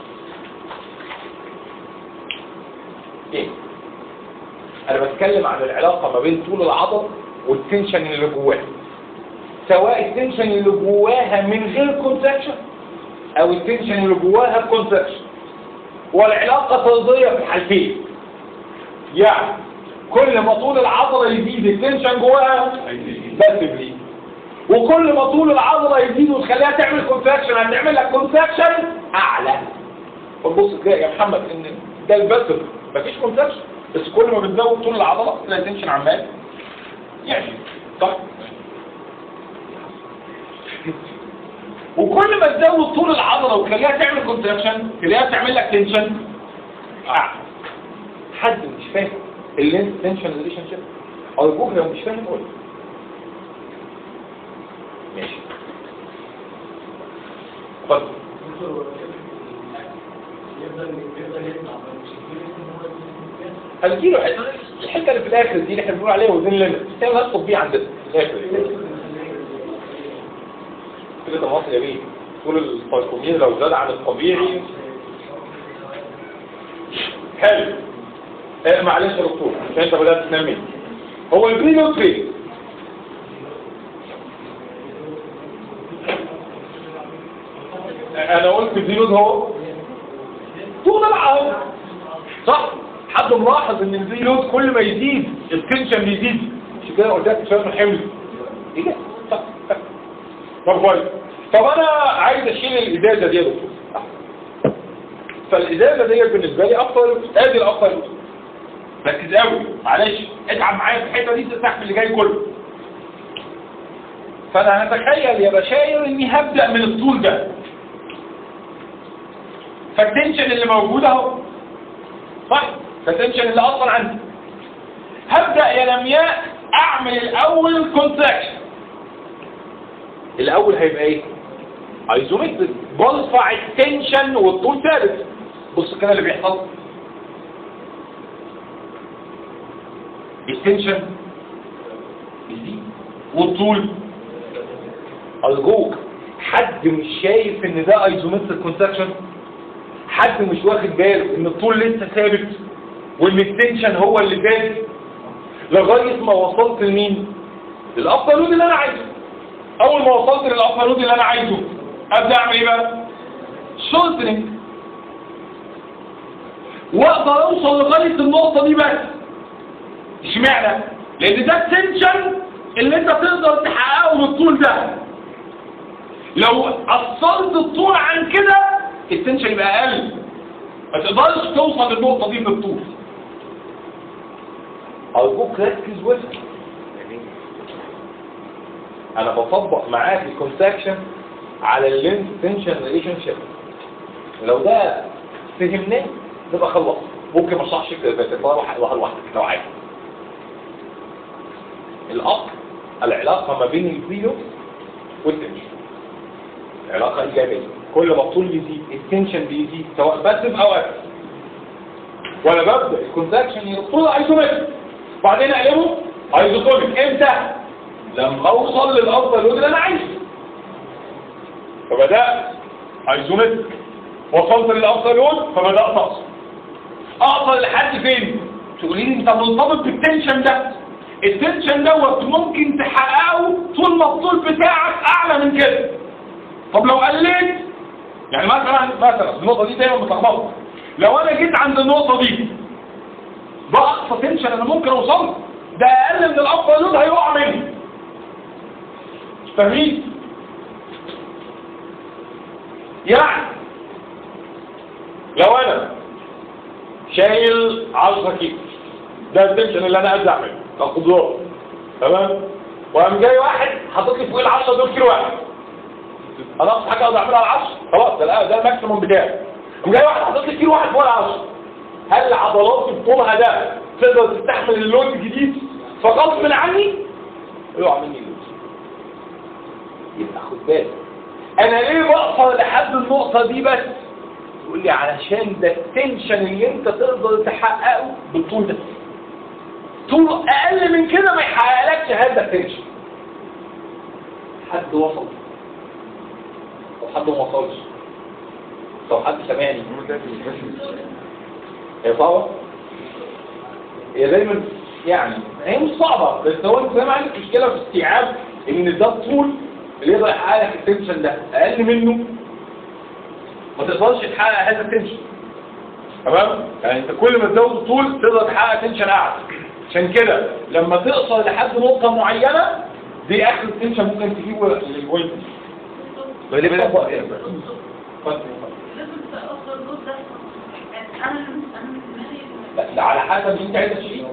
Speaker 1: ايه انا بتكلم عن العلاقة ما بين طول العضل والتنشن اللي جواها سواء التنشن اللي جواها من غير كونتراكشن او التنشن اللي جواها بكونتراكشن والعلاقة طردية في الحالتين يعني كل ما طول العضلة يزيد التنشن جواها بس بليد وكل ما طول العضلة يزيد وتخليها تعمل كونتراكشن هتعمل لك كونتراكشن اعلى فبص تلاقي يا محمد ان ده البسر مفيش كونتراكشن بس كل ما بتزود طول العضلة تلاقي التنشن عمال يعني صح وكل ما تزود طول العضلة وتخليها تعمل كونتراكشن تلاقيها تعمل لك تنشن اعلى حد مش فاهم اللينس تنشن ريليشن شيب ارجوك لو مش فاهم قول ماشي اتفضل هنجيله حته الحته اللي في الاخر دي اللي احنا بنقول عليها وزن ليميت هي اللي هتطب بيه عندنا في الاخر كده ده مصر جميل طول الفايكومين لو زاد عن الطبيعي حلو آه معلش يا دكتور عشان انت بدات تنام مني هو البريلود فين انا قلت البريلود هو طول العرض صح حد ملاحظ ان البريلود كل ما يزيد التنشن بيزيد مش كده قلت لك شويه حمل ايه ده صح صح. طب كويس طب انا عايز اشيل الازازه دي يا دكتور فالازازه ديت بالنسبه لي افضل ادي الافضل ركز قوي معلش اتعب معايا في الحته دي تستحمل اللي جاي كله فانا هتخيل يا بشاير اني هبدا من الطول ده فالتنشن اللي موجود اهو صح فالتنشن اللي اصلا عندي هبدا يا لمياء اعمل الاول كونتراكشن الاول هيبقى ايه ايزومتريك برفع التنشن والطول ثابت بص كده اللي بيحصل التنشن يزيد والطول ارجوك حد مش شايف ان ده ايزومتريك كونتراكشن حد مش واخد باله ان الطول لسه ثابت وان التنشن هو اللي ثابت لغايه ما وصلت لمين الابطال لود اللي انا عايزه اول ما وصلت للابطال لود اللي انا عايزه ابدا اعمل ايه بقى شورتنج واقدر اوصل لغايه النقطه دي بس اشمعنى لان ده التنشن اللي انت تقدر تحققه بالطول ده لو قصرت الطول عن كده التنشن يبقى اقل ما تقدرش توصل للنقطه دي بالطول ارجوك ركز وافهم انا بطبق معاك الكونتراكشن على اللينس تنشن ريليشن شيب لو ده فهمناه نبقى خلص ممكن ما اشرحش كده بس واحد واحد واحد لو عايز الاصل العلاقه ما بين الفيلو والتنشن علاقه ايجابيه كل ما الطول يزيد التنشن بيزيد سواء باسف او اكتف وانا ببدا الكونتراكشن يطول ايزومتريك بعدين اقلبه ايزوتونيك امتى لما اوصل للافضل لود اللي انا عايزه فبدات ايزومتريك وصلت للافضل لود فبدات اقصر اقصر لحد فين تقولي لي انت مرتبط بالتنشن ده التنشن دوت ممكن تحققه طول ما الطول بتاعك اعلى من كده طب لو قلت يعني مثلا مثلا النقطه دي دايما بتلخبط لو انا جيت عند النقطه دي ده اقصى تنشن انا ممكن اوصل له. ده اقل من الافضل لود هيقع مني فاهمين يعني لو انا شايل 10 كيلو ده التنشن اللي انا قادر اعمله كقدرات تمام وقام جاي واحد حاطط لي فوق ال 10 دول كيلو واحد انا اقصى حاجه اقدر اعملها على 10 خلاص ده ده الماكسيموم بتاعي قام جاي واحد حاطط لي كيلو واحد فوق ال 10 هل عضلاتي بطولها ده تقدر تستحمل اللود الجديد فغصب عني يقع مني اللود يبقى خد بالك انا ليه بقصر لحد النقطه دي بس تقول لي علشان ده التنشن اللي انت تقدر تحققه بالطول ده طول اقل من كده ما يحققلكش هذا التنشن حد وصل طب حد ما وصلش طب حد سمعني هي صعبة هي دايما يعني هي مش صعبة بس هو انت زي ما عندك مشكلة في استيعاب ان ده الطول اللي يقدر يحقق لك التنشن ده اقل منه ما تقدرش تحقق هذا التنشن تمام يعني انت كل ما تزود الطول تقدر تحقق تنشن اعلى عشان كده لما تقصر لحد نقطة معينة دي اخر التنشن ممكن تجيبه للبوينت دي.
Speaker 2: ليه بدأت
Speaker 1: اتفضل.
Speaker 5: لازم تأخر الجزء ده أنا أنا دماغي
Speaker 1: لا ده على حسب انت عايز تشيله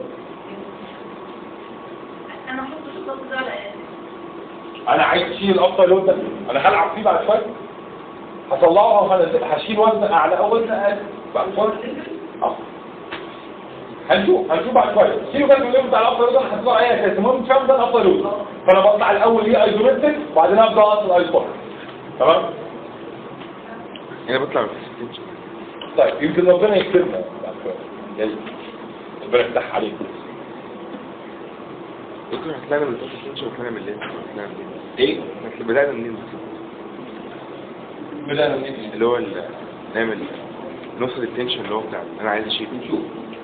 Speaker 5: أنا أحط الضغط ده على
Speaker 1: انا عايز اشيل الافضل لود ده انا هلعب فيه بعد شويه هطلعه وهنزل- هشيل وزن اعلى او وزن اقل بعد شويه اه هنشوف هنشوف بعد شويه شيلوا كده اللود بتاع الافضل لود انا هطلع اي اساس المهم تفهم ده الافضل لود فانا بطلع الاول ليه ايزومتريك وبعدين ابدا اصل ايزومتريك تمام
Speaker 2: هنا بطلع في الستينشن
Speaker 1: طيب يمكن ربنا يكتبنا بعد شويه يلا. ربنا يفتح عليك
Speaker 2: دكتور هتلاقي من الستينشن وطلعنا من الليل هتلاقي من الليل
Speaker 1: ايه
Speaker 2: احنا بدأنا منين
Speaker 1: بدانا منين
Speaker 2: اللي هو ال- نعمل نوصل التنشن اللي هو بتاع انا عايز اشيل
Speaker 1: نشوف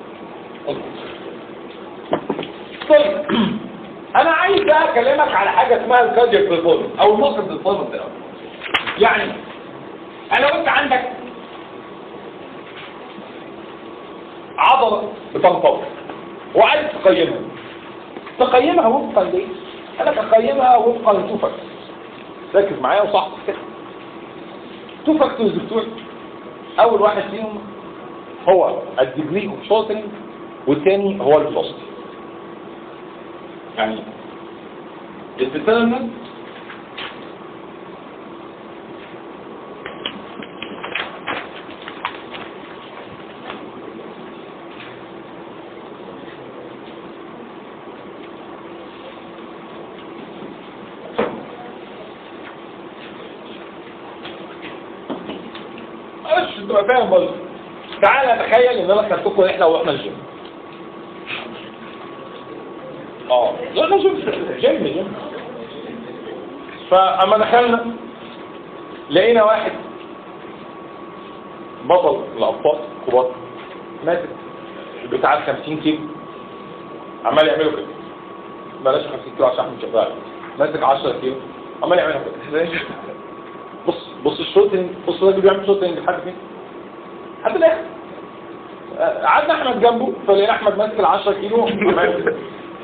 Speaker 1: طيب انا عايز بقى اكلمك على حاجه اسمها الكاردياك بيرفورمانس او المصل بيرفورمانس ده يعني انا قلت عندك عضله بتنطلق وعايز تقيمها تقيمها وفقا لايه؟ انا بقيمها وفقا لتوفك ركز معايا وصح كده تو فاكتورز بتوع اول واحد فيهم هو الديجري اوف شورتنج والثاني هو الفلوسيتي يعني الديترمنت معلش تبقى فاهم برضه تعالى تخيل ان انا خدتكم رحله واحنا الجيم اه رحنا جيم جيم جيم فاما دخلنا لقينا واحد بطل الابطال كبار ماسك بتاع 50 كيلو عمال يعملوا كده بلاش 50 كيلو عشان احنا مش شغال ماسك 10 كيلو عمال يعملوا كده بص بص الشوتنج بص الراجل بيعمل شوتنج لحد فين لحد الاخر آه، قعدنا احمد جنبه فلقينا احمد ماسك ال 10 كيلو عمال كده.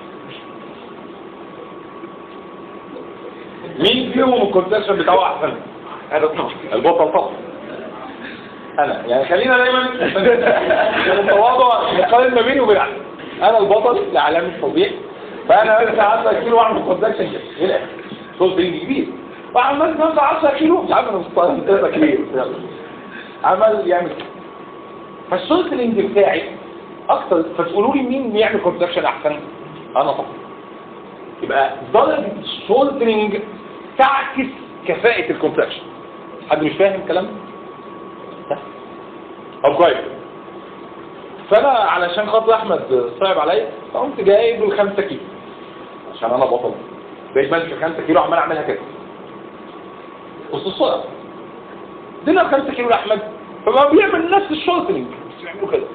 Speaker 1: مين فيهم الكونتراكشن بتاعه احسن
Speaker 2: انا طبعا
Speaker 1: البطل طبعا انا يعني خلينا دايما التواضع نقارن ما بيني وبين احمد انا البطل لاعلام التوضيح فانا بس 10 كيلو واعمل كونتراكشن كده ايه ده صوت بينج كبير وعمال نفس 10 كيلو مش عارف انا مستغرب 3 كيلو عمال يعمل كده فالشولترنج بتاعي اكتر فتقولوا لي مين بيعمل كونتراكشن احسن انا طبعا يبقى درجه الشولترنج تعكس كفاءه الكونتراكشن حد مش فاهم الكلام ده طب كويس فانا علشان خاطر احمد صعب عليا فقمت جايب الخمسة كيلو عشان انا بطل بقيت ماشي 5 كيلو عمال اعملها كده بص الصورة ادينا ال 5 كيلو لاحمد فما بيعمل نفس الشولتنج بس بيعملوا كده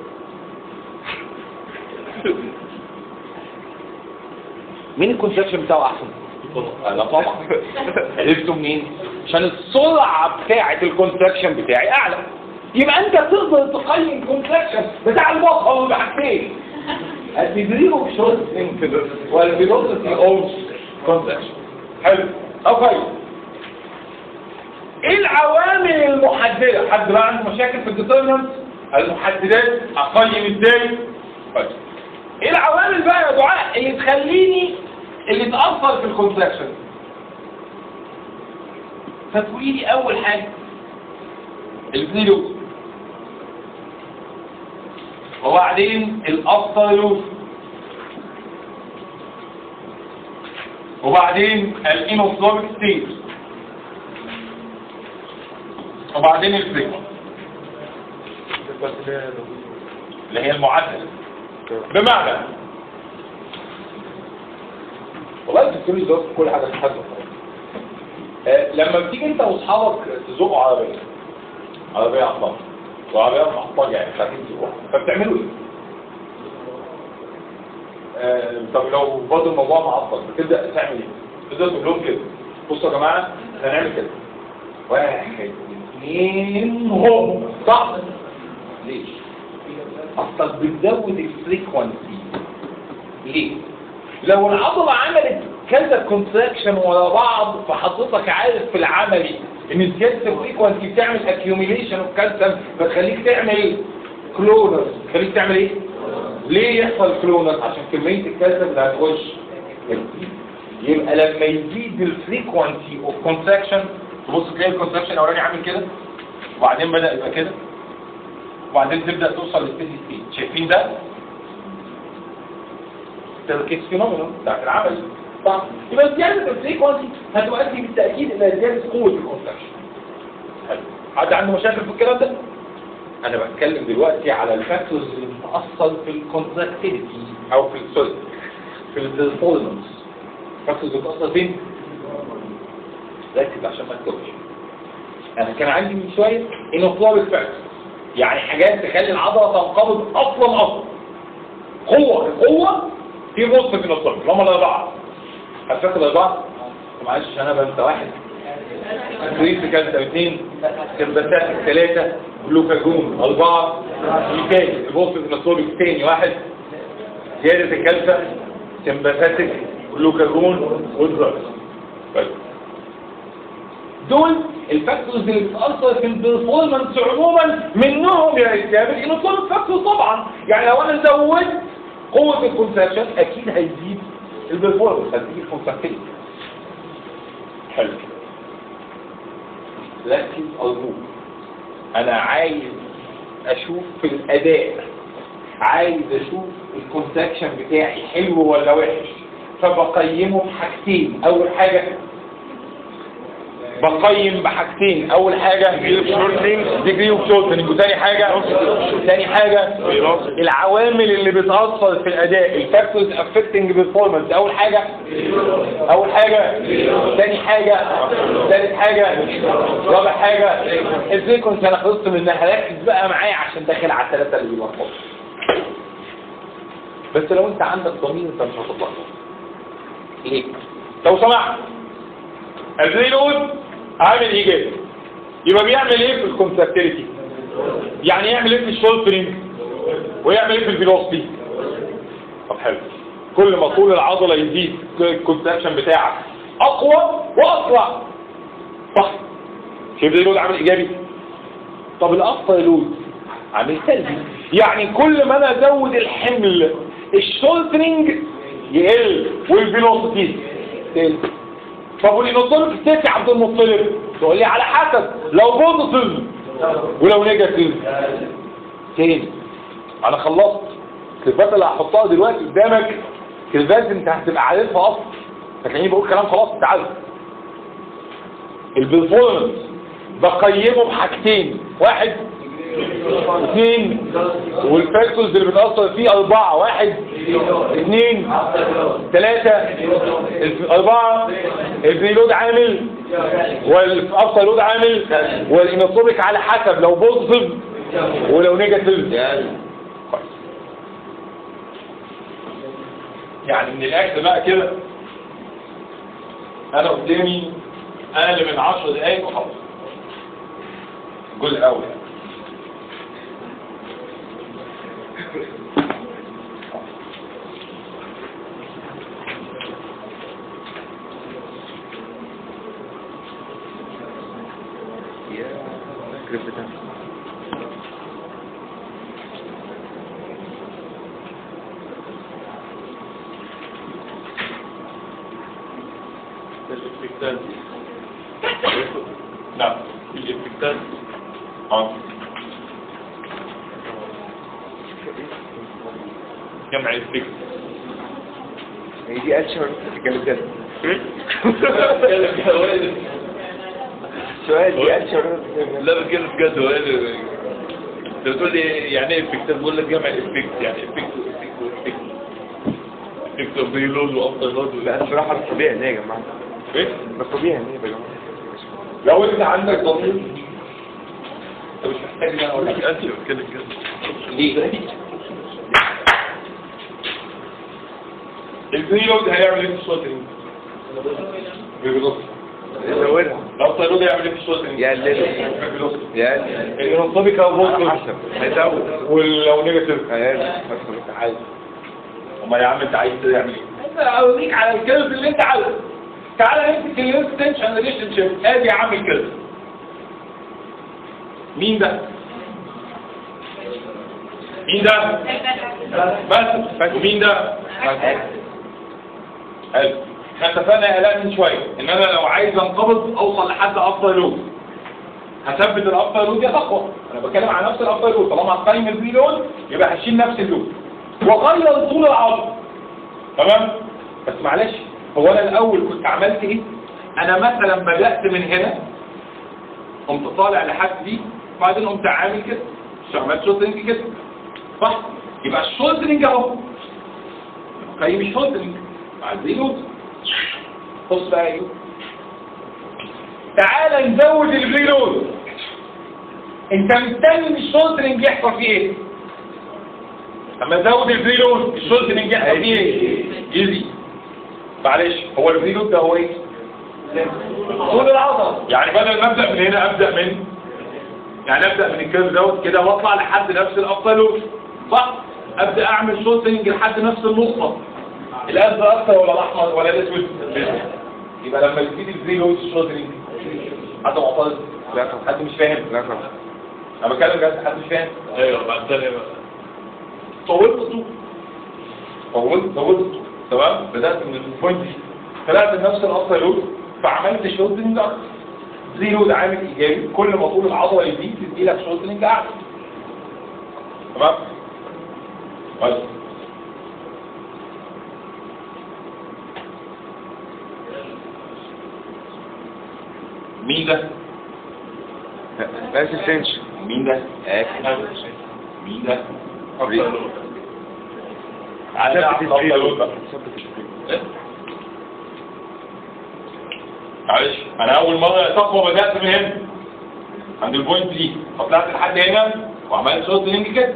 Speaker 1: مين الكونتراكشن بتاعه احسن؟ انا طبعا عرفته منين؟ عشان السرعه بتاعه الكونتراكشن بتاعي اعلى يبقى انت تقدر تقيم الكونتراكشن بتاع البطل بحاجتين الديجري اوف شورتنج والفيلوسيتي اوف كونتراكشن حلو اوكي ايه العوامل المحدده حد بقى عنده مشاكل في الديترمنت المحددات اقيم ازاي طيب ايه العوامل بقى يا دعاء اللي تخليني اللي تاثر في الكونتراكشن فتقولي لي اول حاجه الفيلو وبعدين الافتر لوب وبعدين الانوفلوبيك ستيت وبعدين الفريكون اللي هي المعادله بمعنى والله الدكتور يدرس كل حاجه في حد لما بتيجي انت واصحابك تزقوا عربيه عربيه عطلانه وعربيه محطه يعني مش عارفين تزقوها فبتعملوا ايه؟ آه طب لو برضه الموضوع معطل بتبدا تعمل ايه؟ تبدا تقول لهم كده بصوا يا جماعه احنا هنعمل كده واحد اثنين هوب صح ليش؟ اصلا بتزود الفريكونسي ليه؟ لو العضلة عملت كذا كونتراكشن ورا بعض فحضرتك عارف في العملي ان زيادة الفريكونسي بتعمل اكيوميليشن اوف كالسيوم فتخليك تعمل كلونر تخليك تعمل ايه؟ ليه يحصل كلونر؟ عشان كمية الكالسيوم اللي هتخش يبقى لما يزيد الفريكونسي اوف كونتراكشن تبص تلاقي الكونتراكشن الاولاني عامل كده وبعدين بدأ يبقى كده وبعدين تبدأ توصل للستيدي ستيت شايفين ده؟ تركيز فينومينال بتاعت العمل صح يبقى زيادة الفريكونسي هتؤدي بالتأكيد إلى زيادة قوة الكونتراكشن حلو حد عنده مشاكل في الكلام ده؟ أنا بتكلم دلوقتي على الفاكتورز اللي بتأثر في الكونتراكتيفيتي أو في سوري في البرفورمانس الفاكتورز اللي بتأثر فين؟ ركز عشان ما تتوهش أنا كان عندي من شوية انفلابل فاكتور يعني حاجات تخلي العضلة تنقبض أصلا أصلا قوة القوة في نص في نص اللي هم الأربعة هتفكر الأربعة معلش أنا بنسى واحد كويس كالسيوم اثنين كربسات ثلاثة جلوكاجون أربعة مثال البوست في نص الثاني واحد زيادة الكالسيوم سمباثاتيك جلوكاجون والدراجز بس دول الفاكتورز اللي بتأثر في البرفورمانس عموما منهم يا إسلام الانوتونيك فاكتور طبعا يعني لو أنا زودت قوة الكونتراكشن أكيد هيزيد البرفورمانس هتزيد الكونتراكتيفيتي حلو ركز أرجوك أنا عايز أشوف في الأداء عايز أشوف الكونتراكشن بتاعي حلو ولا وحش فبقيمه بحاجتين أول حاجة بقيم بحاجتين اول حاجة ديجري اوف شورتنج وثاني حاجة ثاني حاجة العوامل اللي بتأثر في الاداء الفاكتورز افكتنج بيرفورمانس اول حاجة اول حاجة ثاني حاجة ثالث حاجة رابع حاجة ازاي كنت انا خلصت منها ركز بقى معايا عشان داخل على الثلاثة اللي بيلخبطوا بس لو انت عندك ضمير انت مش هتطلع ليه؟ لو سمحت الريلود عامل ايجابي يبقى بيعمل ايه في الكونتراكتيليتي يعني يعمل ايه في الشولترينج ويعمل ايه في الفيلوسيتي طب حلو كل ما طول العضله يزيد الكونتراكشن بتاعك اقوى واسرع صح شايف الريلود عامل ايجابي طب الاقصى لود عامل سلبي يعني كل ما انا ازود الحمل الشولترينج يقل والفيلوسيتي تقل طب والانوتونيك ستيت يا عبد المطلب تقول لي على حسب لو بوزيتيف ولو نيجاتيف تاني انا خلصت الكليبات اللي هحطها دلوقتي قدامك كليبات انت هتبقى عارفها اصلا هتلاقيني بقول كلام خلاص انت عارف البرفورمانس بقيمه بحاجتين واحد اثنين والفاكتورز اللي بتأثر فيه أربعة واحد اثنين ثلاثة الف- أربعة البريلود عامل والأفضل لود عامل والإنوتروبيك على حسب لو بوزيتيف ولو نيجاتيف يعني من الأكل بقى كده أنا قدامي أقل من 10 دقايق وخلاص الجزء الأول يعني.
Speaker 2: الافكتات
Speaker 1: نعم
Speaker 2: الافكتات
Speaker 1: اه جمع الفكر
Speaker 3: هي دي اشهر كانت جد سؤال دي اشهر
Speaker 2: لا بتكلم بجد هو إيه؟ انت بتقول لي يعني ايه افكتات بقول لك جمع الافكت يعني افكت وافكت وافكت افكت وفري لود وافضل لود
Speaker 3: لا الصراحه مش طبيعي ليه يا جماعه
Speaker 2: ايه
Speaker 3: مش طبيعي ليه يا جماعه
Speaker 1: لو انت عندك ضمير انت مش محتاج ان انا اقول لك
Speaker 2: انت بتكلم كده
Speaker 1: ليه؟ البريلود هيعمل ايه في الشوتنج؟ بيبلوك
Speaker 3: يزودها
Speaker 1: لو الطيرود هيعمل ايه في الشوتنج؟
Speaker 3: يقللها
Speaker 1: بيبلوك
Speaker 3: يقلل
Speaker 1: الانطبيق او بوزيتيف
Speaker 3: احسن هيزود
Speaker 1: ولو نيجاتيف
Speaker 3: هيقلل
Speaker 1: عايز امال يا عم انت عايز تعمل ايه؟ انت اوريك على الكيرف اللي انت عايزه تعالى نمسك اللينس تنشن ريليشن شيب ادي يا عم الكيرف مين ده؟ مين ده؟ بس ومين ده؟ حلو احنا اتفقنا يا الاء من شويه ان انا لو عايز انقبض اوصل لحد افضل لود هثبت الافضل لود يا تقوى انا بتكلم عن نفس الافضل لود طالما هقيم البي لود يبقى هشيل نفس اللود واغير طول العضل تمام بس معلش هو انا الاول كنت عملت ايه انا مثلا بدات من هنا قمت طالع لحد دي وبعدين قمت عامل كده مش عملت شوتنج كده صح يبقى الشوتنج اهو قيم الشوتنج عايزين لود بص بقى ايه تعال نزود البريلود انت مستني من الشولدرنج يحصل فيه ايه اما نزود البريلود الشولدرنج يحصل فيه ايه يزي معلش هو البريلود ده هو ايه طول العضله يعني بدل ما ابدا من هنا ابدا من يعني ابدا من الكيرف دوت كده واطلع لحد نفس الابطال صح ابدا اعمل شولدرنج لحد نفس النقطه الازرق اكتر ولا الاحمر ولا الاسود يبقى لما يزيد البريلود الشولدرنج حد معترض
Speaker 3: لا طبعا
Speaker 1: حد مش فاهم
Speaker 3: لا طبعا
Speaker 1: انا بتكلم بجد حد مش فاهم
Speaker 2: ايوه بعد ثانيه بقى
Speaker 1: طولت الطول طولت طولت الطول تمام بدات من البوينت دي طلعت بنفس الابطال لود فعملت شولدرنج اكتر زي لود عامل ايجابي كل ما طول العضله يزيد تدي لك شولدرنج اعلى تمام بس مين ده؟
Speaker 3: بس السنشن
Speaker 1: مين ده؟ مين ده؟ عايز
Speaker 3: ثبت
Speaker 1: أعرف الأبطال لود
Speaker 3: الفيلو
Speaker 1: بقى.
Speaker 3: ثبت الفيلو
Speaker 1: إيه؟ معلش انا اول مره تقوى بدات من هنا عند البوينت دي فطلعت لحد هنا وعملت صوت لينك كده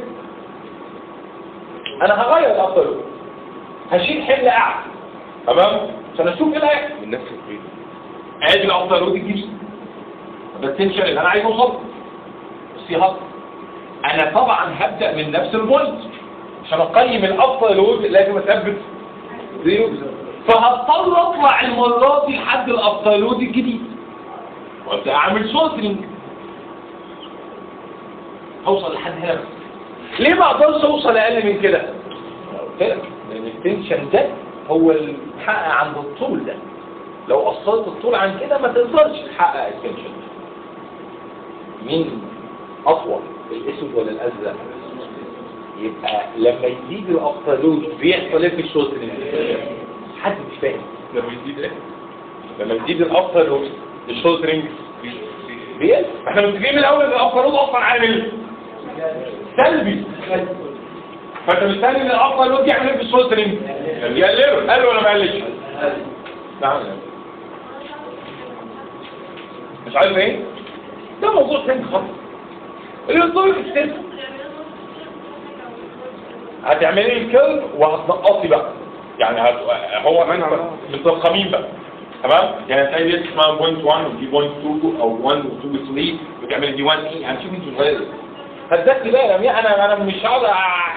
Speaker 1: انا هغير الافضل هشيل حمل اعلى تمام عشان اشوف ايه اللي هيحصل
Speaker 3: من نفس الفيلو
Speaker 1: ادي الافضل ودي تجيب ده التنشن اللي انا عايز اوصل بس يا انا طبعا هبدا من نفس البوينت عشان اقيم الافضل لود لازم اثبت زيرو فهضطر اطلع المرات دي لحد الافضل لود الجديد وابدا اعمل سولترنج اوصل لحد هنا بس ليه ما اقدرش اوصل اقل من كده قلت لك لان التنشن ده هو الحقق عند الطول ده لو قصرت الطول عن كده ما تقدرش تحقق التنشن مين اطول الاسود ولا الازرق يبقى لما يزيد الابطالوت بيحصل ايه في الشوترنج حد مش فاهم
Speaker 2: لما يزيد ايه؟
Speaker 1: لما يزيد الابطالوت الشوترنج بيقل احنا متفقين من الاول ان الابطالوت اصلا عامل سلبي فانت مستني ان الابطالوت يعمل ايه في الشوترنج يقلله قال ولا ما قالش نعم مش عارف ايه ده موضوع تاني خالص الانظار السيستم هتعملي الكيرف وهتنقصي بقى يعني هت... هو مترقمين بقى تمام يعني هتلاقي دي اسمها بوينت 1 ودي بوينت 2 او 1 و 2 و 3 وتعملي دي 1 اي هنشوف انتوا صغيرين هتذكي بقى يا لمياء انا انا مش هقعد أع-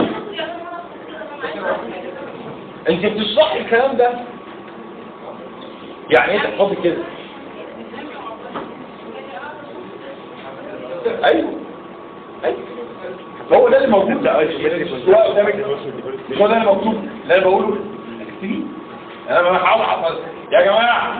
Speaker 1: انت بتشرحي الكلام ده يعني انت تحطي كده ايوه ايوه هو ده اللي موجود ده مش هو قدامك مش هو ده اللي مكتوب اللي انا بقوله اكتبيه انا بحاول احفظ يا جماعه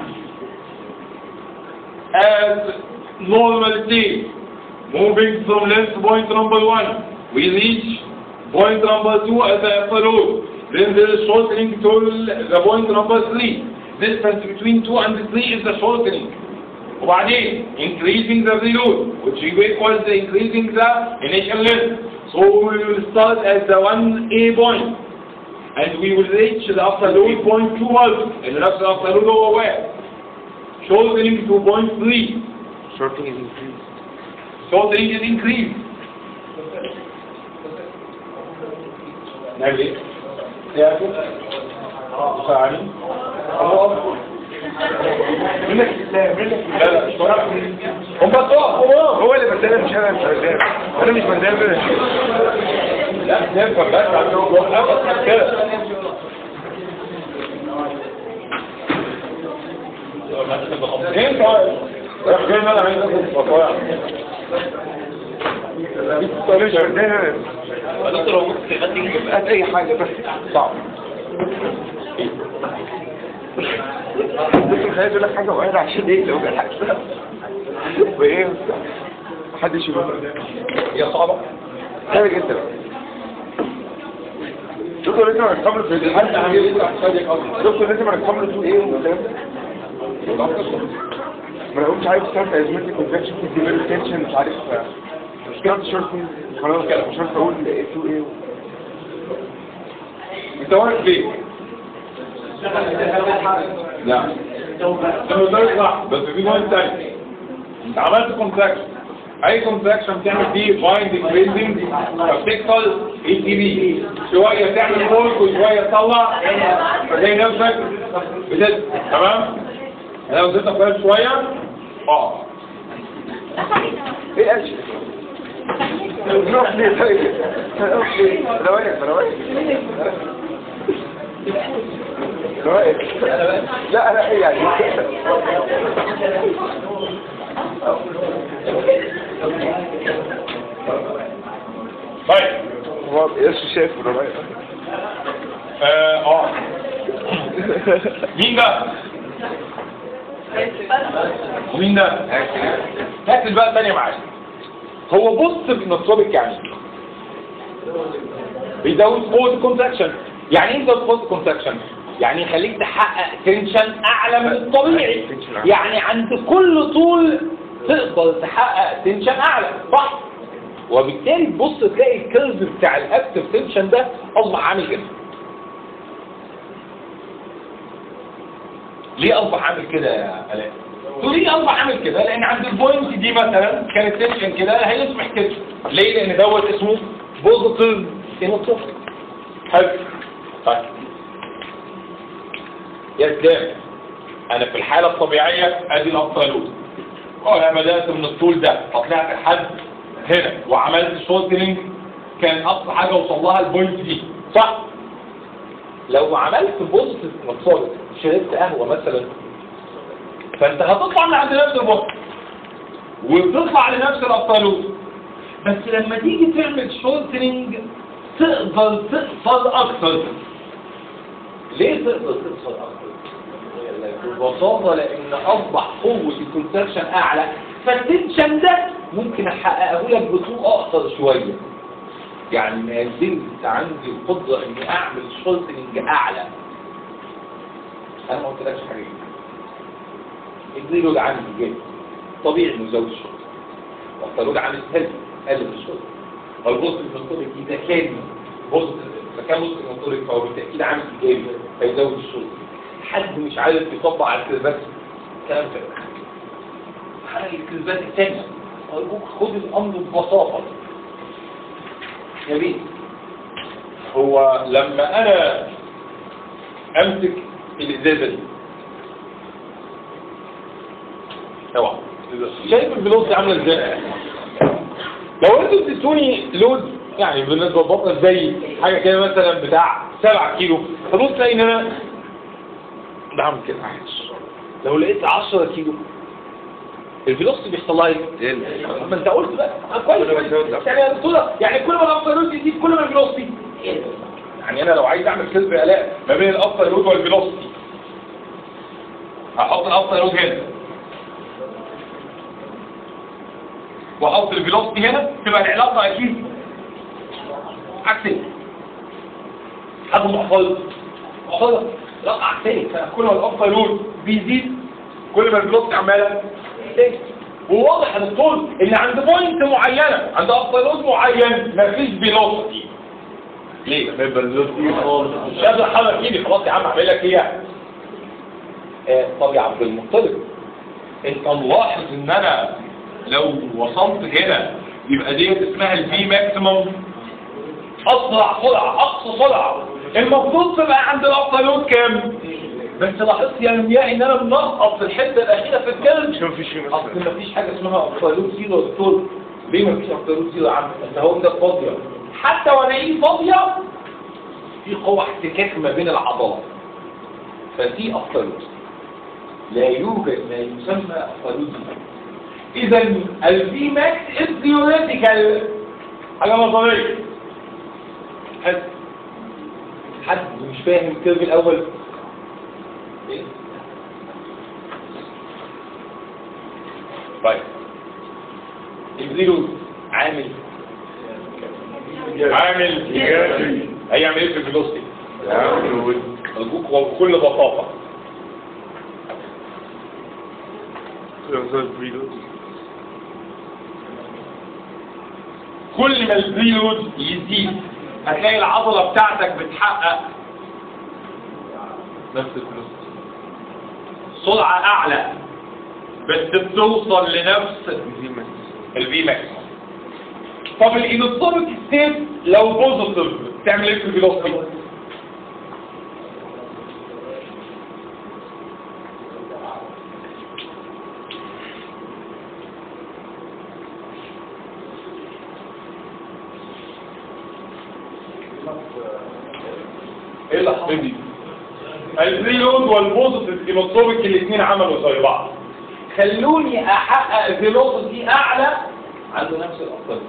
Speaker 1: as normal state moving from length point number one we reach point number two as a absolute then there is shortening to the point number three distance between two and three is the shortening وبعدين increasing the reload which we equals the increasing the initial length so we will start at the 1A point and we will reach the after load point 2 also and the after load هو where shortening to point 3
Speaker 3: shortening is increased.
Speaker 2: shortening is increased نعمل ايه؟ يا فاعني
Speaker 3: منك لا منك
Speaker 2: لا لا مش فرق هم بس
Speaker 3: هو اللي بدأنا مش انا مش بدأنا انا مش بدأنا
Speaker 2: لا نفهم بس عشان هو أبسط كده ايه طيب؟ راح جاي انا عايز اخد بطايع
Speaker 3: انا مش بدأنا
Speaker 2: دكتور هو ممكن تغني
Speaker 3: هات اي حاجة بس
Speaker 2: صعب
Speaker 3: دكتور خليني اقول لك حاجة وقاعد عشان ايه لو جت حاجة وايه محدش يقول
Speaker 2: هي صعبة
Speaker 3: سهل جدا دكتور لازم نكمل في الامتحان دكتور لازم نكمل تقول ايه والكلام ده ما انا قلت عارف ستارت ازمتي كونفكشن في الديفيرس تنشن مش عارف ستارت شورتنج خلاص مش عارف اقول ايه تو ايه
Speaker 2: انت واقف ليه؟ لا المدرس صح بس في نوع تاني انت عملت كونتراكشن اي كونتراكشن بتعمل فيه بايندنج ريزنج فبتحصل اي تي بي شويه تعمل فولك وشويه تطلع فتلاقي نفسك بتد تمام لو زدت كويس شويه اه
Speaker 3: ايه قالش نروح ليه طيب نروح ليه انا واقف انا واقف انا واقف لا انا ايه يعني
Speaker 2: طيب
Speaker 3: هو ايش شايف انا واقف
Speaker 2: اه اه مين ده؟ ومين ده؟ هات بقى الثانية معايا هو بص بالنصابك يعني بيزود قوة الكونتراكشن يعني ايه يزود قوة الكونتراكشن؟ يعني يخليك تحقق تنشن اعلى من الطبيعي يعني عند كل طول تقدر تحقق تنشن اعلى صح؟ وبالتالي تبص تلاقي الكيرف بتاع الاكتف تنشن ده اصبح عامل كده ليه اصبح عامل كده يا الاء تقول ليه اصبح عامل كده لان عند البوينت دي مثلا كانت تنشن كده هيصبح كده ليه لان دوت اسمه بوزيتيف انوتروفيك حلو طيب يا سلام انا في الحاله الطبيعيه ادي الابطالون انا بدات من الطول ده فطلعت لحد هنا وعملت شورتنج كان اقصى حاجه اوصل لها البوينت دي صح لو عملت بوزيتيف انوتروفيك شربت قهوه مثلا فانت هتطلع من عند نفس البطن وتطلع لنفس الابطالون بس لما تيجي تعمل شورتنج تقدر تقصد اكثر ليه تقدر تقصد اكثر ببساطة لان اصبح قوة الكونتراكشن اعلى فالتنشن ده ممكن احققه لك بطول اقصر شوية يعني ما زلت عندي القدرة اني اعمل شورتنج اعلى انا ما قلتلكش حاجة الزيرو عندي جدا طبيعي انه يزود الشغل والطلوج عامل سلبي قلل الشغل والبوست المنطوري اذا كان بوست اذا كان بوست المنطوري فهو بالتاكيد عامل ايجابي فيزود الشغل حد مش عارف يطبق على الكذبات كلام فارغ على الكذبات الثانيه ارجوك خد الامر ببساطه يا بيه هو لما انا امسك الازازه دي اوعى شايف الفلوس عامله ازاي لو انتوا اديتوني لود يعني بالنسبه للبطن زي حاجه كده مثلا بتاع 7 كيلو فبص تلاقي ان انا بعمل كده عايش لو لقيت 10 كيلو الفيلوسيتي بيحصل لها ايه؟ ما انت قلت بقى آه، كويس يعني يا دكتور يعني كل ما الابطال يزيد كل ما الفيلوسيتي يعني انا لو عايز اعمل كذب الاء ما بين الابطال والفيلوسيتي هحط الابطال هنا واحط الفيلوسيتي هنا تبقى العلاقه اكيد عكسيه حد محفظ محفظه علاقه عكسيه كل ما الابطال بيزيد كل ما الفيلوسيتي عماله تزيد وواضح يا دكتور ان عند بوينت معينه عند ابطالوز معين مفيش فيلوسيتي ليه؟ ما فيلوسيتي خالص مش قادر احرك ايدي خلاص يا عم اعمل لك ايه آه طب يا عبد المطلب انت ملاحظ ان انا لو وصلت هنا يبقى ديت اسمها الفي ماكسيموم اسرع سرعه اقصى سرعه المفروض تبقى عند الابطالون كام بس لاحظت يا لمياء ان انا منقط في الحته الاخيره في الكلب
Speaker 3: عشان مفيش شيء
Speaker 2: اصل مفيش حاجه اسمها ابطالون زيرو يا دكتور ليه مفيش ابطالون زيرو يا عم انت هو ده فاضيه حتى والاقيه فاضيه في قوة احتكاك ما بين العضلات فدي ابطالون لا يوجد ما يسمى ابطالون اذا الفي ماكس از ثيوريتيكال حاجه نظريه حد حد مش فاهم الكيرف الاول ايه طيب الزيرو عامل عامل هيعمل ايه في الفيلوسيتي ارجوك وبكل بساطه كل ما الزيرود يزيد هتلاقي العضله بتاعتك بتحقق نفس الفيلوسيتي سرعه اعلى بس بتوصل لنفس الفي ماكس طب الانوتوميك ستيت لو بوزيتيف تعمل ايه في الفيلوسيتي ايه اللي حصل دي الزيرود والبوزيتيف انوتوميك الاثنين عملوا زي بعض خلوني احقق فيلوسيتي اعلى عنده نفس الافضل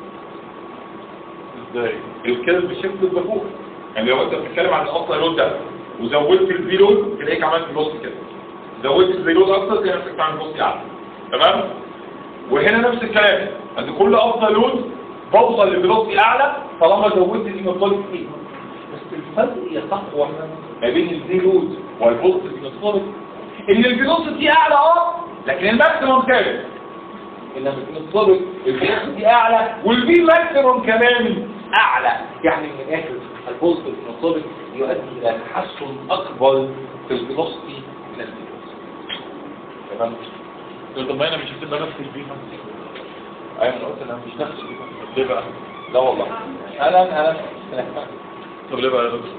Speaker 2: ازاي الكلب شفت الظهور يعني لو انت بتتكلم عن الاصل لود ده وزودت الزيرود تلاقيك عملت فيلوسيتي كده زودت الزيرود اكتر تلاقي نفسك تعمل فيلوسيتي اعلى تمام وهنا نفس الكلام عند كل افضل لود بوصل لفيلوسيتي اعلى طالما زودت الانوتوليك فيه بس الفرق يا تقوى ما بين الزيرود والبوزيتيف انوتوليك ان الفيلوسيتي اعلى اه لكن الماكسيموم ثابت انما الانوتوليك الفيلوسيتي اعلى والفي ماكسيموم كمان اعلى يعني من الاخر البوزيتيف انوتوليك يؤدي الى تحسن اكبر في الفيلوسيتي من الفيلوسيتي تمام
Speaker 4: طب ما انا مش هتبقى نفس البيفا
Speaker 2: ايوه انا قلت انا مش نفس الفيلوسيتي ليه بقى لا والله انا انا
Speaker 4: طب ليه بقى يا دكتور؟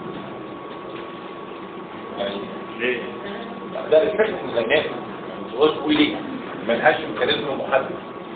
Speaker 2: يعني
Speaker 4: ليه؟
Speaker 2: ده الفكرة من الناس مش تقول تقول ليه ملهاش ميكانيزم محدد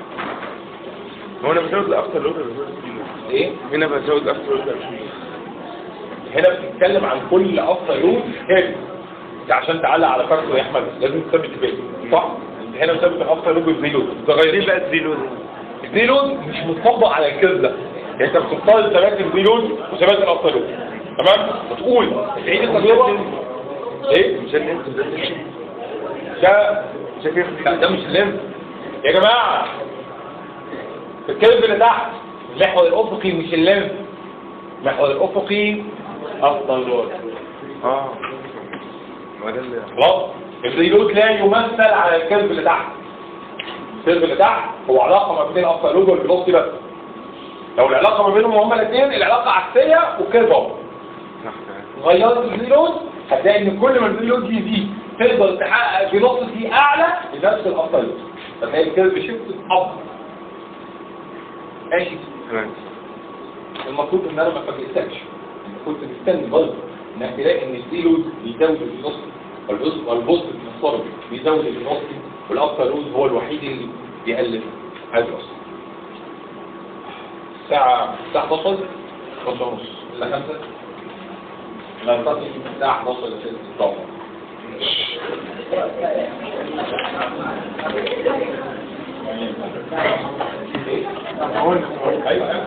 Speaker 3: هو انا بزود الافتر لود
Speaker 2: ايه
Speaker 3: هنا بزود الافتر لود
Speaker 2: هنا بتتكلم عن كل افضل لود كامل انت عشان تعلق على كارت يا احمد لازم تثبت الباقي صح انت هنا مثبت الافضل لود والزي لود
Speaker 3: ليه
Speaker 2: تغير
Speaker 3: بقى الزيرو ده؟
Speaker 2: الزي لود مش مطبق على الكيرف ده يعني انت بتختار ثبات الزي لود وثبات الافضل لود تمام وتقول تعيد التجربه ايه
Speaker 3: مش اللي انت ده
Speaker 2: ده
Speaker 3: شايف
Speaker 2: لا ده مش اللينز يا جماعة في الكلب اللي تحت المحور الأفقي مش اللينز المحور الأفقي أفضل دول
Speaker 3: اه ما ده اللي
Speaker 2: خلاص الزيلوت لا يمثل على الكلب اللي تحت الكلب اللي تحت هو علاقة ما بين الأفضل لوج والفيلوسي بس لو العلاقة ما بينهم هما الاثنين العلاقة عكسية والكلب اهو
Speaker 3: صح
Speaker 2: غيرت الزيلوت هتلاقي ان كل ما الزيلوت يزيد تقدر تحقق فيلوسيتي اعلى لنفس الافضل فتلاقي الكيرف شيفت اب ماشي
Speaker 3: تمام
Speaker 2: المفروض ان انا ما فاجئتكش كنت مستني برضه انك تلاقي ان الزيلوت بيزود الفيلوسيتي والبوست والبوست المفترض بيزود الفيلوسيتي والافضل هو الوحيد اللي بيقلل هذا الوصف الساعة الساعة 11 11 ونص إلا 5 نلتقي الساعة 11 إلى 6 الظهر ايوه ايوه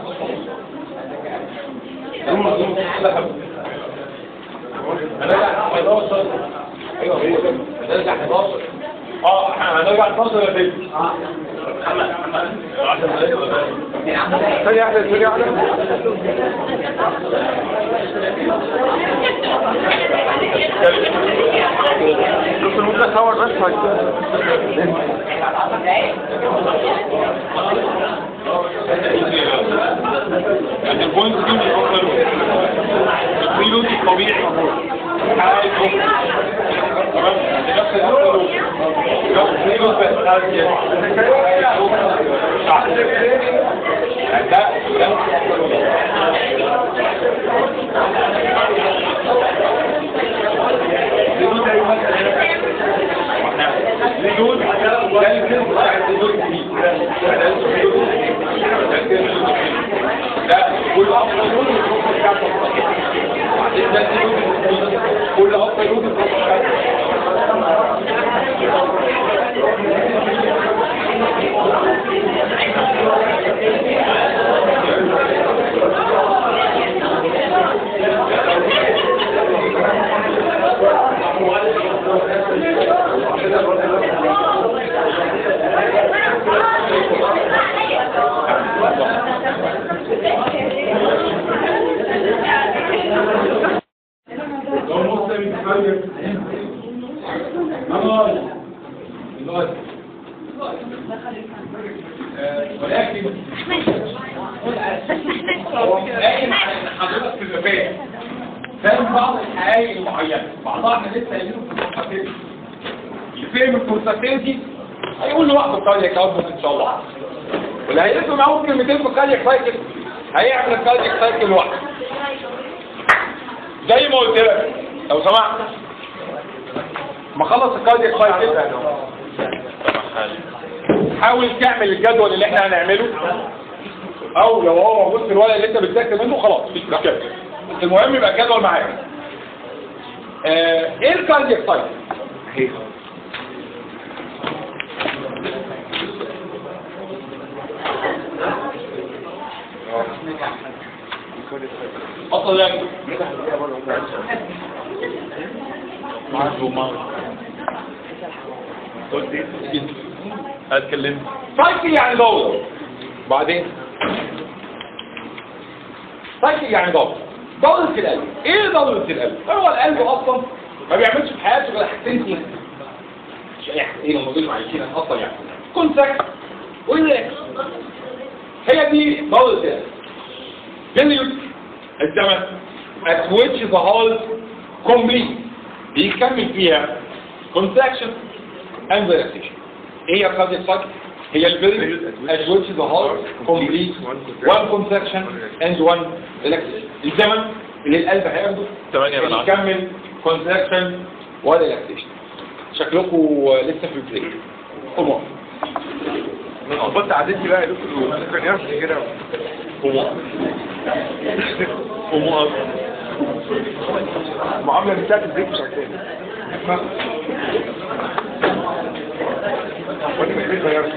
Speaker 2: هنرجع 11 ايوه هو كده هنرجع 11 اه احنا هنرجع 12 يا بيبي محمد محمد
Speaker 3: ثانية واحدة ثانية واحدة بس ممكن اصور بس
Speaker 2: البوينت دي بيفكروا الفيلوت الطبيعي كل أفضل يوجد ولكن هو قايم على ان حضرتك تبقى فاهم فاهم بعض الحقائق المعينه بعضها احنا لسه قايلينه في الكونسلتنسي اللي فهم الكونسلتنسي هيقول لوحده كاردياك اوتبوت ان شاء الله واللي هيسمع معاهم كلمتين في الكاردياك سايكل هيعمل الكاردياك سايكل لوحده زي ما قلت لك لو سمحت ما خلص الكاردياك سايكل حاول تعمل الجدول اللي احنا هنعمله او لو هو موجود في الورق اللي انت بتذاكر منه خلاص مفيش مشكله بس المهم يبقى الجدول معاك آه ايه الكاردياك سايكل اصلا يعني
Speaker 1: هتكلم
Speaker 2: سايكل يعني دورة بعدين سايكل يعني دورة دورة القلب ايه دورة القلب هو القلب اصلا ما بيعملش في حياته غير حاجتين اثنين مش اي حاجة ايه الموضوع معيشين اصلا يعني كونتاكت وريلاكس هي دي دورة القلب بيريود الزمن at which the heart complete بيكمل فيها contraction and relaxation ايه هي cardiac cycle هي البيريود at which the heart complete one contraction and one relaxation الزمن اللي القلب هياخده
Speaker 1: تمانية من عشرة.
Speaker 2: يكمل contraction و relaxation شكلكم لسه في البريك قوموا
Speaker 3: بص عدتي بقى يا دكتور كان يعرف كده
Speaker 1: قوموا
Speaker 3: المعامله بتاعت البريك مش عارفين وانا من البيت غيرت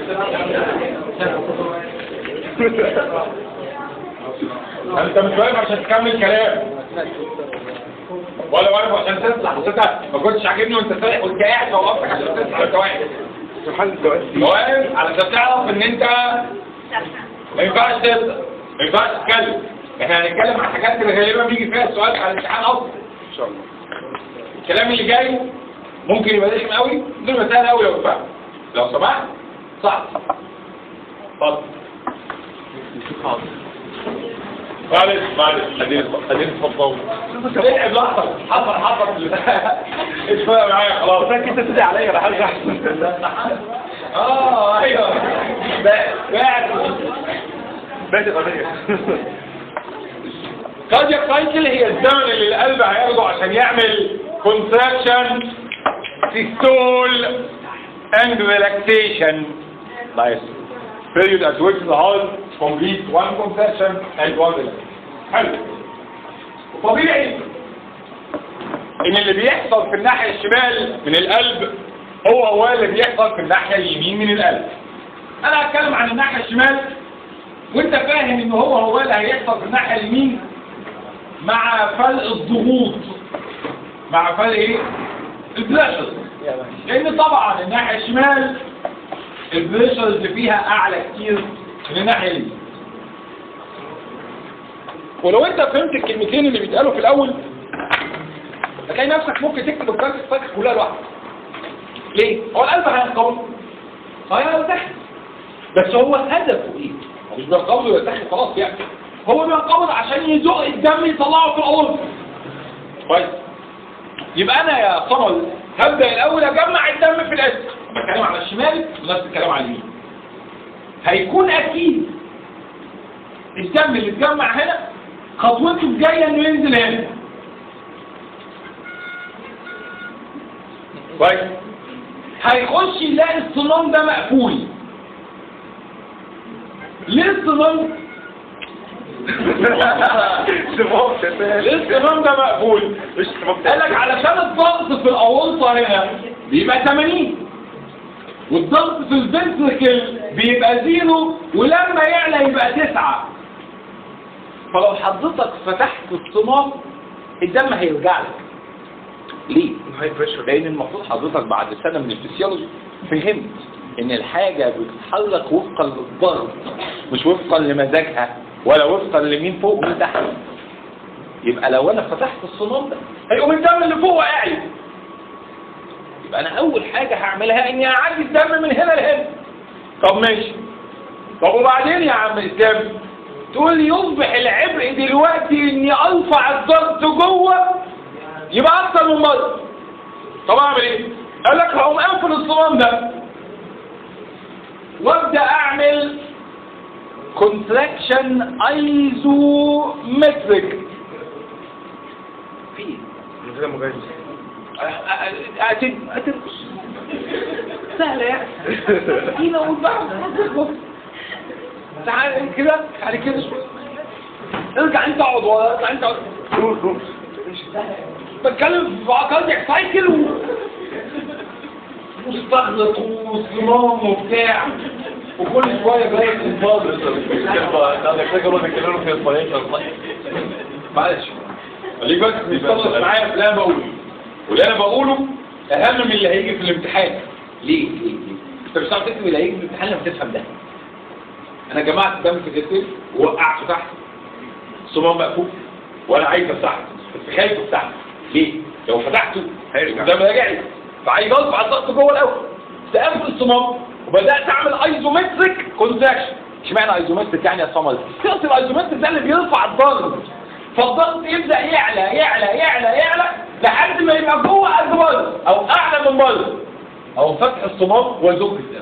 Speaker 2: انت مش واقف عشان تكمل كلام ولا واقف عشان تسلح وتسلح ما كنتش عاجبني وانت سارح وانت قاعد وقفتك عشان تسلح وانت واقف
Speaker 3: سبحان الله
Speaker 2: واقف علشان تعرف ان انت ما ينفعش تسلح ما ينفعش تتكلم احنا هنتكلم عن حاجات اللي غالبا بيجي فيها السؤال على الامتحان اصلا
Speaker 3: ان شاء الله
Speaker 2: الكلام اللي جاي ممكن يبقى رخم قوي ممكن يبقى سهل قوي لو فاهم لو سمحت صح اتفضل معلش معلش
Speaker 1: خلينا خلينا نتفضل
Speaker 2: العب لحظة حصل حصل ايش بقى معايا خلاص
Speaker 3: فاكر انت تدعي عليا راح ارجع
Speaker 2: اه ايوه بعد
Speaker 3: بقت القضيه
Speaker 2: كاردياك سايكل هي الزمن اللي القلب هياخده عشان يعمل كونتراكشن سيستول and relaxation nice period at which the heart complete one contraction and one relaxation حلو طبيعي ان اللي بيحصل في الناحية الشمال من القلب هو هو اللي بيحصل في الناحية اليمين من القلب انا هتكلم عن الناحية الشمال وانت فاهم ان هو هو اللي هيحصل في الناحية اليمين مع فرق الضغوط مع فرق ايه البريشر لان طبعا الناحية الشمال البريشر اللي فيها اعلى كتير من الناحية اليمين ولو انت فهمت الكلمتين اللي بيتقالوا في الاول هتلاقي نفسك ممكن تكتب الكارت السايكل كلها لوحدك ليه؟ هو القلب هينقبض هيرتاح بس هو هدفه ايه؟ هو مش بينقبض ويرتاح خلاص يعني هو بينقبض عشان يزق الدم يطلعه في الأرض كويس يبقى انا يا صمد هبدا الاول اجمع الدم في الاسم بتكلم على الشمال ونفس الكلام على اليمين هيكون اكيد الدم اللي اتجمع هنا خطوته الجايه انه ينزل هنا كويس هيخش يلاقي الصمام ده مقفول ليه الصمام ليه الصمام ده مقفول قال لك علشان الضغط في الاورطه هنا بيبقى 80 والضغط في الفنتركل بيبقى زيرو ولما يعلى يبقى تسعة فلو حضرتك فتحت الصمام الدم هيرجع لك ليه؟ لان المفروض حضرتك بعد سنة من الفسيولوجي فهمت ان الحاجة بتتحرك وفقا للضغط مش وفقا لمزاجها ولا وفقا لمين فوق ومين تحت يبقى لو انا فتحت الصمام ده هيقوم الدم اللي فوق واقع لي يبقى انا اول حاجة هعملها اني اعدي الدم من هنا لهنا طب ماشي طب وبعدين يا عم اسلام تقول لي يصبح العبء دلوقتي اني ارفع الضغط جوه يبقى اكتر من مرة طب اعمل ايه قال لك هقوم اقفل الصمام ده وابدا اعمل كونتراكشن ايزومتريك في إيه؟ أتن أتن سهلة يعني هنا قدام تعال كده تعال كده شوية ارجع انت اقعد ورا ارجع انت اقعد بتكلم في عقارة سايكل و مستغلط وصمام وبتاع وكل شوية جاي من الفاضل معلش خليك بس مستغلط معايا في اللي انا بقوله واللي انا بقوله اهم من اللي هيجي في الامتحان ليه ليه ليه انت مش هتعرف تكتب اللي هيجي في الامتحان لما تفهم ده انا جمعت الدم في كتفي ووقعته تحت الصمام مقفول وانا عايز افتحه بس خايف افتحه ليه لو فتحته
Speaker 3: هيرجع.
Speaker 2: الدم راجع لي فعايز ارفع الضغط جوه الاول تقفل الصمام وبدات اعمل ايزومتريك كونتراكشن اشمعنى ايزومتريك يعني يا صمد قصه الايزومتريك ده اللي بيرفع الضغط فالضغط يبدا يعلى يعلى يعلى يعلى لحد ما يبقى جوه قد بره او اعلى من بره او فتح الصمام وزج الدم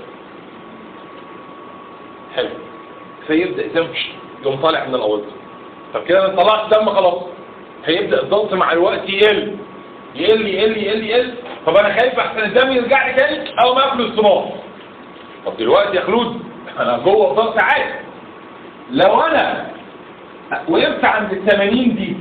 Speaker 2: حلو فيبدا الدم يقوم طالع من الاورطه طب كده انا طلعت دم خلاص هيبدا الضغط مع الوقت يقل يقل يقل يقل يقل طب انا خايف احسن الدم يرجع لي تاني او ما اقفل الصمام طب دلوقتي يا خلود انا جوه الضغط عالي لو انا وقفت عند ال 80 دي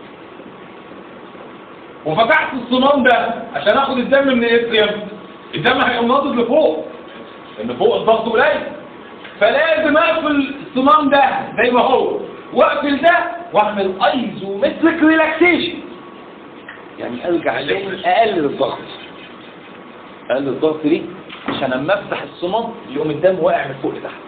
Speaker 2: وفتحت الصمام ده عشان اخد الدم من الاتريم الدم هيقوم ناطط لفوق لان فوق الضغط قليل فلازم اقفل الصمام ده زي ما هو واقفل ده واعمل ايزومتريك ريلاكسيشن يعني ارجع تاني اقلل الضغط اقلل الضغط ليه عشان اما افتح الصمام يقوم الدم واقع من فوق لتحت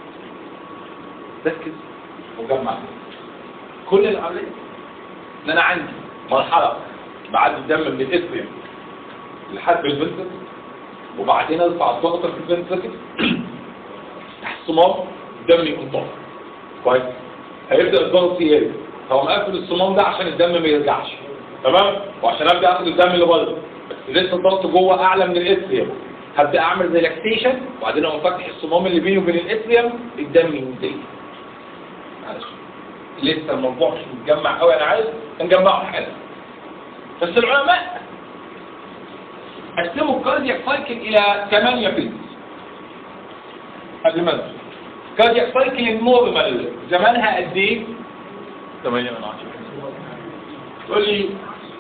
Speaker 2: ركز وجمع كل العمليه ان انا عندي مرحله بعد الدم من الاتريم لحد الفنتر وبعدين ارفع الضغط في الفنتر تحت الصمام الدم يكون طالع كويس هيبدا الضغط يقل هو مقفل الصمام ده عشان الدم ما يرجعش تمام وعشان ابدا اخد الدم اللي بره بس لسه الضغط جوه اعلى من الاتريوم هبدا اعمل ريلاكسيشن وبعدين اقوم فاتح الصمام اللي بيني وبين الاتريوم الدم ينزل معلش لسه الموضوع مش متجمع قوي انا عايز نجمعه حالا بس العلماء قسموا الكاردياك سايكل الى 8 فيز قبل ما ندخل كاردياك سايكل النورمال زمانها قد ايه 8 من 10 تقول لي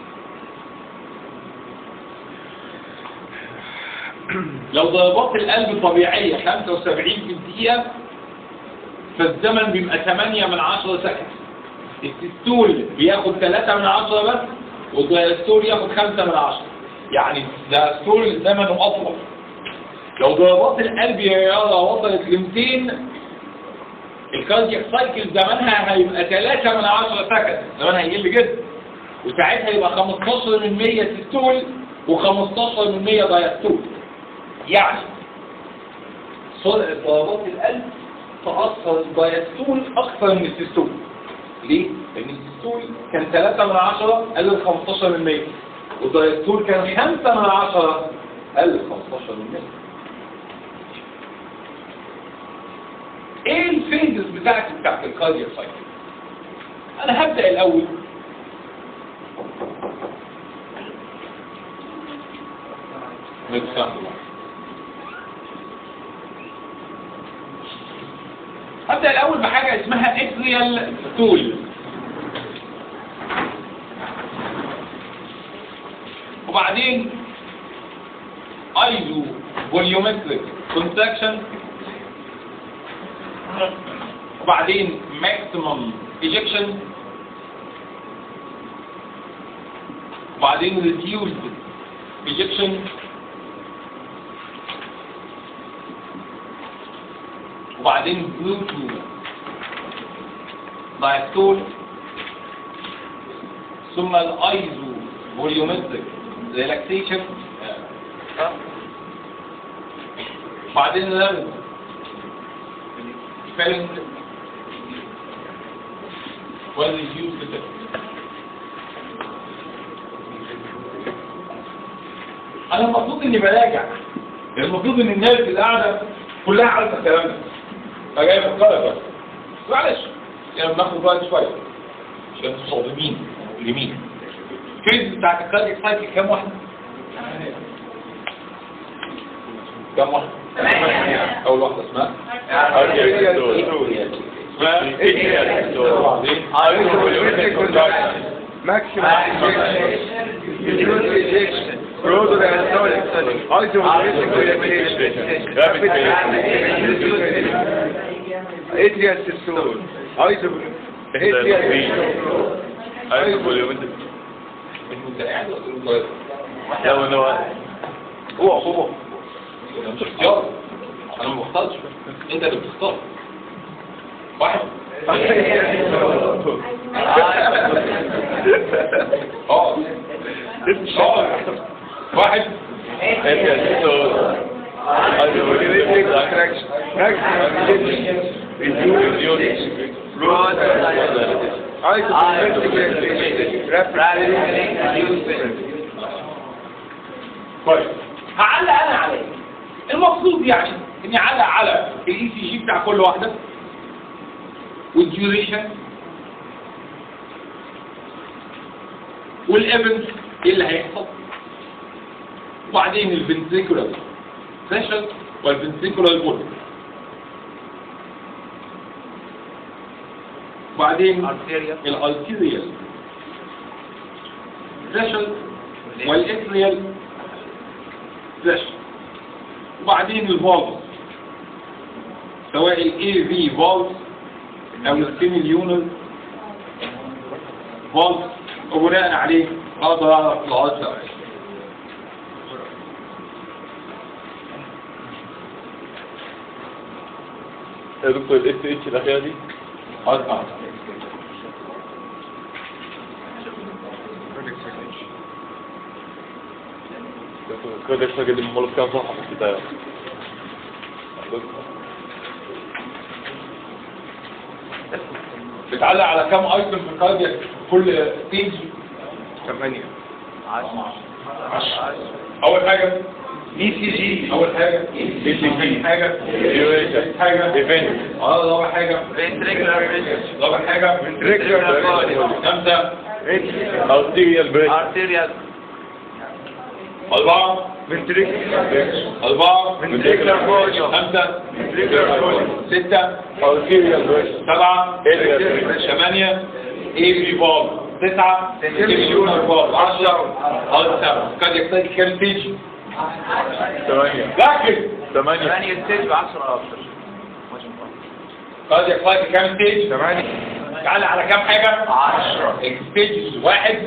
Speaker 2: لو ضربات القلب طبيعية 75 في الدقيقة فالزمن بيبقى 8 من 10 سكند السيستول بياخد 3 من 10 بس والدايستول ياخد 5 من 10 يعني الدايستول زمنه أطول لو ضربات القلب يا يارا وصلت ل 200 الكاردياك سايكل زمانها هيبقى 3 من 10 سكند زمانها هيقل جدا وساعتها يبقى 15 من 100 سيستول و15 من 100 دايستول يعني سرعة ضربات القلب تأثر الدايستول أكثر من السيستول ليه؟ لأن السيستول كان 3 من 10 قلل 15 من 100 والدايستول كان 5 من 10 قل 15 من 100 ايه الفيزز بتاعتي بتاعت الكاردياك سايكل انا هبدا الاول متسامح هبدأ الأول بحاجة اسمها اتريال تول وبعدين ايزو فوليومتريك كونتراكشن وبعدين ماكسيمم ايجكشن وبعدين ريديوسد ايجكشن وبعدين بلوتو دايستول ثم الايزو فوليومتريك ريلاكسيشن بعدين لرد فيلم والريديوس انا المفروض اني براجع المفروض ان الناس اللي قاعده كلها عارفه الكلام ده فجاي افكرك بس معلش يعني بناخد وقت شويه عشان انتوا صادمين اليمين الفيز بتاعت الكارديك سايكل كام واحده؟ كام واحده؟ اول واحده اسمها اسمها
Speaker 3: Maximum ejection. Reduce ejection. Broad diastolic. Isometric relaxation. Rapid Atrial systole. Iso- Atrial systole.
Speaker 2: انت قاعد ولا تقول
Speaker 3: هو هو
Speaker 2: ده مش اختيار انا ما بختارش انت اللي بتختار واحد اه اه واحد
Speaker 3: Contraction. Maximum ejection. Reduce ejection. Broad Isometric relaxation. Rapid
Speaker 2: كويس هعلق انا عليه المفروض يعني اني اعلق على الاي سي جي بتاع كل واحده والديوريشن والايفنت ايه اللي هيحصل وبعدين الفنتريكولار بريشر والفنتريكولار فوليوم وبعدين الارتيريال بريشر والاتريال بريشر وبعدين الفالف سواء الاي في فالف او السيميليونر فالف وبناء عليه اقدر اعرف العضله
Speaker 6: يا دكتور الاس اتش الاخيره دي
Speaker 2: عضله
Speaker 6: كده الحاجه دي مولد كام صفحه في الكتاب
Speaker 2: بتعلق على كام ايتم في الكاردياك كل ستيج
Speaker 3: ثمانية.
Speaker 2: اول حاجه
Speaker 3: اي سي جي
Speaker 2: اول حاجه ثاني حاجه ثالث حاجه
Speaker 6: ايفنت
Speaker 2: اه رابع حاجه رابع حاجه
Speaker 3: Ventricular
Speaker 2: خمسه
Speaker 6: ارتيريال بريشر
Speaker 2: اربعه
Speaker 3: ventricular
Speaker 2: اربعه
Speaker 3: ventricular volume
Speaker 2: خمسه
Speaker 3: ventricular volume
Speaker 2: سته
Speaker 6: ارتيريال بريشر
Speaker 2: سبعه
Speaker 6: ارتيريال
Speaker 2: ثمانيه اي بي بال تسعه مليون بال 10 11 كاد يحتاج كام ستيج
Speaker 6: ثمانية
Speaker 2: ركز
Speaker 6: ثمانية
Speaker 2: كاد يحتاج كام ستيج
Speaker 3: ثمانية
Speaker 2: تعالى على كام حاجه 10 ستيج واحد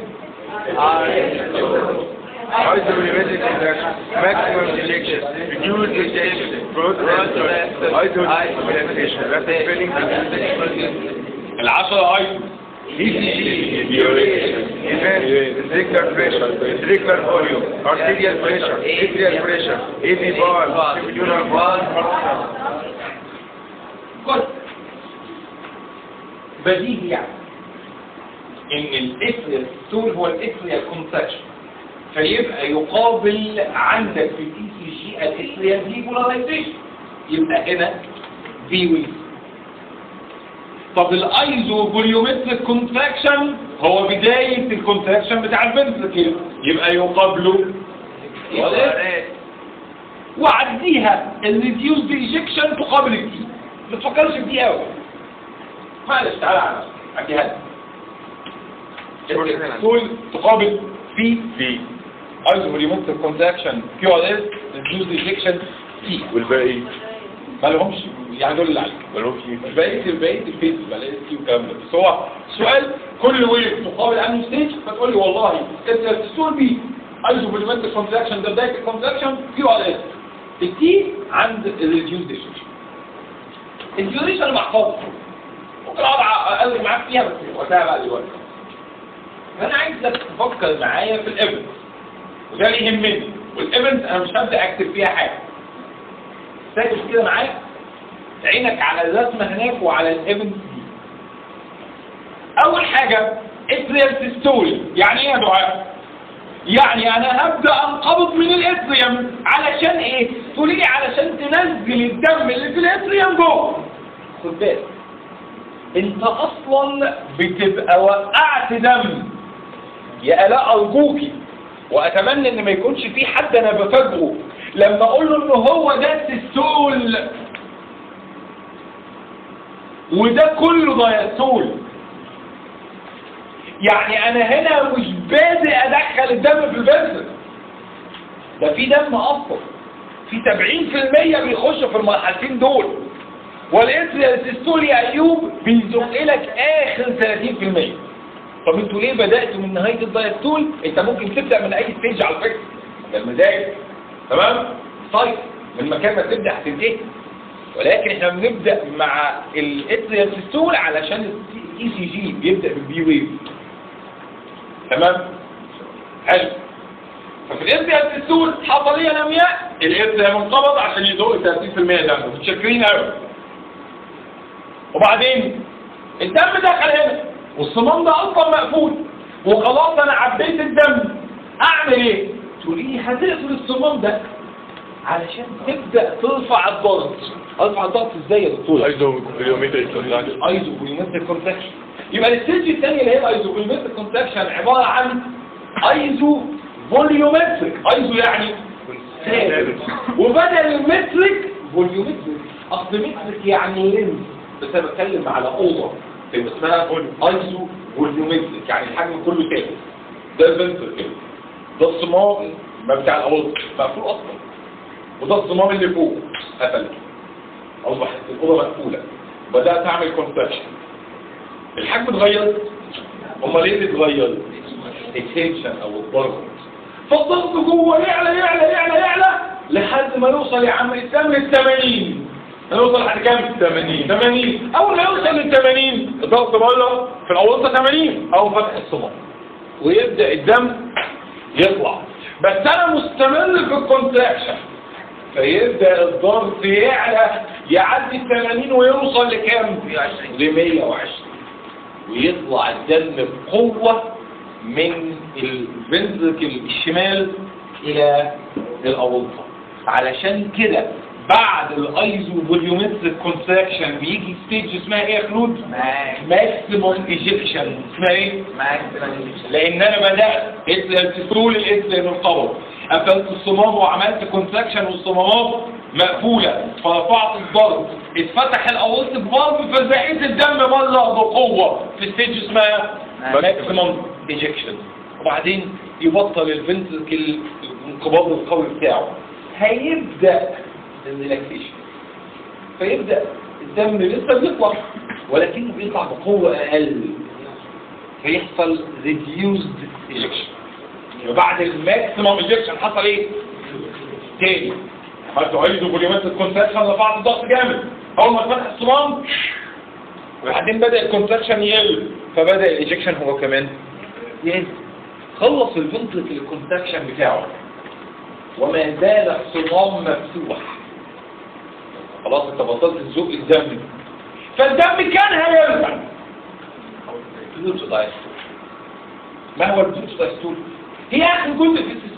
Speaker 3: Isometric contraction, maximum ejection, reduced ejection, broad isometric relaxation, rapid filling,
Speaker 2: العشرة ايتم
Speaker 3: ECG, duration, event, ventricular pressure, ventricular volume, arterial pressure, atrial pressure, AV valve, tribular valve,
Speaker 2: كل بديهي يعني ان الاسريال السول هو الاسريال كونتراكشن فيبقى يقابل عندك في الاي سي جي الاتريال ديبولاريزيشن يبقى هنا في ويف طب الايزو فوليومتريك كونتراكشن هو بداية الكونتراكشن بتاع الفنتركل يبقى يقابله وعديها الريديوز ايجكشن تقابل الدي ما تفكرش في دي قوي معلش تعالى على نفسك عديها لك السول تقابل في
Speaker 6: في
Speaker 2: ايزو فوليومتريك كونتراكشن كيو ار اس ريديوز ايجكشن تي
Speaker 6: والباقي
Speaker 2: ما لهمش يعني دول اللي عليك
Speaker 6: مالهمش
Speaker 2: بقيت بقيت الفيس بقى سي والكلام ده بس هو سؤال كل ويف تقابل انهي ستيج فتقول لي والله انت السول بي ايزو فوليومتريك كونتراكشن ده بدايه الكونتراكشن كيو ار اس التي عند الريديوز ايجكشن الديوريشن محفوظ ممكن اقعد اقلب معاك فيها بس وقتها بقى دلوقتي فانا عايزك تفكر معايا في الايفنت وده اللي يهمني والايفنت انا مش هبدا اكتب فيها حاجه ساكت كده معايا عينك على الرسمه هناك وعلى الايفنت دي اول حاجه اتريال سيستول يعني ايه يا دعاء يعني انا هبدا انقبض من الاتريوم علشان ايه تقول لي علشان تنزل الدم اللي في الاتريوم جوه خد بالك انت اصلا بتبقى وقعت دم يا الاء ارجوكي واتمنى ان ما يكونش في حد انا بفاجئه لما اقول له ان هو ده السيستول وده كله دايستول يعني انا هنا مش بادئ ادخل الدم في الفنتر ده في دم اصلا في 70% بيخش في المرحلتين دول والانسيستول يا ايوب بيزق لك اخر 30% طب انتوا ليه بداتوا من نهايه الدايستول انت ممكن تبدا من اي ستيج على فكره ده المزاج تمام طيب من مكان ما تبدا هتنتهي ولكن احنا بنبدا مع الاتريال سيستول علشان الاي سي جي بيبدا بالبي ويف تمام حلو ففي الاتريال سيستول حصل ايه يا لمياء الاتريال منقبض عشان يزق 30% دم متشكرين قوي وبعدين الدم دخل هنا والصمام ده اصلا مقفول وخلاص انا عبيت الدم اعمل ايه تقولي لي هتقفل الصمام ده علشان تبدا ترفع الضغط ارفع الضغط ازاي يا دكتور
Speaker 6: ايزو كيلومتر كونتراكشن
Speaker 2: ايزو فوليومتريك كونتراكشن يبقى الستيج الثانيه اللي هي الايزو فوليومتريك كونتراكشن عباره عن ايزو فوليومتريك ايزو يعني ثابت وبدل المتريك فوليومتريك اصل متريك يعني لينز بس انا بتكلم على اوضه تبقى اسمها ايزو فوليومتريك يعني الحجم كله ثابت ده الفنتركل ده الصمام ما بتاع الاوضه مقفول اصلا وده الصمام اللي فوق قفل اصبحت الاوضه مقفوله بدات اعمل كونتراكشن الحجم اتغير امال ايه اللي اتغير التنشن او الضغط فالضغط جوه يعلى يعلى يعلى يعلى لحد ما يوصل يا عم اسلام لل 80 هنوصل لحد كام 80 80 اول ما يوصل لل 80 الضغط بره في الاوضه 80 او فتح الصمام ويبدا الدم يطلع بس انا مستمر في الكونتراكشن فيبدا الضغط يعلى يعدي ال 80 ويوصل لكام؟ ل 120 ويطلع الدم بقوه من الفنتركل الشمال الى الاورطه علشان كده بعد الايزو فوليومتريك كونتراكشن بيجي ستيج اسمها ايه يا خلود؟ ماكسيموم ايجكشن اسمها ايه؟ لان انا بدات التسول الاسلام القبض قفلت الصمام وعملت كونتراكشن والصمامات مقفوله فرفعت الضغط اتفتح الاورط بضرب فزقيت الدم بره بقوه في ستيج اسمها ماكسيموم ايجكشن وبعدين يبطل الفنتركل الانقباض القوي بتاعه هيبدا الريلاكسيشن فيبدا الدم لسه بيطلع ولكنه بيطلع بقوه اقل فيحصل ريديوزد ايجكشن يبقى بعد الماكسيمم ايجكشن حصل ايه؟ تاني عملت عيد وفوليومتريك كونتراكشن رفعت الضغط جامد اول ما اتفتح الصمام وبعدين بدا الكونتراكشن يقل فبدا الايجكشن هو كمان يقل خلص الفنتركل الكونتراكشن بتاعه وما زال الصمام مفتوح خلاص انت بطلت تزق الدم فالدم كان هيرجع بلوتو دايستول ما هو البلوتو دايستول هي اخر جزء في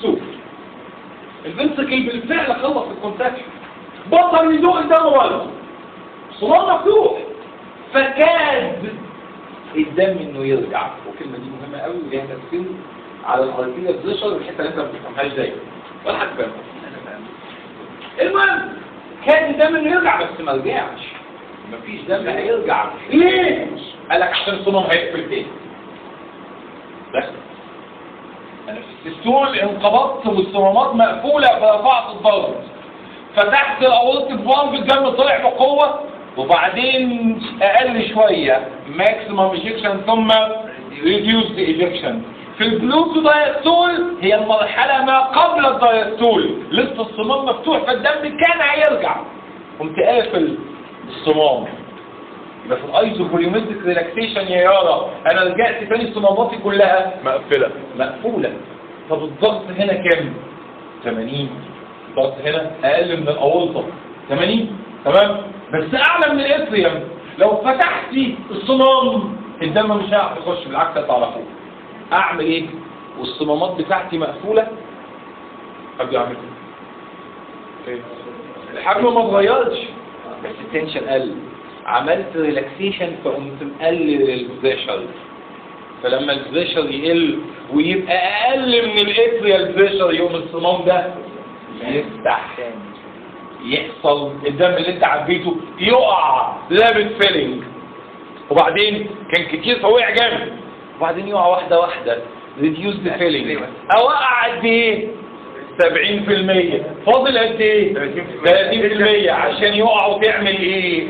Speaker 2: الستول الفنتركل بالفعل خلص الكونتاكشن بطل يزوق الدم ورا صمام مفتوح فكاد الدم انه يرجع والكلمه دي مهمه قوي وليها تاثير على الارتيه بريشر الحته اللي انت ما بتفهمهاش دايما ولا حد فاهمها المهم كان الدم انه يرجع بس ما رجعش مفيش دم هيرجع ليه؟ قال لك عشان الصمام هيقفل تاني بس انا في السيستول انقبضت والصمامات مقفوله فرفعت الضغط فتحت الاورطة فالف الدم طلع بقوه وبعدين اقل شويه ماكسيمم ايجكشن ثم ريديوسد ايجكشن في البلوتو دايستول هي المرحله ما قبل الدايستول لسه الصمام مفتوح فالدم كان هيرجع قمت قافل الصمام يبقى في الايزو فوليومتريك ريلاكسيشن يا يارا انا رجعت تاني صماماتي كلها
Speaker 6: مقفلة
Speaker 2: مقفولة طب الضغط هنا كام 80 الضغط هنا اقل من الاورطه 80 تمام بس اعلى من الاتريوم لو فتحتي الصمام الدم مش هيعرف يخش بالعكس هيطلع لفوق اعمل ايه والصمامات بتاعتي مقفوله ابدا اعمل ايه الحجم ما اتغيرش بس التنشن قل عملت ريلاكسيشن فقمت مقلل البريشر فلما البريشر يقل ويبقى اقل من الاتريال بريشر يوم الصمام ده يفتح يحصل الدم اللي انت عبيته يقع لابد فيلينج وبعدين كان كتير فوقع جامد وبعدين يقع واحده واحده ريديوس ذا فيلينج اوقع قد ايه 70% فاضل قد ايه 30% عشان يقع وتعمل ايه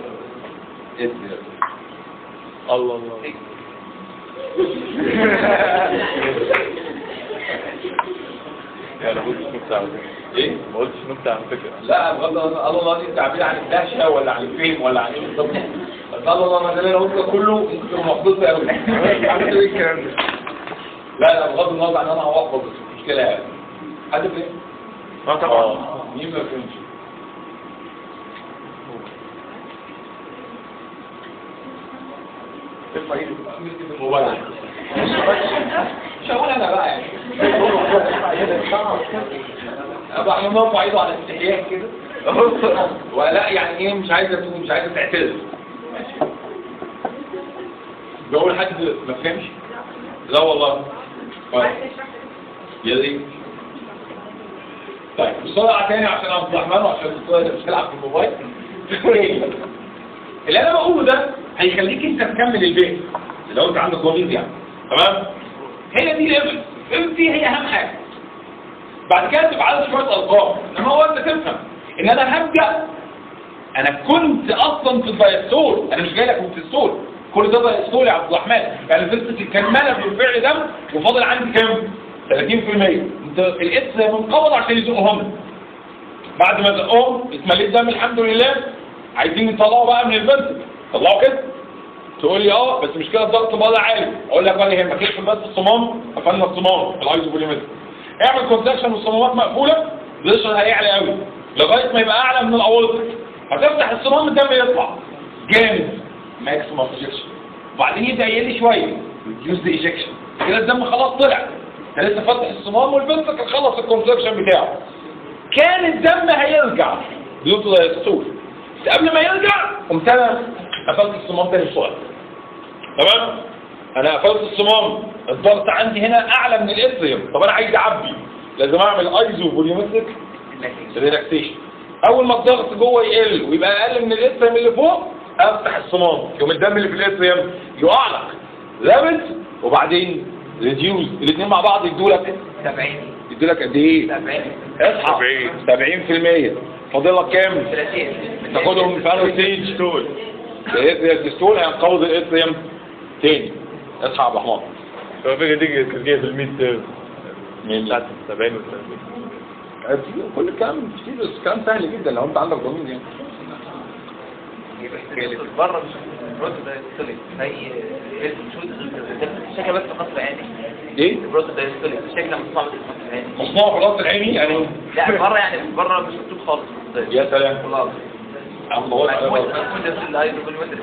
Speaker 6: الله الله يعني ما قلتش نكتة على فكرة
Speaker 2: ايه
Speaker 6: ما قلتش نكتة على فكرة
Speaker 2: لا بغض النظر الله الله دي تعبير عن الدهشه ولا عن الفهم ولا عن ايه بالظبط بس الله الله ما انا قلت كله ممكن تبقى محبوط قوي
Speaker 3: عملت ايه الكلام ده؟
Speaker 2: لا لا بغض النظر عن انا هوحبط بس مش مشكله يعني حد فهم؟
Speaker 3: اه طبعا
Speaker 2: اه مين ما فهمش
Speaker 3: ترفع ايدك
Speaker 2: الموبايل مش هقول انا بقى يعني ابقى احنا نرفع ايده على الاستحياء كده ولا يعني ايه مش عايزه تقول مش عايزه تعتذر بقول حد ما فهمش لا والله طيب يا ريت طيب بسرعه تاني عشان عبد الرحمن وعشان الدكتور اللي بتلعب في الموبايل اللي انا بقوله ده هيخليك انت تكمل البيت لو انت عندك ضمير يعني تمام هي دي ليفل ليفل دي هي اهم حاجه بعد كده تبقى عارف شويه ارقام انما هو انت تفهم ان انا هبدا انا كنت اصلا في الدايستول انا مش جاي لك من الدايستول كل ده دايستول يا عبد الرحمن يعني فلسفه الكماله بالفعل دم وفاضل عندي كام 30% انت الاس منقبض عشان يزقهم بعد ما زقهم اتمليت دم الحمد لله عايزين يطلعوا بقى من البنت طلعوا كده تقول لي اه بس مش كده الضغط بره عالي اقول لك ولا يهمك اقفل بس الصمام قفلنا الصمام الايزوبوليمتر اعمل كونتراكشن والصمامات مقفوله البريشر هيعلى قوي لغايه ما يبقى اعلى من الاورطه هتفتح الصمام الدم يطلع جامد ماكسيمم ايجكشن وبعدين يبدا يقل شويه ريديوس ذا ايجكشن كده الدم خلاص طلع انت لسه فاتح الصمام والبنتك خلص الكونتراكشن بتاعه كان الدم هيرجع بيوتو دايستول بس قبل ما يرجع قمت انا قفلت الصمام تاني بسرعه تمام انا قفلت الصمام الضغط عندي هنا اعلى من الاتريوم طب انا عايز اعبي لازم اعمل ايزو فوليومتريك ريلاكسيشن اول ما الضغط جوه يقل ويبقى اقل من الاتريوم اللي فوق افتح الصمام يوم الدم اللي في الاتريوم يقع لك رابط وبعدين ريديوز الاثنين مع بعض يدوا لك
Speaker 7: 70
Speaker 2: يدوا لك قد ايه
Speaker 7: 70
Speaker 2: اصحى 70% فاضل لك كام
Speaker 7: 30
Speaker 2: تاخدهم في انهي ستيج ستول الستول هينقبض الاتريوم تاني اصحى يا عبد الرحمن
Speaker 6: هو الفكرة دي كانت جاية في الميد تيرم
Speaker 2: مين
Speaker 6: بتاعت 70 و 30
Speaker 2: كل الكلام كتير بس الكلام سهل جدا لو انت عندك ضمير يعني
Speaker 7: يبقى بره مش البروت ده يستلك زي شو الشكل بس قصر عيني
Speaker 2: ايه
Speaker 7: البروت ده يستلك الشكل لما تصنع بس قصر عيني
Speaker 2: مصنوع في راس العيني يعني
Speaker 7: لا بره يعني بره مش مكتوب خالص
Speaker 2: يا سلام
Speaker 7: والله
Speaker 2: الله
Speaker 7: مجموعة
Speaker 2: أكبر.
Speaker 7: مجموعة الايزو كولومتر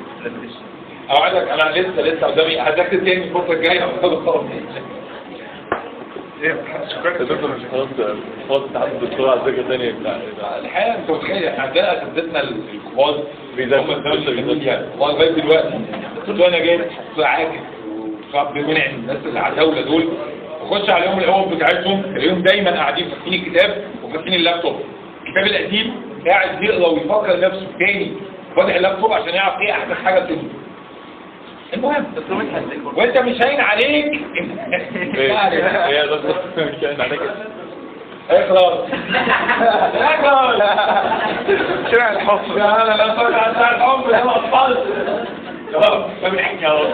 Speaker 2: اوعدك انا لسه لسه قدامي هذاكر تاني الفتره الجايه
Speaker 6: يا دكتور مش خلاص خلاص اتحاد الدكتور على فكره ثانيه بتاع
Speaker 2: الحقيقه انت متخيل احنا عندنا اساتذتنا الكبار
Speaker 6: بيذاكروا.
Speaker 2: هم الدرس الجميل يعني والله لغايه دلوقتي كنت وانا جاي في عاكف وصعب منع الناس اللي على الدوله دول اخش عليهم الاول بتاعتهم تلاقيهم دايما قاعدين فاتحين الكتاب وفاتحين اللابتوب الكتاب القديم قاعد يقرا ويفكر نفسه تاني فاتح اللابتوب عشان يعرف ايه احدث حاجه تنزل المهم
Speaker 7: دكتور مدحت ازيك برضه؟
Speaker 2: وانت مش هين عليك
Speaker 6: ايه ايه يا دكتور مش كان عليك
Speaker 2: اخلص اخلص
Speaker 3: شارع الحب
Speaker 2: يا انا لا صار على ساعة الحب يا اطفال شباب ما بنحكي اهو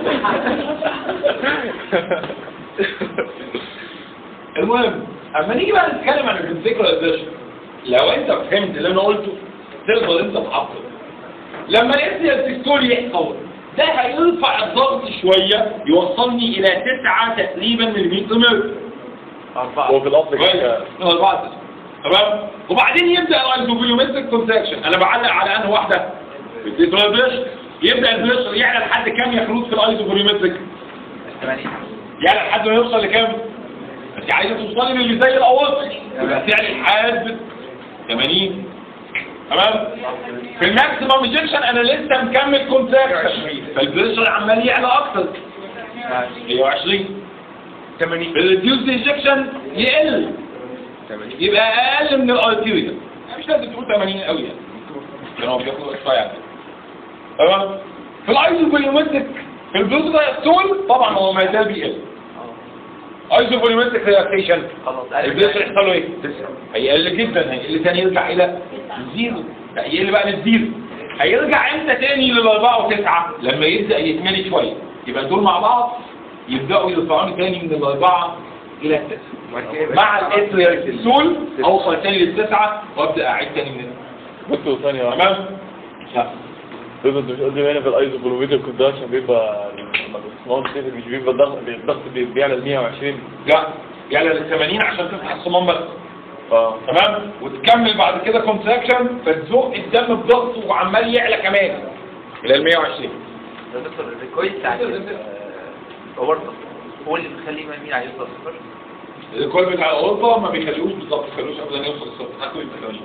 Speaker 2: المهم اما نيجي بقى نتكلم عن الفيزيكاليزيشن لو انت فهمت اللي انا قلته تقدر انت تحقق لما الاس السيستول يحصل ده هيرفع الضغط شويه يوصلني الى 9 تقريبا مليمتر متر
Speaker 6: هو في الاصل
Speaker 2: كويس
Speaker 6: كده
Speaker 2: أربعة تمام وبعدين يبدا الايزوفيومتريك كونتراكشن انا بعلق على انهي واحده البريشر يبدا البريشر يعلى لحد كام يا خلود في الايزوفيومتريك
Speaker 7: 80
Speaker 2: يعلى لحد ما يوصل لكام انت عايزه توصلي للي زي الاوسط يبقى تعلي لحد 80 تمام في الماكسيمم انجكشن انا لسه مكمل كونتراكشن فالبريشر عمال يعلى اكتر 120
Speaker 3: 80
Speaker 2: الريديوس انجكشن يقل يبقى اقل من الارتيريال مش لازم تقول 80 قوي يعني لان هو بياخد وقت شويه يعني تمام في الايزوفوليومتريك في البلوز دايستول طبعا هو ما زال بيقل ايزوفوليومتريك ريلاكسيشن
Speaker 7: خلاص
Speaker 2: البلوز يحصل له ايه؟ هيقل جدا هيقل تاني يرجع الى الزيرو لا يقل بقى للزيرو هيرجع امتى تاني للاربعه وتسعه لما يبدا يتملي شويه يبقى دول مع بعض يبداوا يرفعوني تاني من الاربعه الى التسعه مع الاتريال اوصل تاني للتسعه وابدا اعيد تاني من هنا
Speaker 6: دكتور ثانيه واحده
Speaker 2: تمام؟ لا
Speaker 6: دكتور انت مش قصدي هنا في الايزوبولوميتر كونتراكشن بيبقى لما الصمام بتقفل مش بيبقى الضغط الضغط بي- بيعلى ل 120
Speaker 2: لا يعني لل 80 عشان تفتح الصمام بس
Speaker 6: اه
Speaker 2: تمام وتكمل بعد كده كونتراكشن فتزق الدم بضغط وعمال يعلى كمان الى ال 120
Speaker 7: ده دكتور الكويس بتاع الاورطه هو اللي بيخليه مين على يوصل صفر
Speaker 2: الكل بتاع الاوروبا ما بيخليهوش بالظبط ما بيخليهوش ابدا يوصل للصفر هاكل التكاليف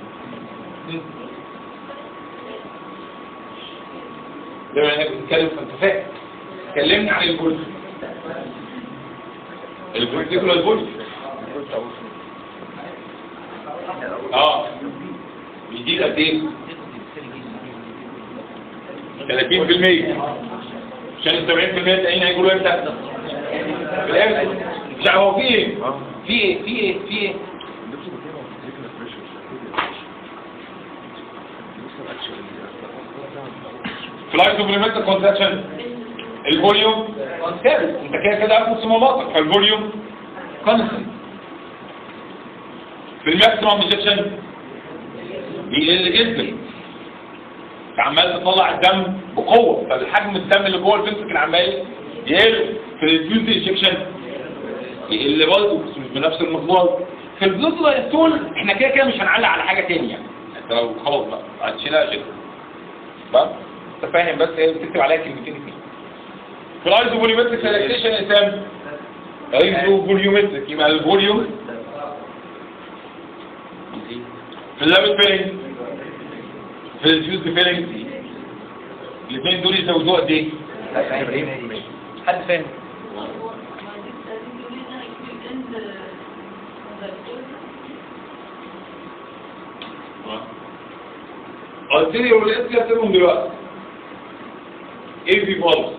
Speaker 2: بما انك بتتكلم فانت فاهم كلمني عن الجزء الفيرتيكولار الجزء اه بيزيد قد ايه 30% عشان ال 70% التانيين هيقولوا امتى؟ في الاخر مش عارف هو في ايه؟ في ايه؟ في ايه؟ في ايه؟ فلايت سوبريمنتال كونتراكشن الفوليوم ثابت انت كده كده قافل صماماتك فالفوليوم كونستنت في الماكسيمم انجكشن بيقل جدا انت عمال تطلع الدم بقوه فالحجم الدم اللي جوه الفنتركل عمال يقل في الريديوز انجكشن يقل برضه بس مش بنفس المقدار في البلوت لايستول احنا كده كده مش هنعلق على حاجه تانية يعني انت لو خلاص بقى هتشيلها شيلها تمام انت فاهم بس هي بتكتب عليها كلمتين اتنين في الايزوفوليومتريك ريلاكسيشن اسام ايزوفوليومتريك يبقى الفوليوم في اللابت فيلنج في الفيوز فيلنج الاثنين دول يزودوها قد ايه؟
Speaker 7: حد فاهم
Speaker 2: قلت لي ولقيت لي اسيبهم دلوقتي ايه في بالز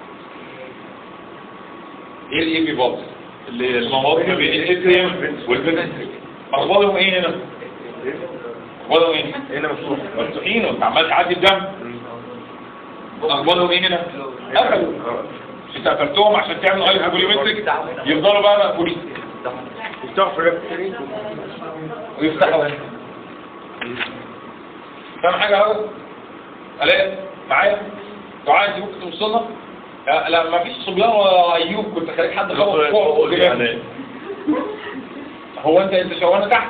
Speaker 2: ايه الاي في بالز اللي هي المواضيع بين الاتريوم والفنتريك اخبارهم ايه هنا اخبارهم ايه
Speaker 3: هنا مفتوح
Speaker 2: مفتوحين وانت عمال تعدي الدم اخبارهم ايه هنا قفلوا مش انت قفلتهم عشان تعمل اي هابوليومتريك يفضلوا بقى مقفولين
Speaker 3: يفتحوا في الرب
Speaker 2: ويفتحوا هنا فاهم حاجة اهو الاقي معايا دعاء انت ممكن توصلنا لا, لا ما فيش صبيان ولا ايوب كنت خليك حد خبط فوق وجبان.
Speaker 6: يعني
Speaker 2: هو انت انت شوانا تحت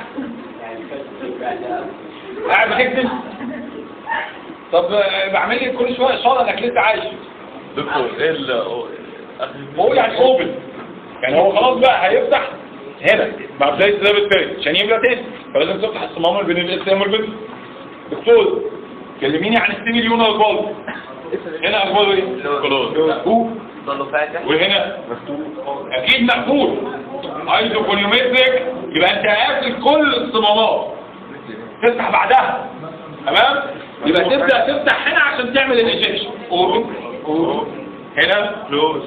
Speaker 2: قاعد بتكتب طب آه، بعمل لي كل شويه اشاره انك لسه عايش
Speaker 6: دكتور ايه ال
Speaker 2: هو يعني اوبن يعني هو خلاص بقى هيفتح هنا مع بدايه السبب الثالث عشان يملى تاني فلازم تفتح الصمام اللي بين الاسلام والبنت دكتور كلميني عن السيميليون والبالب هنا اخباره ايه؟ كلوز مفتوح
Speaker 7: ضلوا فاتح
Speaker 2: وهنا اكيد مقفول ايزو كوليومتريك يبقى انت قافل كل الصمامات تفتح بعدها تمام يبقى تبدا تفتح هنا عشان تعمل الايجكشن اوبن اوبن هنا كلوز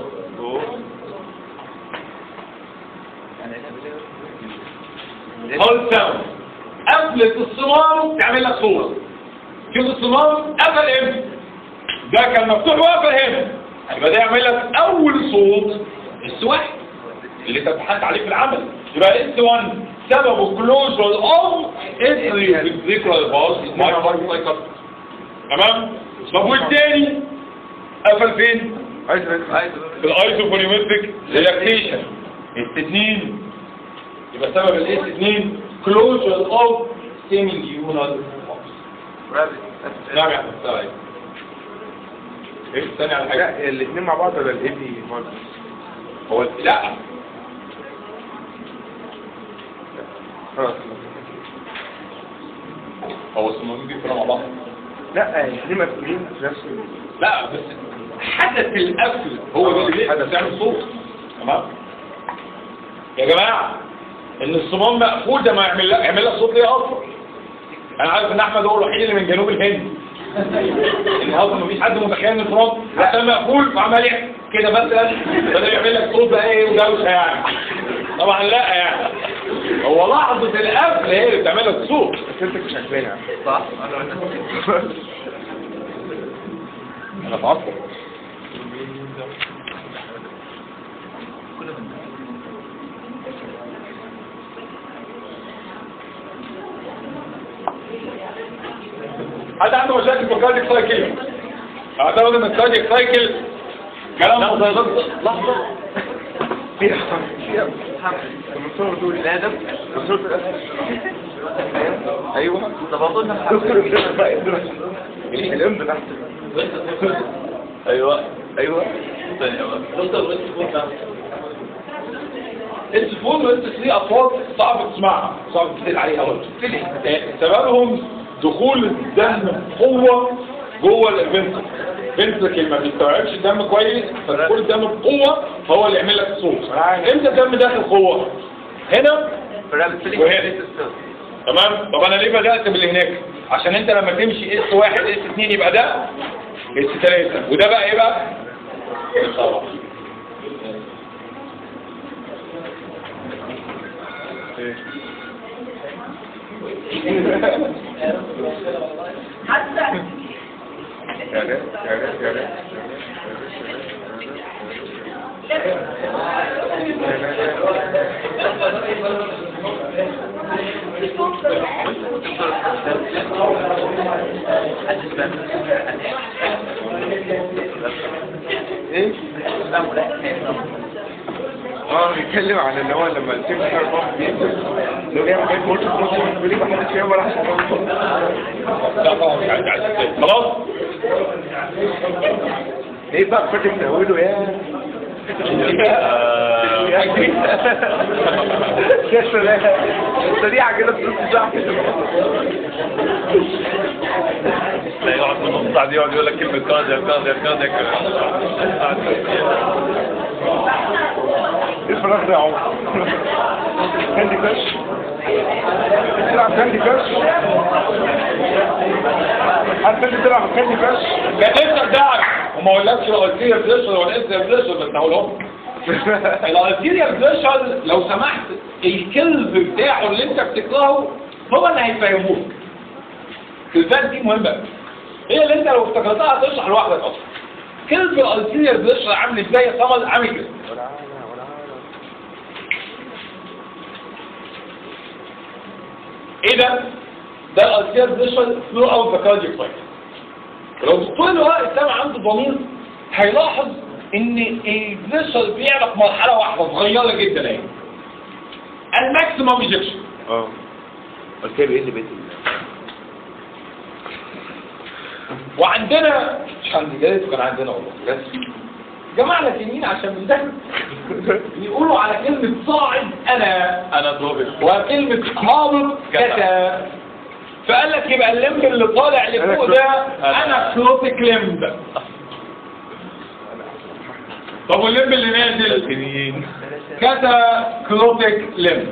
Speaker 2: هول ساوند قفلة الصمام تعمل لك صورة شوف الصمام قفل امتى ده كان مفتوح وقفل هنا يبقى ده يعمل لك اول صوت اس واحد اللي انت امتحنت عليه في العمل يبقى اس 1 سببه كلوز اوف اس ذكرى باص تمام طب والتاني قفل فين؟
Speaker 3: عايز
Speaker 2: في الايزوفونيومتريك ريلاكسيشن اس 2 يبقى سبب الاس 2 كلوجر اوف سيميليونال نعم يا احمد سلام ايه ثاني على حاجه
Speaker 3: لا الاثنين مع بعض ولا الايه دي
Speaker 2: هو لا
Speaker 3: خلاص
Speaker 2: هو الصمامين بيفرقوا مع بعض
Speaker 3: لا الاثنين مقفولين في نفس ال-
Speaker 2: لا بس حدث القفل هو ده اللي
Speaker 3: حدث.
Speaker 2: بيقدر يعمل صوت تمام يا جماعه ان الصمام مقفول ده ما يعمل لك يعمل لك صوت ليه اصلا انا عارف ان احمد هو الوحيد اللي من جنوب الهند النهارده مفيش حد متخيل ان الصمام عشان مقفول وعمال يعمل كده مثلا بدل يعمل لك صوت بقى ايه ودوشه يعني طبعا لا يعني هو لحظه القفل هي اللي بتعمل لك صوت
Speaker 3: بس انت مش عاجباني
Speaker 7: صح انا
Speaker 2: انا بعصب حد عنده مشاكل في الكارديك سايكل اعتقد ان الكارديك سايكل كلام لحظه
Speaker 3: فيها فيها المنصور دول
Speaker 7: لازم
Speaker 3: المنصور في الاسد ايوه
Speaker 7: طب اظن
Speaker 3: دكتور الامضة بقى الامضة تحت
Speaker 6: ايوه
Speaker 3: ايوه
Speaker 2: التليفون وانت ليه اصوات صعب تسمعها صعب تسال عليها برضه سببهم دخول الدم بقوه جوه الفنتر الفنتر ما بيستوعبش الدم كويس فدخول الدم بقوه هو اللي يعمل لك صوت امتى الدم داخل قوه هنا وهنا. تمام طب انا ليه بدات باللي هناك عشان انت لما تمشي اس واحد اس اتنين يبقى ده اس ثلاثة وده بقى ايه بقى اس أربعة.
Speaker 5: حتى
Speaker 3: يا ريت يا ريت يا ريت ايه اه بيتكلم عن ان هو لما التيم بتاع الباص بينزل لو جاي بقيت مولت في نص بيقول لي ما حدش فيهم ولا حاجه
Speaker 2: لا طبعا مش عايز عايز أتكلم. خلاص
Speaker 3: ايه بقى فاكر من اوله يا يا سلام سريعه كده في نص ساعه
Speaker 6: لا يقعد من نص ساعه دي يقعد يقول لك كلمه كاردياك كاردياك كاردياك
Speaker 3: ايه الفراغ ده يا عمر كاندي كاش تلعب كاندي كاش عارف انت تلعب كاندي كاش
Speaker 2: كان لسه بتاعك وما اقولكش الالتيريال بريشر ولا الانتيريال بريشر بس هقولهم الالتيريال بريشر لو سمحت الكلب بتاعه اللي انت بتكرهه هو اللي هيفهموك الكلمات دي مهمه هي اللي انت لو افتكرتها هتشرح لوحدك اصلا كلب الالتيريال بريشر عامل ازاي يا صمد عامل كده ايه ده؟ ده الالتيريال بريشر ثرو اوت ذا كاردياك سايكل لو طول الوقت سامع عنده ضمير هيلاحظ ان البريشر بيعلى في مرحله واحده صغيره جدا اهي الماكسيمم ايجكشن
Speaker 3: اه قلت له ايه اللي بيت
Speaker 2: وعندنا مش عندي جالس وكان عندنا والله بس جماعة لاتينيين عشان بيذاكروا يقولوا على كلمة صاعد أنا
Speaker 6: انا ضابط
Speaker 2: وكلمة هابط كذا فقال لك يبقى اللمب اللي طالع لفوق ده انا كلوتيك لمب طب واللمب اللي نازل
Speaker 6: لاتينيين
Speaker 2: كذا كلوتيك لمب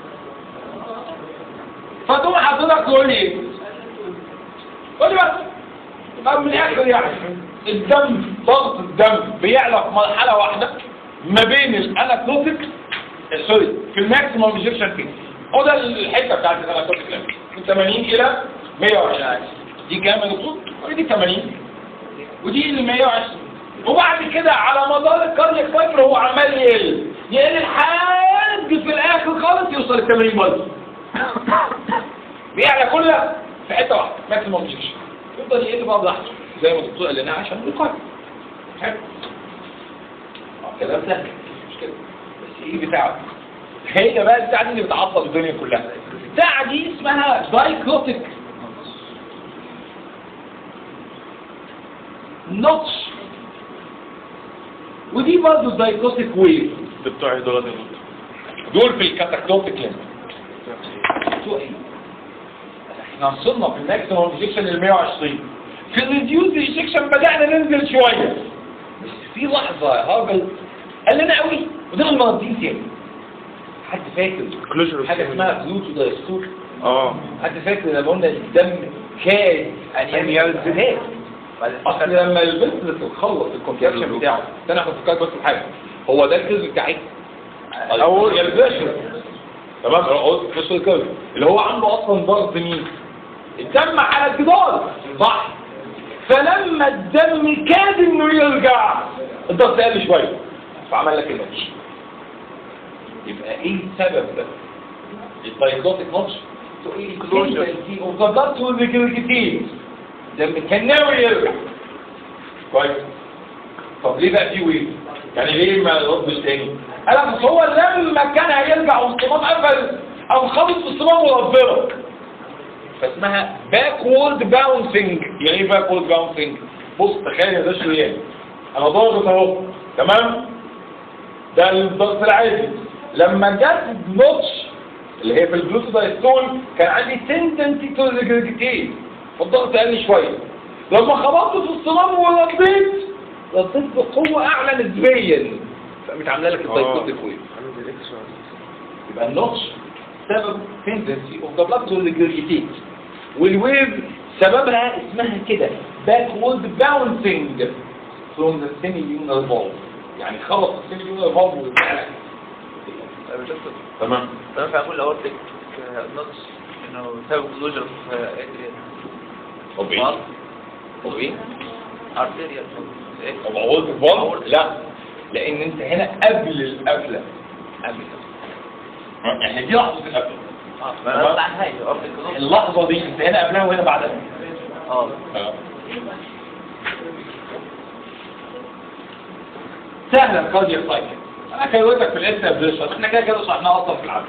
Speaker 2: فتقوم حضرتك تقول لي ايه؟ قول لي بس يبقى من الاخر يعني الدم ضغط الدم بيعلى في مرحله واحده ما بين الاناكلوتيك سوري في الماكسيموم ايجكشن فيه هو ده الحته بتاعت الاناكلوتيك لمب من 80 الى 120 دي كام يا دكتور؟ دي 80 ودي ال 120 وبعد كده على مدار الكارنيك سايكل هو عمال يقل يقل لحد في الاخر خالص يوصل ل 80 برضه بيعلى كل ده في حته واحده ماكسيموم ايجكشن يفضل يقل بقى براحته زي ما الدكتور قال لنا عشان القلب حلو آه، كلام سهل مش كده بس ايه بتاعه هي بقى البتاعه دي اللي بتعطل الدنيا كلها البتاعه دي اسمها دايكروتيك نوتش ودي برضه دايكروتيك ويف
Speaker 6: ده بتوعي دول يا دكتور
Speaker 2: دول في الكاتاكلوتيك لينك بتوع ايه؟ احنا وصلنا في الماكسيموم ايجكشن ل 120 في الريديوز ايجكشن بدأنا ننزل شوية بس في لحظة يا هاجل قال لنا قوي وده المناطيق تاني حد فاكر
Speaker 3: Closure
Speaker 2: حاجة
Speaker 3: of
Speaker 2: اسمها جلوتو دايستول
Speaker 3: اه
Speaker 2: حد فاكر لما قلنا الدم كاد ان ينزل اصل لما البنت بتخلص الكونتراكشن بتاعه ده انا هفكرك بس بحاجه هو ده الكذب بتاعي او البشر تمام هو مش الكذب اللي هو عنده اصلا ضغط مين الدم على الجدار صح فلما الدم كاد انه يرجع الضغط قل شويه فعمل لك الماتش يبقى ايه السبب ده الدايكوتيك نوتش الكلوجر وضغطت والريجرجيتين دم كان ناوي يرجع كويس طب ليه بقى في ويف يعني ليه ما ردش تاني قال لك هو لما كان هيرجع والصمام قفل او خبط في الصمام وربنا فاسمها باكورد باونسنج يعني ايه باكورد باونسنج بص تخيل يا باشا ايه انا ضاغط اهو تمام ده الضغط العادي لما جت نوتش اللي هي في البلوتو دايستول كان عندي تندنسي تو ريجرجيتيت فالضغط قل شويه لما خبطت في الصمام ورديت رديت بقوه اعلى نسبيا فقامت عامله لك الدايكوتيك ويف يبقى النوتش سبب تندنسي اوف ذا بلاد تو ريجرجيتيت والويف سببها اسمها كده باكورد باونسنج فروم ذا سيمي يونر فالف يعني خبط السيمي يونر فالف تمام
Speaker 7: تمام فأقول أورتك نوتش إنه سبب كلوجر في أدريان
Speaker 2: طب ايه؟ طب ايه؟
Speaker 7: أرتيريال إيه؟
Speaker 2: طب عوض الفالف؟ لا لان انت هنا قبل القفله
Speaker 7: قبل
Speaker 2: يعني دي لحظه القفله
Speaker 7: اه ما أنا أطلع هاي أورتك نوتش
Speaker 2: اللحظه دي انت هنا قبلها وهنا بعدها
Speaker 7: اه
Speaker 2: سهله الكاردياك سايكل انا كلمتك في الاس ابزيشن احنا كده كده شرحناها اصلا في العمل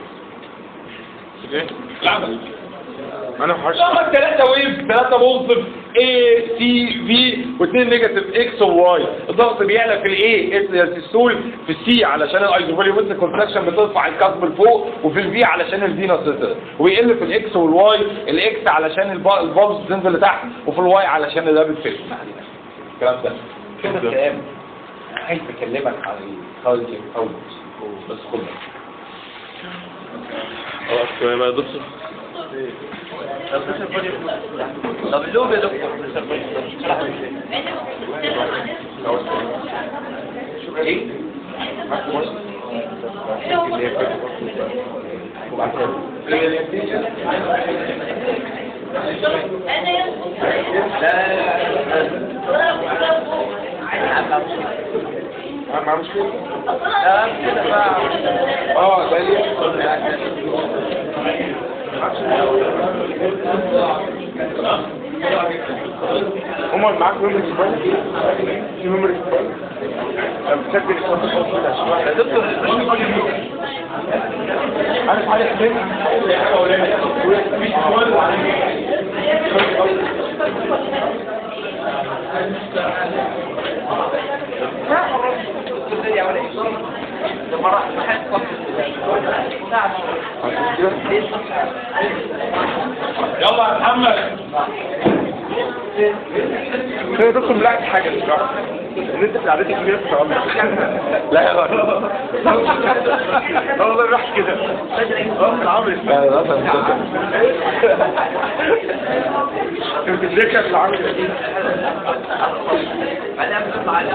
Speaker 2: العمل
Speaker 3: انا محرش
Speaker 2: لما الثلاثه ويف ثلاثه بوزيتيف اي سي في واثنين نيجاتيف اكس وواي الضغط بيعلى في الاي اس السول في السي علشان الايزوفوليومتريك كونتراكشن بترفع الكاسب لفوق وفي الفي علشان الفينوس تنزل ويقل في الاكس والواي الاكس علشان الب- البابز تنزل لتحت وفي الواي علشان الرابد فيل الكلام ده كده الكلام عايز اكلمك عن الكاردياك اوتبوت بس خد بالك.
Speaker 6: خلاص شوية بقى يا دكتور
Speaker 7: طب اللوب يا دكتور
Speaker 2: ايه
Speaker 3: ما مشكلة
Speaker 7: لا كده بقى
Speaker 3: اه ده اللي هما اللي معاك ميموري سبايل في ميموري سبايل لما بتسجل الصوت الصوت كده شوية
Speaker 7: يا دكتور
Speaker 3: عارف حاجة حسين؟ مفيش سؤال وعليه
Speaker 2: يلا يا محمد
Speaker 3: كده تدخل ملاحظ حاجة بصراحة ان انت في عادتك كبيرة في العمر لا يا راجل لا والله راح كده اه في العمر انت بتذكر في العمر
Speaker 7: بعدها بنطلع على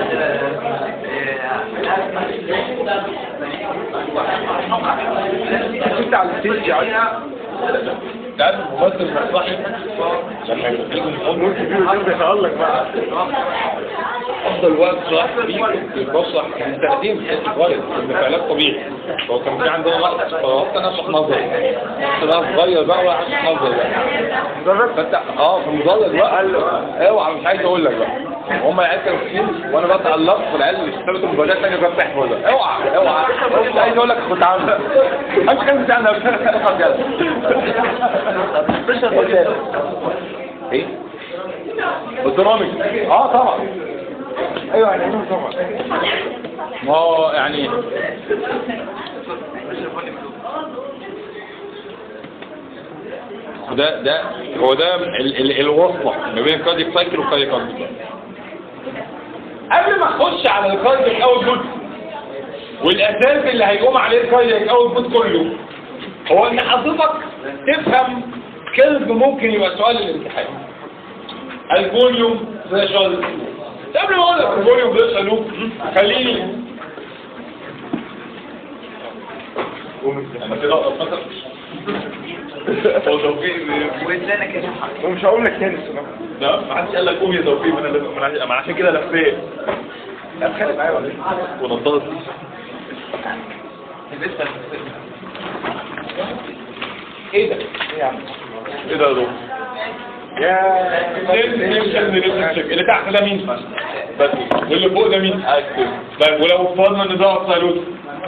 Speaker 3: انت على الستيج يعني
Speaker 2: ده الممثل المسرحي لما يبقى فيه جمهور
Speaker 3: نور كبير وده بيتألق بقى
Speaker 2: افضل وقت صلاح فيه في المسرح كان سنتين في حته صغير كنا في علاج طبيعي هو كان في عندنا وقت فوقت انا اشرح نظري بس انا صغير بقى وراح اشرح نظري بقى فانت اه في مدرج بقى اوعى مش عايز اقول لك بقى هم العيال كانوا كتير وانا بتعلق والعيال اللي اشتغلوا مباريات ثانيه بقى بتحفظ اوعى اوعى مش عايز اقول لك كنت عامل مش كان بتاعنا ايه البرامج اه طبعا
Speaker 3: ايوه يعني ايوه طبعا
Speaker 2: ما هو يعني وده ده هو ده ال ال الوصلة ما بين الكارديك سايكل والكارديك اوتبوت قبل ما اخش على الكارديك اوتبوت والاساس اللي هيقوم عليه الكارديك اوتبوت كله هو ان حضرتك تفهم كلب ممكن يبقى سؤال الامتحان الفوليوم ثريشولد قبل ما اقول لك الفوليوم ثريشولد خليني انا كده أقدر هو توفيق
Speaker 7: ودانا كده
Speaker 3: ومش هقول لك تاني الصراحة
Speaker 2: ده ما حدش قال لك قوم يا توفيق من اللي- من عشان- ما عشان كده لفيت
Speaker 3: لا اتخانق معايا ولا ايه؟
Speaker 2: ونضرت
Speaker 7: لسه
Speaker 2: ايه ده؟
Speaker 3: ايه يا عم؟
Speaker 2: ايه ده يا دكتور؟
Speaker 3: يا
Speaker 2: اللي تحت ده مين؟ بس واللي فوق ده مين؟ طيب ولو افترضنا ان ده ابسولوت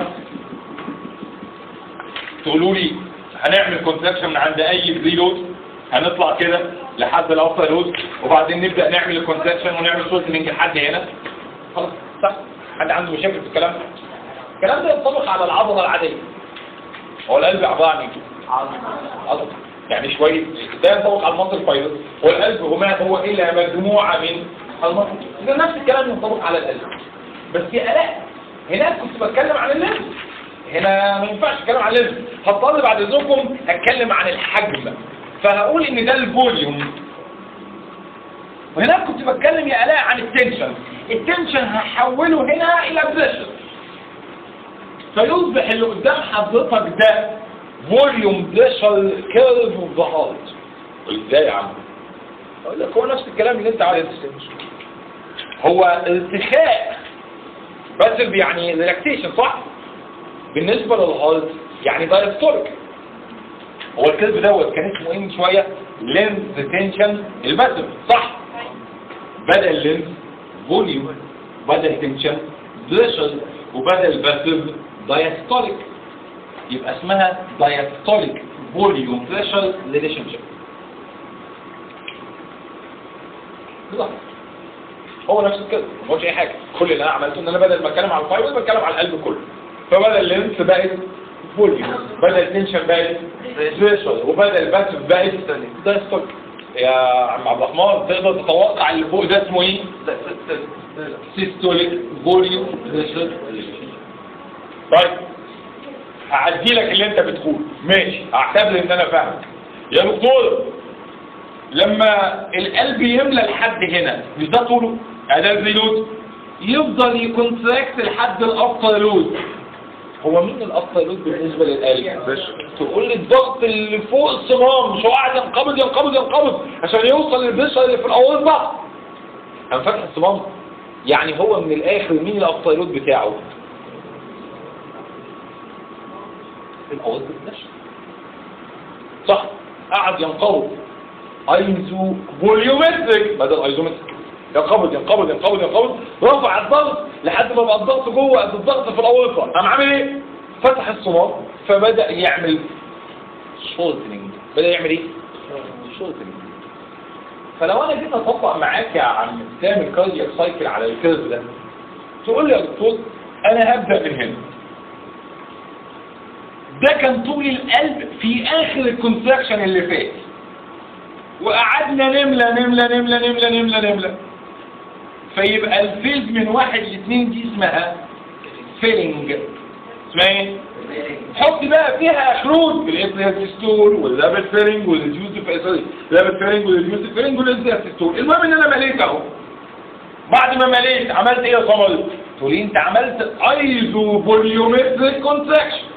Speaker 2: تقولوا لي هنعمل كونتراكشن من عند اي بريلود هنطلع كده لحد الابسولوت وبعدين نبدا نعمل الكونتراكشن ونعمل شورتنج لحد هنا خلاص صح حد عنده مشاكل في الكلام ده؟ الكلام ده ينطبق على العضله العاديه هو القلب عباره عن ايه؟ عضله يعني شويه ده ينطبق على المصل فايبر والقلب وما هو الا مجموعه من المصل اذا نفس الكلام ينطبق على القلب بس يا الاء هناك كنت بتكلم عن اللمس هنا ما ينفعش اتكلم عن اللمس هضطر بعد اذنكم اتكلم عن الحجم فهقول ان ده الفوليوم وهناك كنت بتكلم يا الاء عن التنشن التنشن هحوله هنا الى بريشر فيصبح اللي قدام حضرتك ده فوليوم بريشر كيرف اوف ذا هارت ازاي يا عم اقول لك هو نفس الكلام اللي انت عايز هو ارتخاء بس يعني ريلاكسيشن صح بالنسبه للهارت يعني دايستوليك هو الكيرف دوت كان اسمه ايه من شويه لينز تنشن الباسف صح بدل لينز فوليوم بدل تنشن بريشر وبدل باسف دايستوليك يبقى اسمها diastolic volume pressure relationship بالظبط هو نفس الكلام ما قلتش اي حاجه كل اللي انا عملته ان انا بدل ما اتكلم على الفايبر بتكلم على القلب كله فبدل اللينس بقت فوليوم بدل تنشن بقت بريشر وبدل باسف بقت دايستوليك يا عم عبد الرحمن تقدر تتوقع اللي فوق ده اسمه ايه؟ سيستوليك فوليوم بريشر طيب هعدي لك اللي انت بتقوله ماشي هعتبر ان انا فاهمك يا دكتور لما القلب يملى لحد هنا مش ده طوله ده الزيلود يفضل يكونتراكت لحد الافتر لود هو مين الافتر لود بالنسبه للقلب تقول لي الضغط اللي فوق الصمام مش هو قاعد ينقبض ينقبض ينقبض عشان يوصل للبشره اللي في الاورطه قام فاتح الصمام يعني هو من الاخر مين الافتر لود بتاعه الأوض بتنشف صح قعد ينقبض ايزو فوليومتريك بدل ايزومتريك ينقبض ينقبض ينقبض ينقبض رفع الضغط لحد ما بقى الضغط جوه قد الضغط في الاورطه قام عامل ايه فتح الصمام فبدا يعمل شورتنج بدا يعمل ايه شورتنج فلو انا جيت اطبق معاك يا عم تعمل كاردياك سايكل على الكيرف ده تقول لي يا دكتور انا هبدا من هنا ده كان طول القلب في اخر الكونتراكشن اللي فات وقعدنا نملى نملى نملى نملى نملى نملى فيبقى الفيز من واحد لاثنين دي اسمها فيلنج اسمها ايه؟ حط بقى فيها خروج الانترستول واللابل فيلنج والريديوز سوري اللابل فيلنج والريديوز فيلنج والانترستول المهم ان انا مليت اهو بعد ما مليت عملت ايه يا صمد؟ تقول لي انت عملت ايزو فوليومتريك كونتراكشن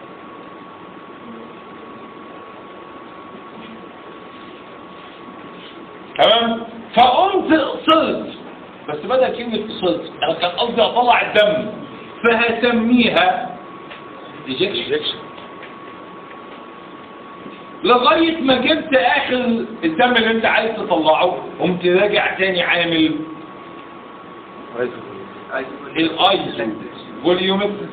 Speaker 2: تمام فقمت قصرت بس بدل كلمة قصرت انا كان قصدي اطلع الدم فهسميها ايجكشن لغاية ما جبت اخر الدم اللي انت عايز تطلعه قمت راجع تاني عامل الايزو فوليومتريك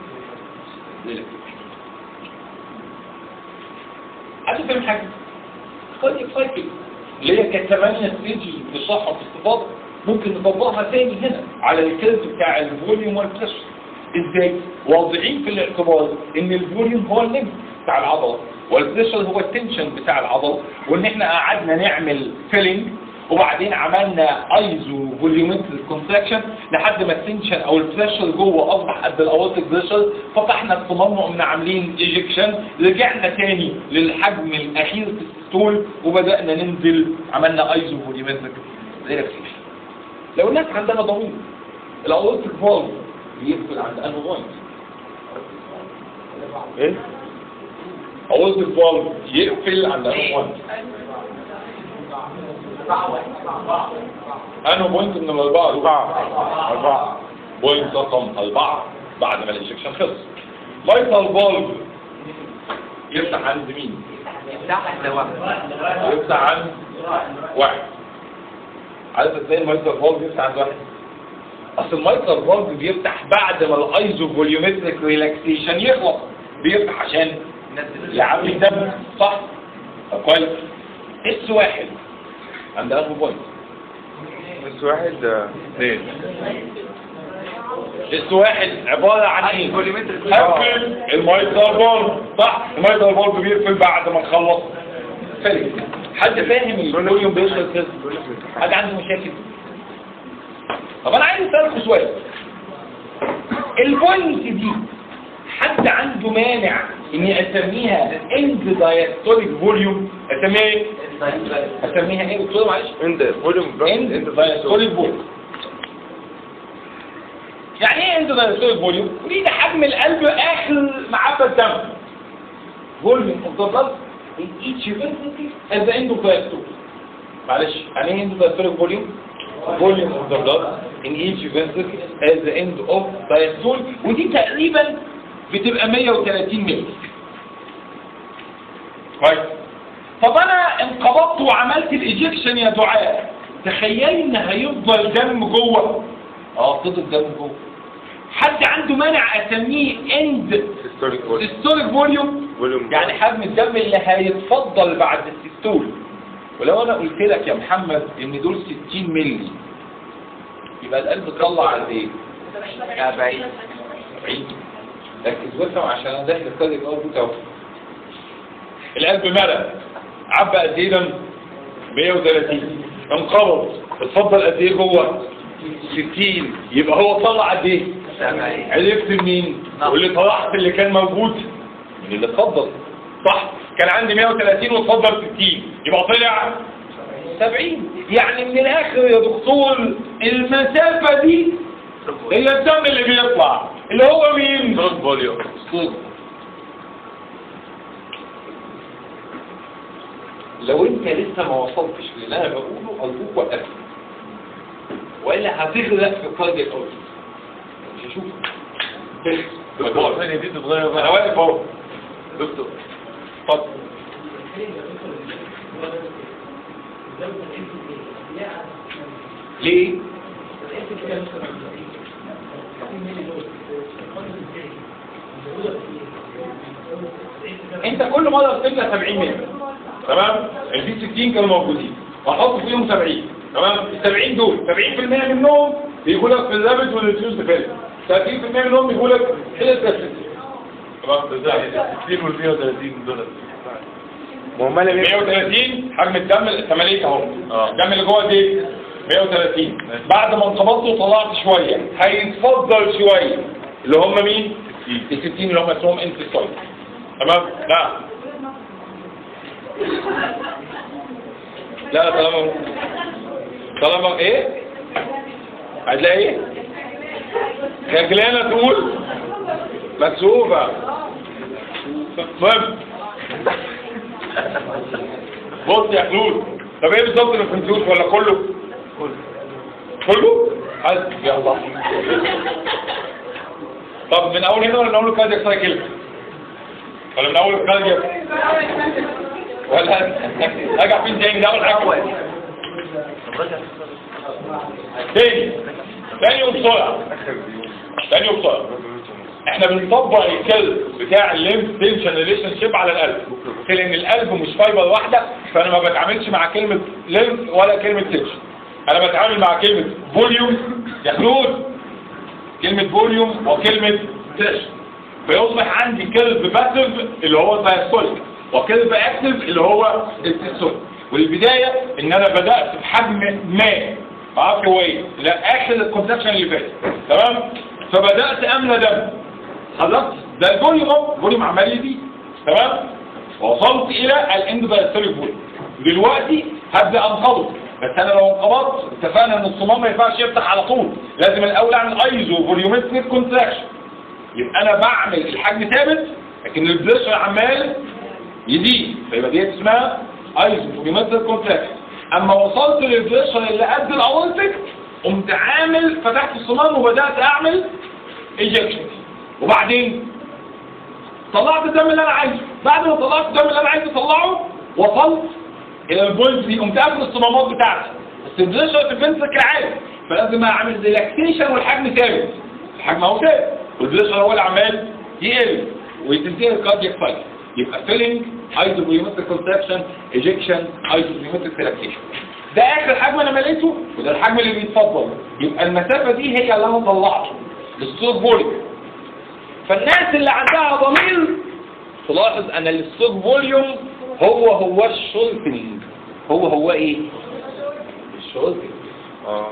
Speaker 2: عايز تفهم حاجة كاردياك سايكل اللي هي كانت 8 ستيجز بصحة واستفاضة ممكن نطبقها تاني هنا على الكيرف بتاع الفوليوم والبريشر ازاي؟ واضعين في الاعتبار ان الفوليوم هو الليمت بتاع العضلة والبريشر هو التنشن بتاع العضلة وان احنا قعدنا نعمل فيلينج وبعدين عملنا ايزو فوليومتريك كونتراكشن لحد ما التنشن او البريشر جوه اصبح قد الاورتيك بريشر فتحنا الصمام وقمنا عاملين ايجكشن رجعنا تاني للحجم الاخير في الستول وبدانا ننزل عملنا ايزو فوليومتريك ريلاكسيشن لو الناس عندنا ضمير الاورتيك فالف بيقفل عند انه بوينت
Speaker 3: ايه؟
Speaker 2: اورتيك فالف يقفل عند انه بوينت انه بوينت من الاربعه دول؟
Speaker 3: أربعة أربعة
Speaker 2: بوينت رقم أربعة بعد ما الانجكشن خلص مايتال فالف يفتح عند مين؟
Speaker 7: يفتح لوحده
Speaker 2: يفتح عند واحد عارف ازاي المايتال فالف يفتح عند واحد؟ اصل المايتال فالف بيفتح بعد ما الايزو فوليومتريك ريلاكسيشن يخلص بيفتح عشان يعبي الدم صح؟ طب كويس اس واحد عند انه بوينت
Speaker 3: بس واحد آه، اثنين
Speaker 2: اس واحد عبارة عن ايه؟
Speaker 7: فوليومتريك
Speaker 2: قفل المايتال فالف صح المايتال فالف بيقفل بعد ما نخلص فيلم حد فاهم الفوليوم بيوصل كده حد عنده مشاكل طب انا عايز اسالكم سؤال البوينت دي حد عنده مانع اني اسميها اند دايستوليك فوليوم اسميها ايه؟ اسميها ايه دكتور معلش
Speaker 3: عند فوليوم
Speaker 2: اند دايستوليك فوليوم يعني ايه اند دايستوليك فوليوم؟ ودي ده حجم القلب اخر معبى الدم فوليوم اوف ذا بلد in each ventricle at the end of diastole معلش يعني ايه end diastolic volume؟ volume of the blood in each ventricle at the end of diastole ودي تقريبا بتبقى 130 مللي كويس طب انا انقبضت وعملت الايجكشن يا دعاء تخيلي ان هيفضل دم جوه اه فضل دم جوه حد عنده مانع اسميه اند
Speaker 3: هيستوريك فوليوم
Speaker 2: سيستوليك فوليوم
Speaker 3: فوليوم
Speaker 2: يعني حجم الدم اللي هيتفضل بعد السيستول ولو انا قلت لك يا محمد ان دول 60 مللي يبقى القلب طلع قد ايه؟
Speaker 7: 40
Speaker 2: 70 ركز وافهم عشان انا داخل الكارديك اوت اهو القلب ملأ عبى قد ايه دم؟ 130 انقبض اتفضل قد ايه جوه؟ 60 يبقى هو طلع قد ايه؟
Speaker 7: 70
Speaker 2: عرفت منين؟
Speaker 7: نعم.
Speaker 2: واللي طلعت اللي كان موجود من اللي اتفضل صح كان عندي 130 واتفضل 60 يبقى طلع 70 يعني من الاخر يا دكتور المسافة دي هي الدم اللي بيطلع اللي هو مين؟
Speaker 6: ستروك فوليوم
Speaker 2: الصوت. لو انت لسه ما وصلتش للي انا بقوله ارجوك وقف والا هتغرق في الكاردياك اوت مش هشوفك
Speaker 6: دكتور
Speaker 2: تغرق.
Speaker 6: ثانية دي تتغير
Speaker 2: انا
Speaker 6: بقى
Speaker 2: واقف اهو
Speaker 6: دكتور
Speaker 2: اتفضل ليه؟ انت كل مره بتملى 70 مللي تمام البي 60 كانوا موجودين وهحط فيهم 70 تمام ال 70 دول 70% منهم بيجوا لك في الرابط والريديوس فيلم 30% منهم بيجوا لك في الاساسيتي تمام
Speaker 6: 60 وال 130 دولار
Speaker 3: ما هم اللي
Speaker 2: 130 حجم الدم الثمانية اهو
Speaker 6: اه.
Speaker 2: الدم اللي جوه دي 130 بعد ما انقبضت وطلعت شويه هيتفضل شويه اللي هم مين؟ ال 60 اللي هم اسمهم انتستاين تمام؟ نعم لا طالما طالما ايه؟ هتلاقي ايه؟ خجلانه تقول مكسوفه المهم بص يا خلود طب ايه بالظبط اللي ما فهمتوش ولا كله؟ كله؟ حد يا الله طب من اول هنا ولا من اول الكاردياك سايكل؟ ولا من اول الكاردياك؟ ولا ارجع فين تاني ده اول حاجه تاني تاني وبسرعه تاني وبسرعه احنا بنطبق الكلب بتاع الليمف تنشن ريليشن شيب على القلب لان القلب مش فايبر واحده فانا ما بتعاملش مع كلمه ليمف ولا كلمه تنشن انا بتعامل مع كلمه فوليوم يا خلود كلمه فوليوم وكلمه تنشن فيصبح عندي كلب باسيف اللي هو الدايستوليك وكلب اكتف اللي هو التستوليك والبدايه ان انا بدات بحجم ما ما اعرفش هو ايه لا اخر الكونتراكشن اللي فات تمام فبدات املى دم خلصت ده الفوليوم اهو فوليوم عمال يزيد تمام وصلت الى الاند دايستوليك فوليوم دلوقتي هبدا انقبض بس انا لو انقبضت اتفقنا ان الصمام ما ينفعش يفتح على طول لازم الاول اعمل ايزو فوليومتريك كونتراكشن يبقى انا بعمل الحجم ثابت لكن البريشر عمال يزيد فيبقى دي اسمها ايزو فوليومتريك كونتراكشن اما وصلت للبريشر اللي قد الاورتك قمت عامل فتحت الصمام وبدات اعمل ايجكشن وبعدين طلعت الدم اللي انا عايزه بعد ما طلعت الدم اللي انا عايز اطلعه وصلت الى البوينت دي قمت قافل الصمامات بتاعتي بس البريشر في الفنسك عالي فلازم اعمل ريلاكسيشن والحجم ثابت الحجم اهو ثابت والبريشر هو اللي عمال يقل وتنتهي الكاردياك سايكل يبقى فيلينج ايزوبيومتريك كونتراكشن ايجكشن ايزوبيومتريك ريلاكسيشن ده اخر حجم انا مليته وده الحجم اللي بيتفضل يبقى المسافه دي هي اللي انا طلعته للصوت فوليوم فالناس اللي عندها ضمير تلاحظ ان الستوك فوليوم هو هو الشولتنج هو هو ايه الشولتنج
Speaker 3: اه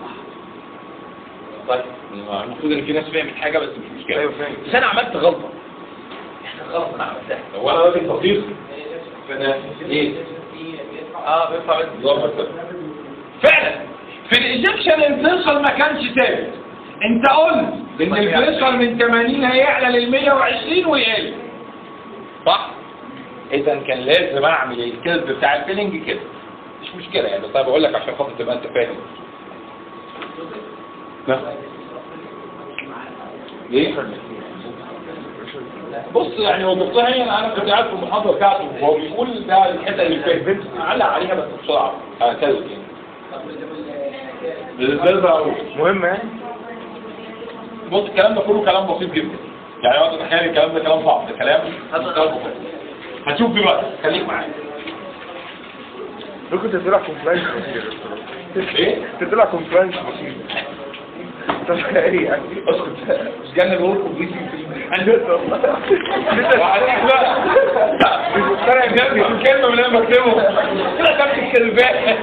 Speaker 2: طيب المفروض ان في ناس فهمت حاجه بس مش مشكله
Speaker 3: ايوه فاهم
Speaker 2: بس انا عملت غلطه
Speaker 7: غلط انا عملتها
Speaker 2: هو انا راجل دقيق فانا ايه
Speaker 7: اه بينفع
Speaker 2: ظبط فعلا في الايجكشن البريشر ما كانش ثابت انت قلت ان البريشر من 80 هيعلى لل 120 ويقل صح اذا كان لازم اعمل الكذب بتاع الفيلنج كده مش مشكله يعني بس انا بقول لك عشان خاطر تبقى انت فاهم نعم. ليه بص يعني هو الدكتور هنا انا كنت قاعد في المحاضره بتاعته وهو بيقول ده الحته اللي فاتت علق عليها بس بسرعه هكذا يعني بالنسبه أهو.
Speaker 3: مهم يعني
Speaker 2: بص الكلام ده كله كلام بسيط جدا يعني وقت تخيل الكلام ده كلام صعب ده كلام كلام بسيط. هتشوف دلوقتي خليك معايا
Speaker 3: ممكن تطلع كومبلاينس
Speaker 2: ايه
Speaker 3: تطلع كومبلاينس بسيط طب ايه يعني
Speaker 2: اسكت مش جنن الورك وبيسي وعليك بقى مش مقتنع بجد الكلمه من لما بكتبه كده كتبت الكلمات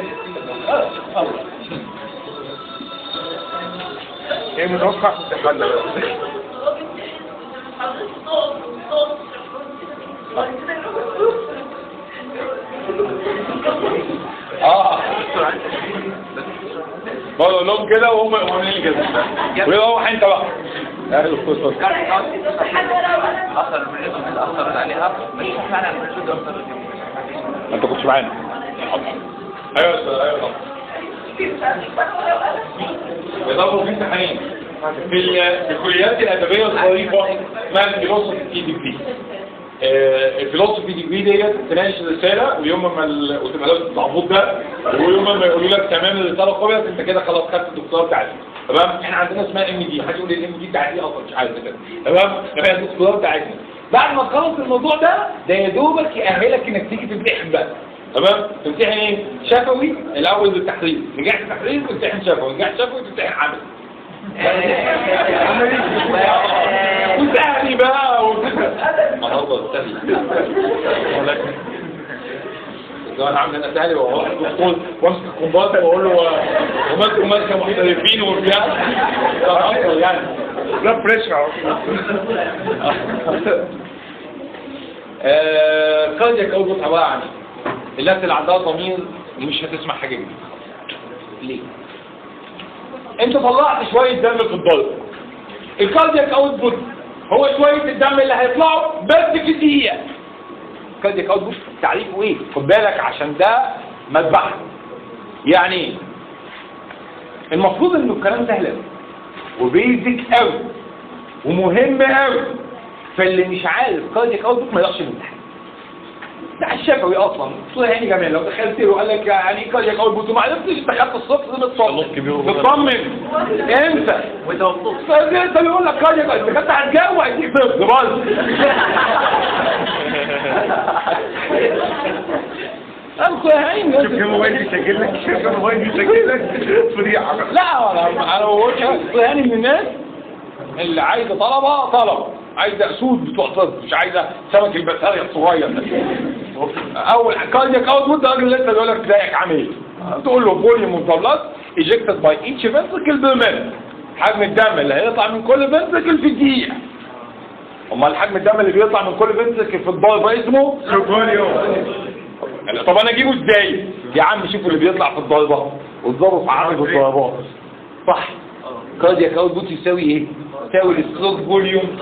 Speaker 3: ايه متوقع استحالة بقى
Speaker 2: اه بقول لهم كده وهم يقولوا كده ويروح انت بقى اهل القصه
Speaker 7: اثر البريد اللي اثرت عليها مش فعلا البريد اثرت
Speaker 2: انت كنتش معانا ايوه يا أستاذ، ايوه طبعا بيضربوا في امتحانين في ال- في الكليات الادبيه الظريفه اسمها الفيلوسوفي ديجري آه، الفيلوسوفي ديجري ديت تناقش رساله ويوم ما ال- وتبقى لابس العبود ده ويوم ما يقولوا لك تمام الرساله قبلت انت كده خلاص خدت الدكتوراه بتاعتك تمام احنا عندنا اسمها ام دي حد يقول لي الام دي بتاعت ايه اصلا مش عارف كده تمام تمام الدكتوراه بتاعتنا بعد ما تخلص الموضوع ده ده يا دوبك يأهلك انك تيجي تمتحن بقى تمام تمتحن ايه شفوي الاول بالتحرير نجحت تحرير تمتحن شفوي نجحت شفوي تمتحن عملي وسهلي بقى وت-
Speaker 1: برضه سهل لو انا عامل انا سهل واروح الدكتور وامسك الكمبيوتر واقول له وماسك ماسكه محترفين وبتاع ده اصلا يعني
Speaker 3: لا بريشر
Speaker 1: كاردياك اوتبوت عباره عن ايه؟ الناس اللي عندها ضمير مش هتسمع حاجه جديده ليه؟ انت طلعت شويه دم في الضرب الكاردياك اوتبوت هو شويه الدم اللي هيطلعوا بس في دقيقه الكاردياك اوتبوت تعريفه ايه؟ خد بالك عشان ده مذبحه يعني ايه؟ المفروض انه الكلام سهل قوي وبيزك قوي ومهم قوي فاللي مش عارف كاردياك اوتبوت ما يقدرش الامتحان ده الشفوي اصلا صوره هاني جمال لو دخلت له وقال لك يعني ايه كاردياك اوتبوت وما عرفتش دخلت الصفر
Speaker 6: خلاص كبير
Speaker 1: بتطمن
Speaker 6: وغلط.
Speaker 1: بتطمن امتى وانت مبسوط انت بيقول لك كاردياك انت كنت هتجاوب هيديك صفر بس اخو هاني
Speaker 3: شوف كم موبايل بيسجل لك شوف كم موبايل بيسجل لك فضيحه
Speaker 1: لا انا انا ما بقولش يعني من الناس اللي عايزه طلبه طلبه عايزه اسود بتوع طب مش عايزه سمك البسارية الصغير ده اول كاردياك اوت ده الراجل لسه بيقول لك ازيك عامل ايه تقول له فوليوم اوف ذا بلاد ايجكتد باي ايتش فنتركل بير مينت حجم الدم اللي هيطلع من كل فنتركل في الدقيقه امال حجم الدم اللي بيطلع من كل فنتركل في الضربه اسمه طب انا اجيبه ازاي يا عم شوفوا اللي بيطلع في الضربه واضربه في عدد الضربات صح كاردياك اوتبوت يساوي ايه يساوي الستروك فوليوم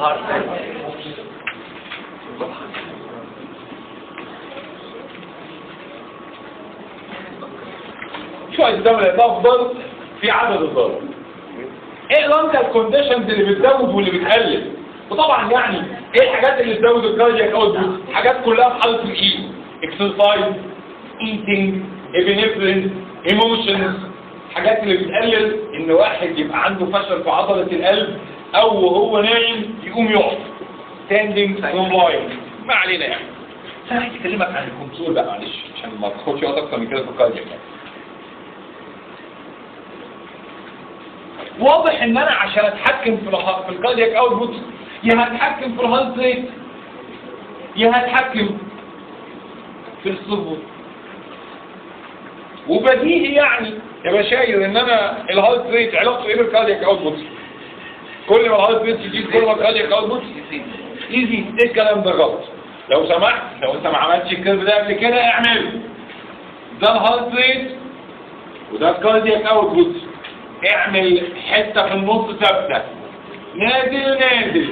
Speaker 1: شوية الدم اللي يطلع في ضرب في عدد الضرب ايه انت الكونديشنز اللي بتزود واللي بتقلل وطبعا يعني ايه الحاجات اللي تزود الكاردياك اوتبوت حاجات كلها في حاله الاي اكسرسايز ايتنج ابنفرين ايموشنز الحاجات اللي بتقلل ان واحد يبقى عنده فشل في عضله القلب او وهو نايم يقوم يقف ستاندنج كومباين ما علينا يعني انا عايز اكلمك عن الكنترول بقى معلش عشان ما تاخدش وقت اكتر من كده في الكاردياك يعني. واضح ان انا عشان اتحكم في الها- في الكاردياك اوتبوت يا هتحكم في الهارت ريت يا هتحكم في الصبر وبديهي يعني يا بشاير ان انا الهارت ريت علاقته ايه بالكاردياك اوتبوت كل ما الهارت ريت يزيد كل ما الكاردياك اوتبوت ايزي ايه الكلام ده غلط لو سمحت لو انت ما عملتش الكلام ده قبل كده اعمله ده الهارت ريت وده الكاردياك اوتبوت اعمل حته في النص ثابته نازل نازل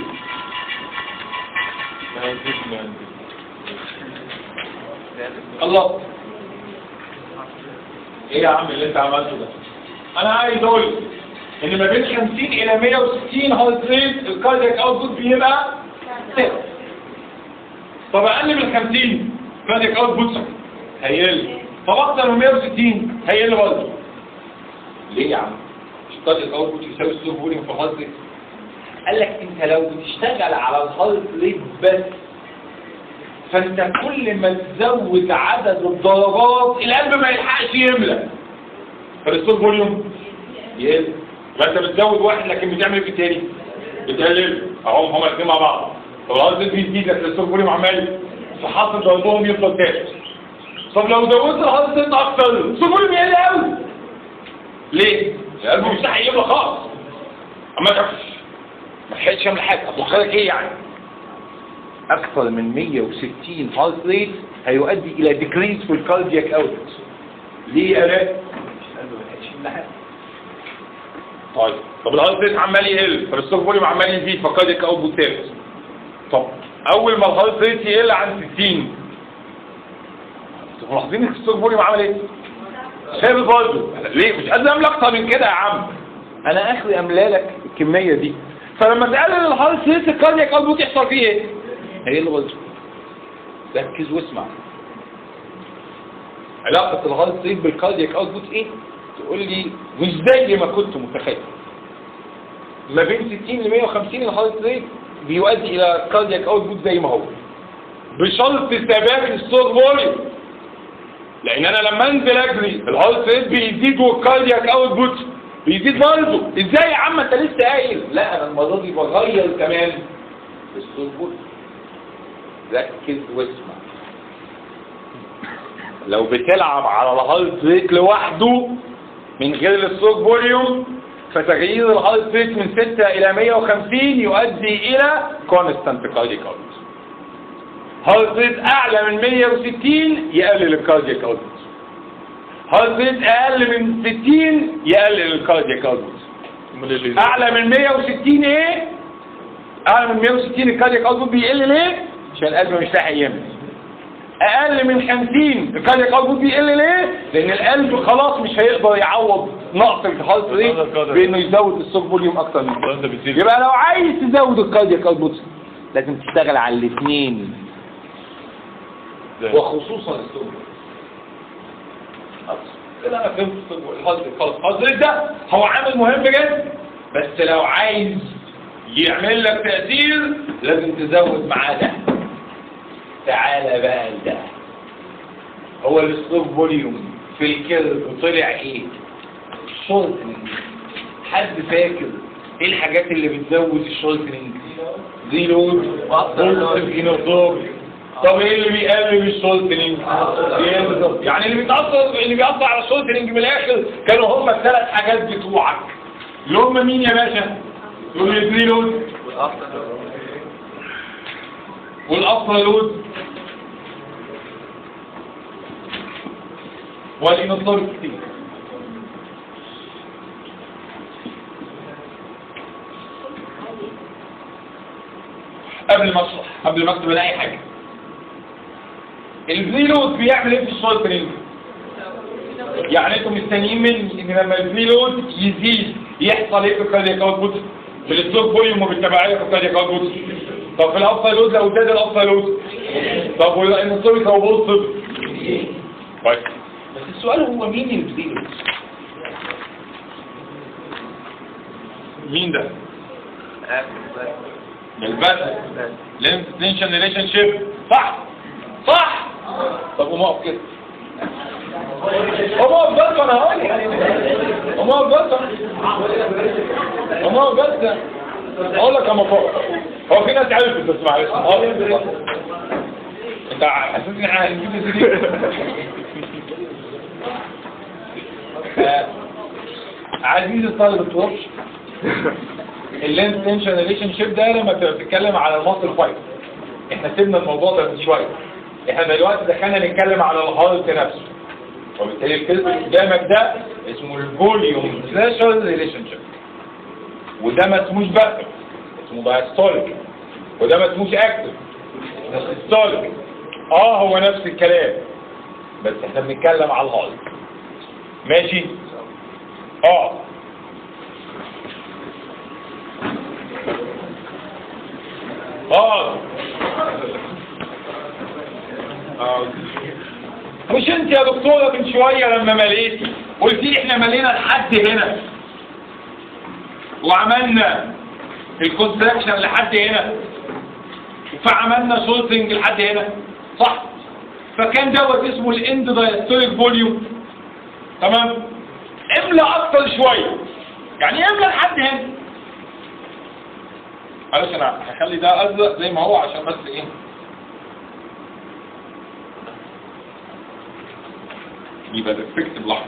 Speaker 1: خلصت ايه يا عم اللي انت عملته ده انا عايز اقول لك ان ما بين 50 الى 160 هارت ريت الكاردياك اوتبوت بيبقى صفر طب اقل من 50 كاردياك اوتبوت هيقل طب اكتر من 160 هيقل برضه ليه يا عم مش الكاردياك اوتبوت يساوي السلو فوليوم في الهارت ريت قال لك انت لو بتشتغل على الهارت ريت بس فانت كل ما تزود عدد الضربات القلب ما يلحقش يملى فالستور فوليوم يقل يبقى انت بتزود واحد لكن بتعمل ايه في التاني بتقلل اهو هما الاثنين مع بعض طب الهارت ريت بيزيد لكن الستور فوليوم عمال فحط ضربهم يفضل ثابت طب لو زودت الهارت ريت اكتر الستور فوليوم يقل قوي ليه؟ القلب مش هيحقق يملى خالص اما تفش ما لحقتش يعمل حاجه اصل حضرتك ايه يعني اكثر من 160 هارت ريت هيؤدي الى ديكريس في الكاردياك اوتبوت ليه يا ريت طيب طب الهارت ريت عمال يقل فالستوك فوليوم عمال يزيد فالكاردياك اوتبوت ثابت طب اول ما الهارت ريت يقل عن 60 انتوا ملاحظين الستوك فوليوم عمل ايه ثابت برضه ليه مش قادر املى اكتر من كده يا عم انا اخري املى لك الكميه دي فلما تقلل الهارت ريت الكاردياك اوتبوت يحصل فيه ايه هيقل برضه ركز واسمع علاقة الهارت ريت بالكاردياك اوتبوت ايه؟ تقول لي مش زي ما كنت متخيل ما بين 60 ل 150 الهارت ريت بيؤدي الى كاردياك اوتبوت زي ما هو بشرط ثبات الصوت فوليوم لان انا لما انزل اجري الهارت ريت بيزيد والكاردياك اوتبوت بيزيد برضه ازاي يا عم انت لسه قايل لا انا المره دي بغير كمان الصوت فوليوم
Speaker 2: ركز واسمع لو بتلعب على الهارت ريت لوحده من غير الستروك فوليوم فتغيير الهارت ريت من 6 الى 150 يؤدي الى كونستانت كاردياك اوت هارت ريت اعلى من 160 يقلل الكاردياك اوت هارت ريت اقل من 60 يقلل الكاردياك اوت
Speaker 6: امال اللي
Speaker 2: اعلى من 160 ايه اعلى من 160 الكاردياك اوتبوت بيقل ليه عشان القلب مش لاحق يعمل اقل من 50 الكاردياك اوتبوت بيقل ليه لان القلب خلاص مش هيقدر يعوض نقص الهارت ريت بانه يزود السوق فوليوم اكتر من كده
Speaker 6: انت بتسيب
Speaker 2: يبقى لو عايز تزود الكاردياك اوتبوت لازم تشتغل على الاثنين وخصوصا السوق كده انا فهمت الهارت خلاص الهارت ريت ده هو عامل مهم جدا بس لو عايز يعمل لك تأثير لازم تزود معاه ده تعالى بقى لده هو الستروك فوليوم في الكيرف طلع ايه شورتنج حد فاكر ايه الحاجات اللي بتزود الشورتنج دي لود انوتوب طب ايه اللي بيقلل الشورتنج يعني اللي بيتاثر اللي بيأثر على الشورتنج من الاخر كانوا هم الثلاث حاجات بتوعك اللي هم مين يا باشا دول الدري لود والأفضل لود والإنصار كتير قبل ما اشرح قبل ما اكتب انا اي حاجه الفري لود بيعمل ايه في الشورت رينج يعني انتم مستنيين مني ان لما الفري لود يزيد يحصل ايه في الكاردياك اوتبوت في الستوك فوليوم وبالتبعيه في الكاردياك اوتبوت طب في الابطال لود لو زاد الابطال لود طب والانسوليك او بوزيتيف طيب بس السؤال هو مين الفري لود مين ده البدء لينس تنشن ريليشن شيب صح صح طب قوم اقف كده قوم اقف بس انا هقول قوم اقف بس قوم اقف بس اقول لك اما فوق هو في ناس عرفت بس معلش أقف. انت حسيتني هنجيب دي آه، عزيزي الطالب الطرش اللينس تنشن ريليشن شيب ده لما بتبقى بتتكلم على المصل فايت احنا سيبنا الموضوع ده من شويه احنا دلوقتي دخلنا نتكلم على الهارت نفسه وبالتالي الكلمه اللي قدامك ده اسمه الفوليوم بريشر ريليشن شيب وده ما اسموش بقى اسمه دايستوليك وده ما اسموش اكتف اسمه سيستوليك اه هو نفس الكلام بس احنا بنتكلم على الهارت ماشي اه اه آه. مش انت يا دكتورة من شوية لما مليتي قلت لي احنا ملينا لحد هنا وعملنا الكونستراكشن لحد هنا فعملنا سولتنج لحد هنا صح فكان دوت اسمه الاند دايستوليك فوليوم تمام املى اكتر شوية يعني املى لحد هنا معلش انا هخلي ده ازرق زي ما هو عشان بس ايه يبقى الافكت بلحظه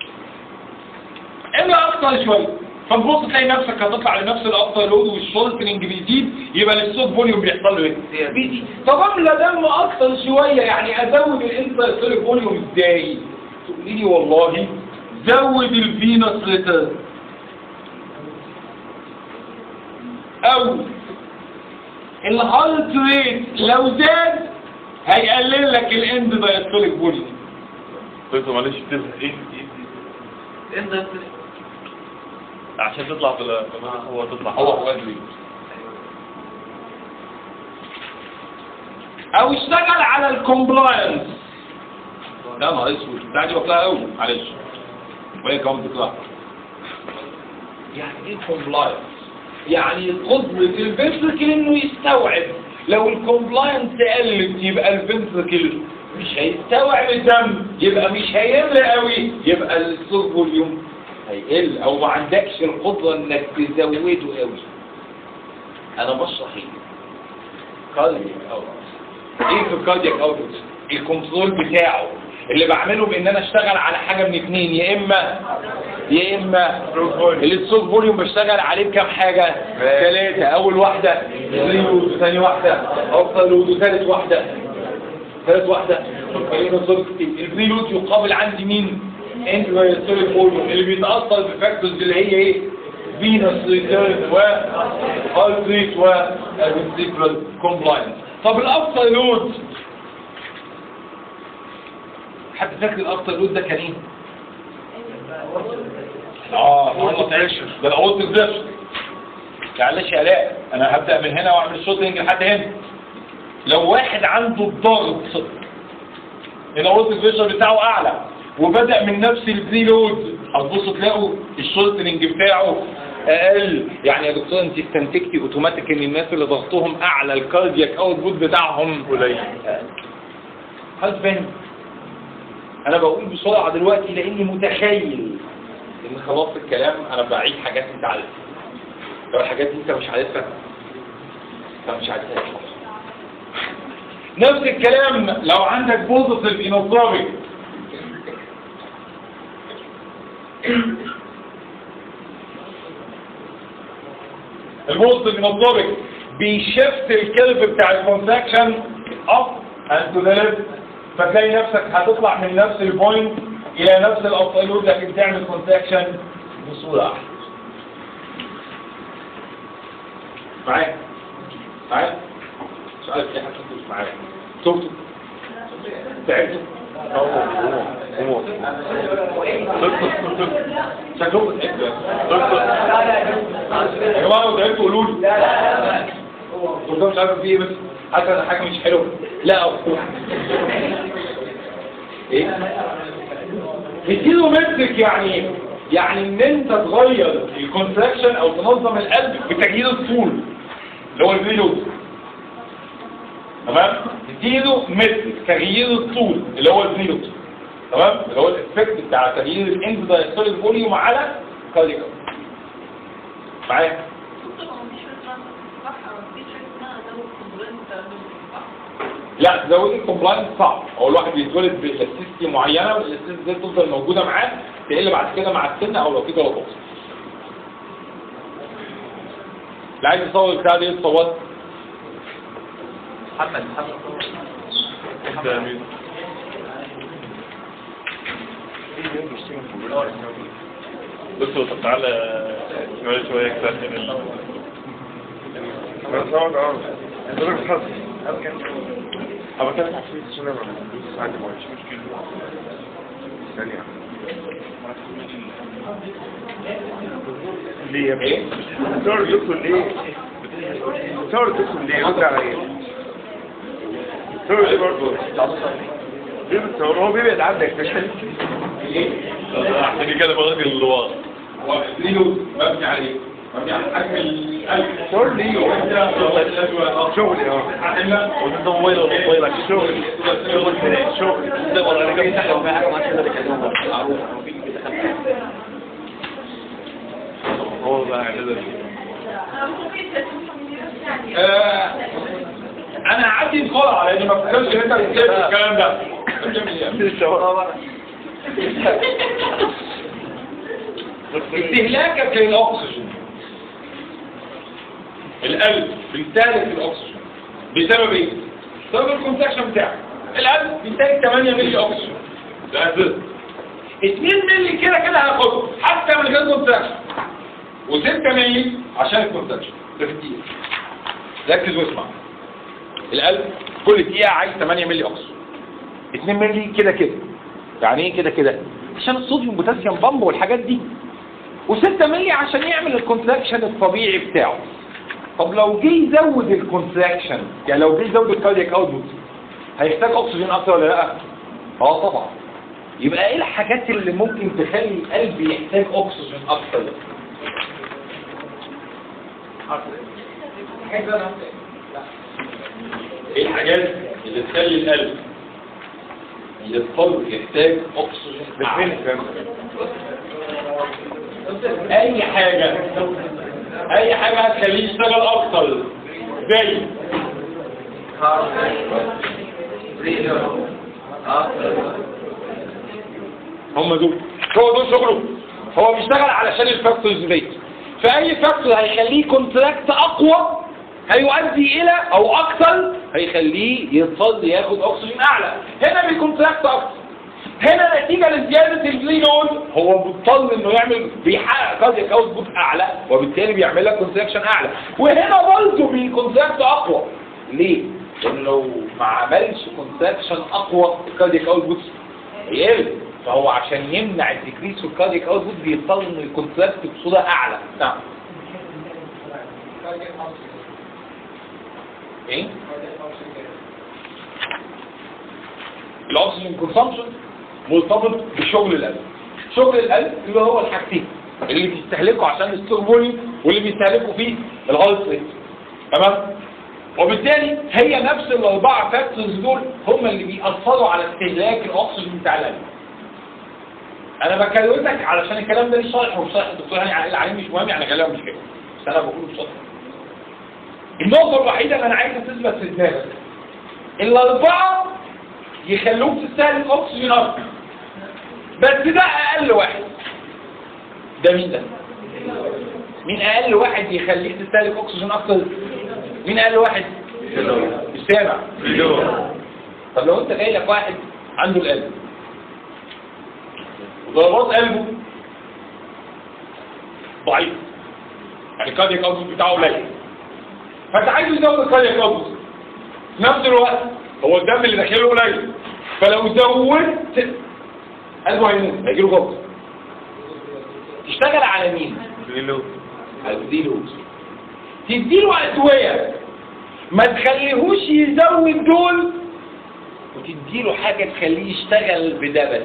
Speaker 2: املى اكتر شويه فتبص تلاقي نفسك هتطلع لنفس الافتر لود والشولتنج بيزيد يبقى الصوت فوليوم بيحصل له ايه؟ بيزيد طب املى دم اكتر شويه يعني ازود الانترستوليك فوليوم ازاي؟ تقولي لي والله زود الفينوس ريتيرن او الهارت ريت لو زاد هيقلل لك الاند دايستوليك فوليوم
Speaker 6: طيب معلش تزهق ايه ايه
Speaker 7: انت
Speaker 6: عشان تطلع في ال- في ال- هو تطلع
Speaker 2: هو هو ادري او اشتغل على الكومبلاينس لا نهار اسود بتاع دي واكلها قوي معلش وهي كمان تطلع يعني ايه كومبلاينس يعني قدرة الفنتركل انه يستوعب لو الكومبلاينس قلت يبقى الفنتركل مش هيستوعب الدم يبقى مش هيملى قوي يبقى الصوت فوليوم هيقل او ما عندكش القدرة انك تزوده قوي انا بشرح ايه قلبي او ايه في الكاردياك اوتبوت الكنترول بتاعه اللي بعمله بان انا اشتغل على حاجه من اتنين يا اما يا اما الستروك فوليوم بشتغل عليه بكام حاجه ثلاثه اول واحده ريلود وثاني واحده افضل لود وثالث واحده ثالث واحده الريلود يقابل عندي مين انترستوري فوليوم اللي بيتاثر بفاكتورز اللي هي ايه فينوس ريتيرن و هارت ريت و ventricular كومبلاينس طب الافتر لود حد فاكر الافتر لود ده كان ايه؟ اه ما تعيش ده الاول تقدرش معلش يا الاء انا هبدا من هنا واعمل شوتنج لحد هنا لو واحد عنده الضغط الاورتيك بريشر بتاعه اعلى وبدا من نفس البري لود هتبصوا تلاقوا الشولتنج بتاعه اقل يعني يا دكتور انت استنتجتي اوتوماتيك ان الناس اللي ضغطهم اعلى الكاردياك اوتبوت بتاعهم قليل خلاص فاهم انا بقول بسرعه دلوقتي لاني متخيل ان خلاص الكلام انا بعيد حاجات انت عارفها لو الحاجات دي انت مش عارفها انت مش عارفها نفس الكلام لو عندك بوزيتيف انوتروبيك البوزيتيف انوتروبيك بيشفت الكيرف بتاع الكونتراكشن اب اند تو ذا ليفت فتلاقي نفسك هتطلع من نفس البوينت الى نفس الابطالود لكن تعمل كونتراكشن بصوره احسن معايا معايا سؤال في حاجه مش معايا شفتوا تعبتوا شكلكم تعبتوا يا جماعه لو تعبتوا قولوا لي دكتور مش عارف في ايه بس حاسس ان حاجه مش حلوه لا أقول. ايه اديله مترك يعني يعني ان انت تغير الكونتراكشن او تنظم القلب بتغيير الطول اللي هو الفيلود تمام اديله مترك تغيير الطول اللي هو الفيلود تمام اللي هو الافكت بتاع تغيير الاند دايستوليك فوليوم على كاردياك معايا لا تزود الكومبلاينس صعب هو الواحد بيتولد بالاستيستي معينه والاستيستي دي تفضل موجوده معاه تقل بعد كده مع السن او لو في جلطات اللي عايز يصور البتاع دي يتصور
Speaker 7: محمد محمد
Speaker 6: بصوا طب تعالى شوية شوية كفاية من
Speaker 3: انا صور اه دول بتحصل ابقى كده عشان عشان انا بس عندي مش مشكله ثانيه ليه يا ابني؟ صور الدكتور ليه؟ صور الدكتور ليه؟ رد عليا صور دي برضه ليه بتصور؟ هو بيبعد عنك مش
Speaker 6: عشان كده بغير اللي ورا
Speaker 2: هو الفيلود مبني على ايه؟ مبني على حجم القلب
Speaker 3: صور ليه؟ شغلي اه
Speaker 6: وانت موبايل ولا موبايلك
Speaker 3: شغل شغل شغل
Speaker 6: ده ولا انا جاي هو بقى كده
Speaker 2: آه، انا هعدي بسرعه لان ما فكرش ان انت بتكتب الكلام ده استهلاكك للاكسجين القلب بيستهلك الاكسجين بسبب ايه؟ بسبب الكونتراكشن بتاعك القلب بيستهلك 8 مللي اكسجين ده اساس 2 مللي كده كده هاخده حتى من غير كونتراكشن و6 مللي عشان الكونتراكشن ده كتير ركز واسمع القلب كل دقيقة عايز 8 مللي أكسجين 2 مللي كده كده يعني ايه كده كده عشان الصوديوم بوتاسيوم بامب والحاجات دي و6 مللي عشان يعمل الكونتراكشن الطبيعي بتاعه طب لو جه يزود الكونتراكشن يعني لو جه يزود الكاردياك اوتبوت هيحتاج اكسجين اكتر ولا لا اه طبعا يبقى ايه الحاجات اللي ممكن تخلي القلب يحتاج اكسجين اكتر ايه الحاجات اللي تخلي القلب يضطر يحتاج اكسجين أعلى؟ اي حاجة اي حاجة هتخليه يشتغل اكتر زي
Speaker 1: هم دول هو دول شغله هو بيشتغل علشان الفاكتورز دي فاي فاكتور هيخليه كونتراكت اقوى هيؤدي الى او اكثر هيخليه يضطر ياخد اكسجين اعلى هنا بيكونتراكت اكتر هنا نتيجة لزيادة البلي لود هو مضطر انه يعمل بيحقق كاردياك اوتبوت اعلى وبالتالي بيعمل لك كونتراكشن اعلى وهنا برضه بيكونتراكت اقوى ليه؟ لان لو ما عملش كونتراكشن اقوى الكاردياك اوتبوت هيقل فهو عشان يمنع الديكريس في الكاردياك اوتبوت بيضطر انه يكونتراكت بصوره اعلى نعم ايه؟ الاكسجين كونسامشن مرتبط بشغل القلب شغل القلب اللي هو الحاجتين اللي بيستهلكوا عشان السيرموني واللي بيستهلكوا فيه الهارت ريت تمام وبالتالي هي نفس الاربعه فاكتورز دول هم اللي بيأثروا على استهلاك الاكسجين بتاع القلب انا بكلمك علشان الكلام ده ليه شرح ومش شرح الدكتور هاني عقيل عليه مش مهم يعني كلام مش كده بس انا بقوله بشرح النقطه الوحيده اللي انا عايز تثبت في دماغك الاربعه يخلوك تستهلك اكسجين اكتر بس ده اقل واحد ده مين ده مين اقل واحد يخليك تستهلك اكسجين اكتر مين اقل واحد مش سامع طب لو انت جاي لك واحد عنده القلب وضربات قلبه ضعيف يعني الكاردياك اوتبوت بتاعه قليل فانت عايز تزود الكاردياك اوتبوت في نفس الوقت هو الدم اللي داخله قليل فلو زودت قلبه هيموت هيجيله جلطه تشتغل على مين؟ على الديلوز تديله ادويه ما تخليهوش يزود دول وتديله حاجه تخليه يشتغل بده بس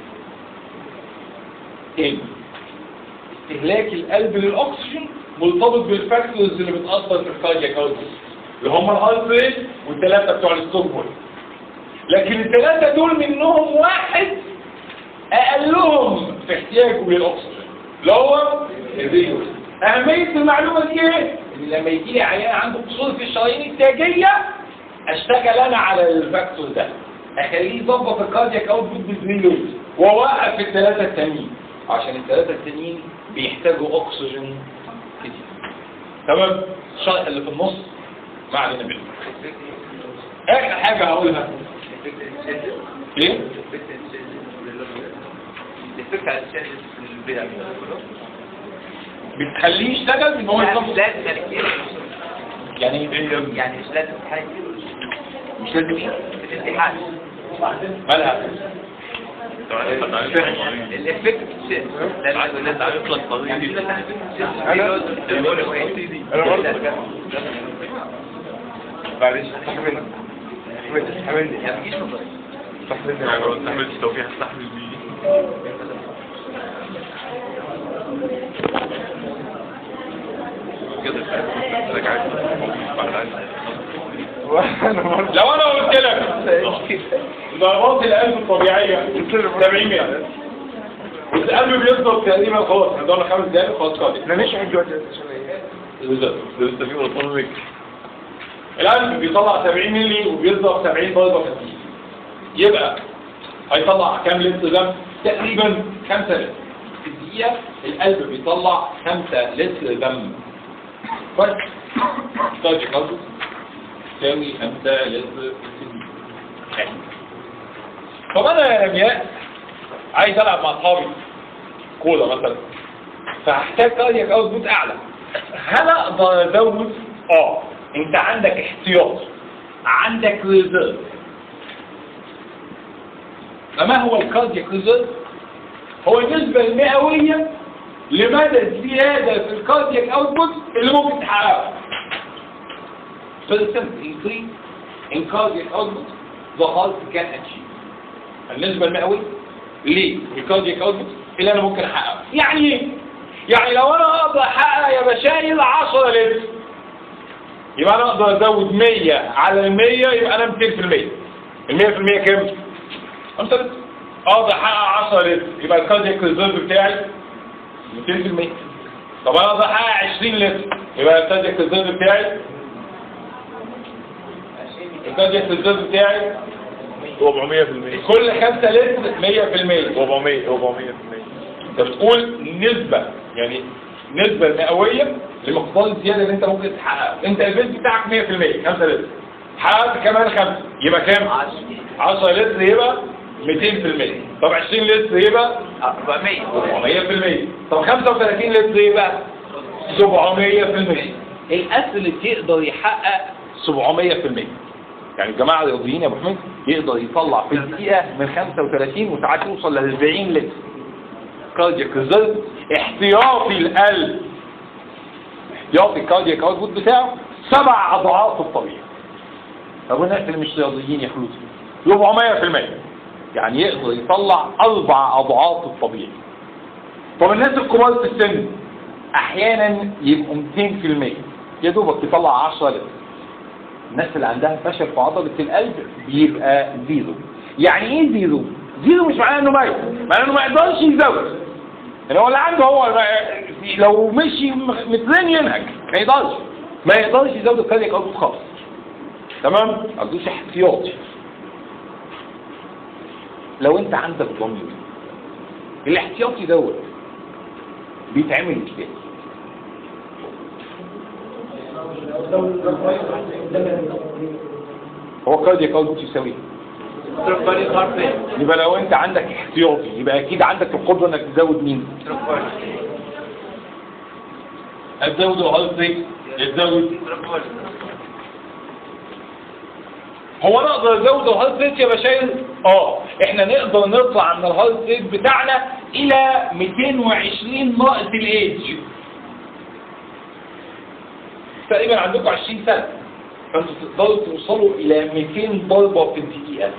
Speaker 1: تاني استهلاك القلب للاكسجين مرتبط بالفاكتورز اللي بتاثر في الكاردياك اوتبوت اللي هم الهارت ريت والثلاثه بتوع الستوكهولم لكن الثلاثه دول منهم واحد اقلهم في احتياجه للاكسجين اللي هو الفيروس اهميه المعلومه دي ايه ان لما يجي لي عيان عنده قصور في الشرايين التاجيه اشتغل انا على الفاكتور ده اخليه يظبط الكاردياك اوتبوت بالفيروس واوقف الثلاثه التانيين عشان الثلاثه التانيين بيحتاجوا اكسجين كتير تمام الشرح اللي في النص ما علينا منه اخر حاجه هقولها ايه
Speaker 7: الفكرة على الشاشة في البدع
Speaker 1: بتخليه يشتغل ان هو
Speaker 7: مش
Speaker 1: يظبط
Speaker 7: لازم يعني كتير
Speaker 1: يعني ايه
Speaker 7: يعني مش لازم حاجة
Speaker 1: مش لازم ايه
Speaker 7: في الامتحان
Speaker 1: مالها
Speaker 7: الافكت لازم لازم يطلق طبيعي انا
Speaker 3: معلش استحمل استحملني
Speaker 7: ما تجيش من
Speaker 3: استحملني
Speaker 6: يعني لو استحملتش توفيق هستحمل بيه كده رجعت بعد
Speaker 3: وانا برضه
Speaker 1: لو انا قلت لك ضربات القلب الطبيعيه 70 100 والقلب بيضرب تقريبا خلاص احنا ضربنا خمس دقايق خلاص قاضي
Speaker 3: احنا نشرح دلوقتي عشان ايه
Speaker 1: بالظبط
Speaker 6: لسه في اوتونوميك
Speaker 1: القلب بيطلع 70 مللي وبيضرب 70 ضربه في الدقيقه يبقى هيطلع كام لتر دم تقريبا 5 لتر في الدقيقه القلب بيطلع 5 لتر دم كويس درجه قلبه تساوي 5 لتر في الدقيقه طب انا يا رمياء عايز العب مع اصحابي كوره مثلا فهحتاج كاردياك اوتبوت اعلى هل اقدر ازود اه انت عندك احتياط عندك ريزيرف فما هو الكاردياك ريزيرف هو النسبة المئوية لمدى الزيادة في الكاردياك اوتبوت اللي ممكن تحققها percent increase in cardiac output the heart can achieve النسبة المئوية للكاردياك اوتبوت اللي انا ممكن احققها يعني ايه؟ يعني لو انا اقدر احقق يا بشاير 10 لتر يبقى انا اقدر ازود 100 على ال 100 يبقى انا 200% ال 100% كام؟ 5 لتر اقدر احقق 10 لتر يبقى الكاردياك ريزيرف بتاعي 200% طب انا اقدر احقق 20 لتر يبقى الكاردياك ريزيرف بتاعي
Speaker 2: الكاردياك ريزيرف بتاعي
Speaker 6: 400%
Speaker 2: كل 5 لتر 100%
Speaker 6: 400 400%
Speaker 2: انت بتقول نسبة يعني نسبة المئوية لمقدار الزيادة اللي انت ممكن تحققها انت البيت بتاعك 100% 5 لتر حققت كمان 5 يبقى كام 10 لتر يبقى 200% طب 20 لتر يبقى
Speaker 7: 400
Speaker 2: 400% طب 35 لتر يبقى 700% الاسل يقدر يحقق 700% يعني الجماعة الرياضيين يا ابو حميد يقدر يطلع في الدقيقة من 35 وساعات يوصل ل 40 لتر كاردياك ريزيرف احتياطي القلب احتياطي الكاردياك اوتبوت بتاعه سبع اضعاف الطبيعي طب الناس اللي مش رياضيين يا فلوس 400% يعني يقدر يطلع اربع اضعاف الطبيعي طب الناس الكبار في السن احيانا يبقوا 200% يا دوبك يطلع 10 لتر الناس اللي عندها فشل في عضلة القلب بيبقى زيرو يعني ايه زيرو زيرو مش معناه انه ميت معناه انه ما يقدرش يزود يعني هو اللي عنده هو ما- لو مشي مترين ينهج ما يقدرش ما يقدرش يزود الكاردياك اوتبوت خالص تمام ما عندوش احتياطي لو انت عندك ضمير الاحتياطي دوت بيتعمل ازاي هو كاردياك اوتبوت يساوي إيه؟ يبقى لو انت عندك احتياطي يبقى اكيد عندك القدره انك تزود مين هتزود الهارت ريت تزود هو انا اقدر ازود الهارت ريت يا بشاير اه احنا نقدر نطلع من الهارت ريت بتاعنا الى 220 ناقص الايدج تقريبا عندكم 20 سنه فانتوا تقدروا توصلوا الى 200 ضربه في الدقيقه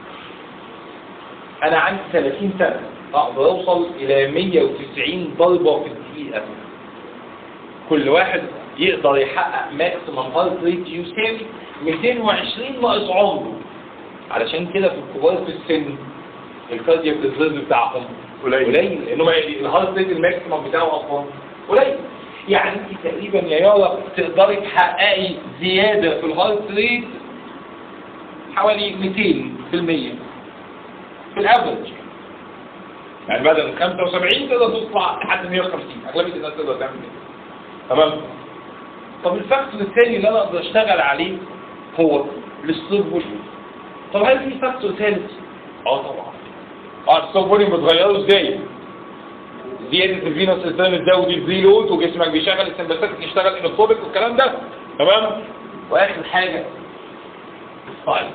Speaker 2: انا عندي 30 سنه اقدر اوصل الى 190 ضربه في الدقيقه كل واحد يقدر يحقق ماكسيمم هارت ريت يساوي 220 ناقص عمره علشان كده في الكبار في السن الكاردياك ريزيرف بتاعهم
Speaker 6: قليل.
Speaker 2: قليل لانه ما- الهارت ريت الماكسيمم بتاعه اصلا قليل يعني انت تقريبا يا يارا تقدري تحققي زياده في الهارت ريت حوالي 200% في الافرج يعني بدل 75 تقدر تطلع لحد 150 اغلبيه الناس تقدر تعمل كده تمام طب الفاكتور الثاني اللي انا اقدر اشتغل عليه هو الستوب فوليوم طب هل في فاكتور ثالث اه طبعا اه الستوب فوليوم بتغيره ازاي زياده الفينوس الثاني تزود الفي لود وجسمك بيشغل السمباثيك يشتغل انوتروبيك والكلام ده تمام واخر حاجه السايز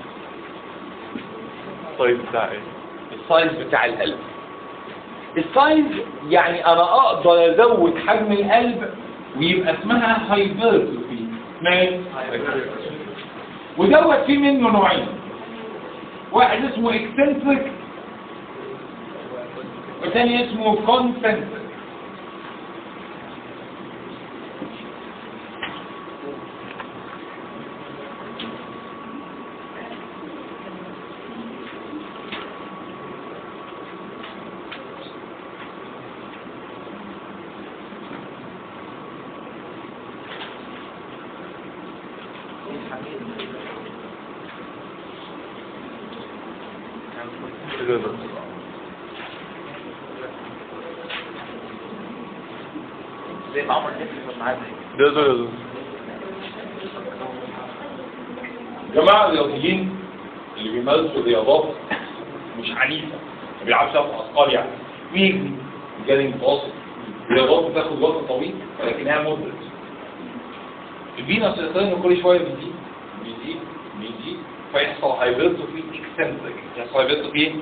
Speaker 6: طيب بتاع ايه
Speaker 2: السايز بتاع القلب السايز يعني انا اقدر ازود حجم القلب ويبقى اسمها هايبرتروفي اسمها ايه؟ ودوت فيه منه نوعين واحد اسمه اكسنتريك والثاني اسمه كونسنتريك
Speaker 6: كده بس
Speaker 7: زي ما عمر نفسي معاه
Speaker 6: ده ده ده
Speaker 2: جماعة الرياضيين اللي بيمارسوا رياضات مش عنيفة ما بيلعبش في أثقال يعني بيجري جري متوسط رياضات بتاخد وقت طويل ولكنها مدرس الفينوس الثاني كل شوية بيزيد بيزيد بيزيد فيحصل هايبرتروفي اكسنتريك يحصل هايبرتروفي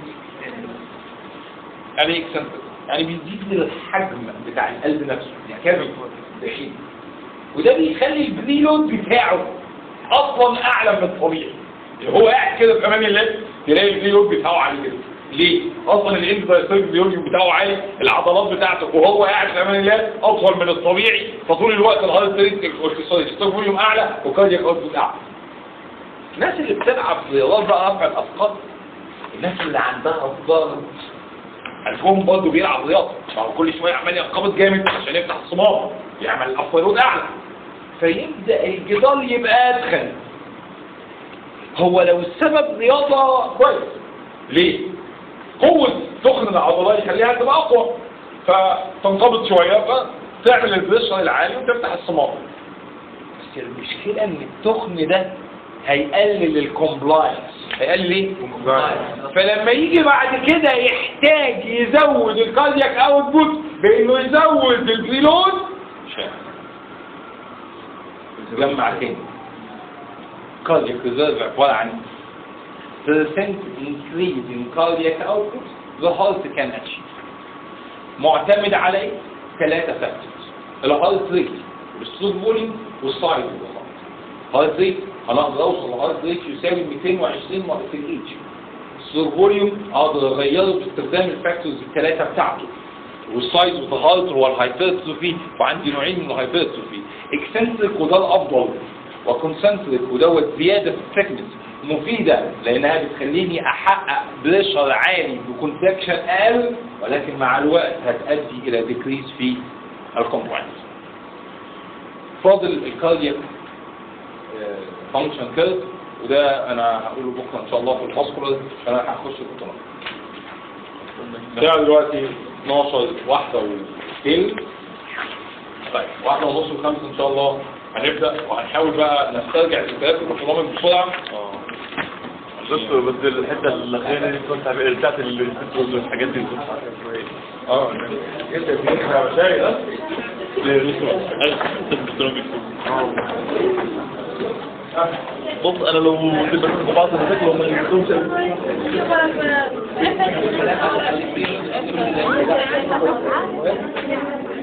Speaker 2: يعني ايه اكسنتريك يعني بيزيد الحجم بتاع القلب نفسه يعني كامل داخلي وده بيخلي البريلود بتاعه اصلا اعلى من الطبيعي اللي هو قاعد كده في امان الله تلاقي البريلود بتاعه عالي كده ليه؟ اصلا الاندوستريك بريلود بتاعه عالي العضلات بتاعته وهو قاعد في امان الله اطول من الطبيعي فطول الوقت الهارت ريت الستوك فوليوم اعلى وكاردياك اوتبوت اعلى الناس اللي بتلعب رياضات بقى رفع الاثقال الناس اللي عندها ضغط الفهم برضه بيلعب رياضه فهو كل شويه عمال ينقبض جامد عشان يفتح الصمام يعمل الافرود اعلى فيبدا الجدار يبقى ادخن هو لو السبب رياضة كويس ليه؟ قوة تخن العضلات يخليها تبقى أقوى فتنقبض شوية فتعمل البريشر العالي وتفتح الصمام بس المشكلة ان التخن ده هيقلل الكومبلاينس هيقلل ايه؟ فلما يجي بعد كده يحتاج يزود الكاردياك اوتبوت بانه يزود البريلود مش هيعمل. جمع تاني cardiac reserve عبارة عن percent increase in cardiac output the heart can achieve معتمد على ايه؟ ثلاثة factors الهارت ريت والستروك فوليوم والسايز اوف الهارت هارت ريت انا اقدر اوصل لهارت ريت يساوي 220 مرة في الاتش الستروك فوليوم اقدر اغيره باستخدام الفاكتورز الثلاثة بتاعته والسايز اوف الهارت هو الهايبرتروفي وعندي نوعين من الهايبرتروفي اكسنتريك وده الافضل وكونسنتريك ودوت زيادة في الثيكنس مفيدة لانها بتخليني احقق بريشر عالي بكونتراكشن اقل ولكن مع الوقت هتؤدي الى ديكريز في الكومبلاينس فاضل الكاردياك فانكشن كيرف وده انا هقوله بكره ان شاء الله في الفاسكولار عشان انا هخش البطولة الساعة دلوقتي 12 واحدة وثلث طيب واحدة ونص وخمسة ان شاء الله هنبدأ وهنحاول بقى نسترجع ذكريات البرنامج بسرعة
Speaker 6: بس بس الحته الاخيره دي كنت عامل- بتاعت ال- الحاجات دي
Speaker 2: اه انت بتقرا مشاهد ده
Speaker 6: بص انا لو تبقى في بعض المشاكل هم اللي يكتبوش
Speaker 5: شوف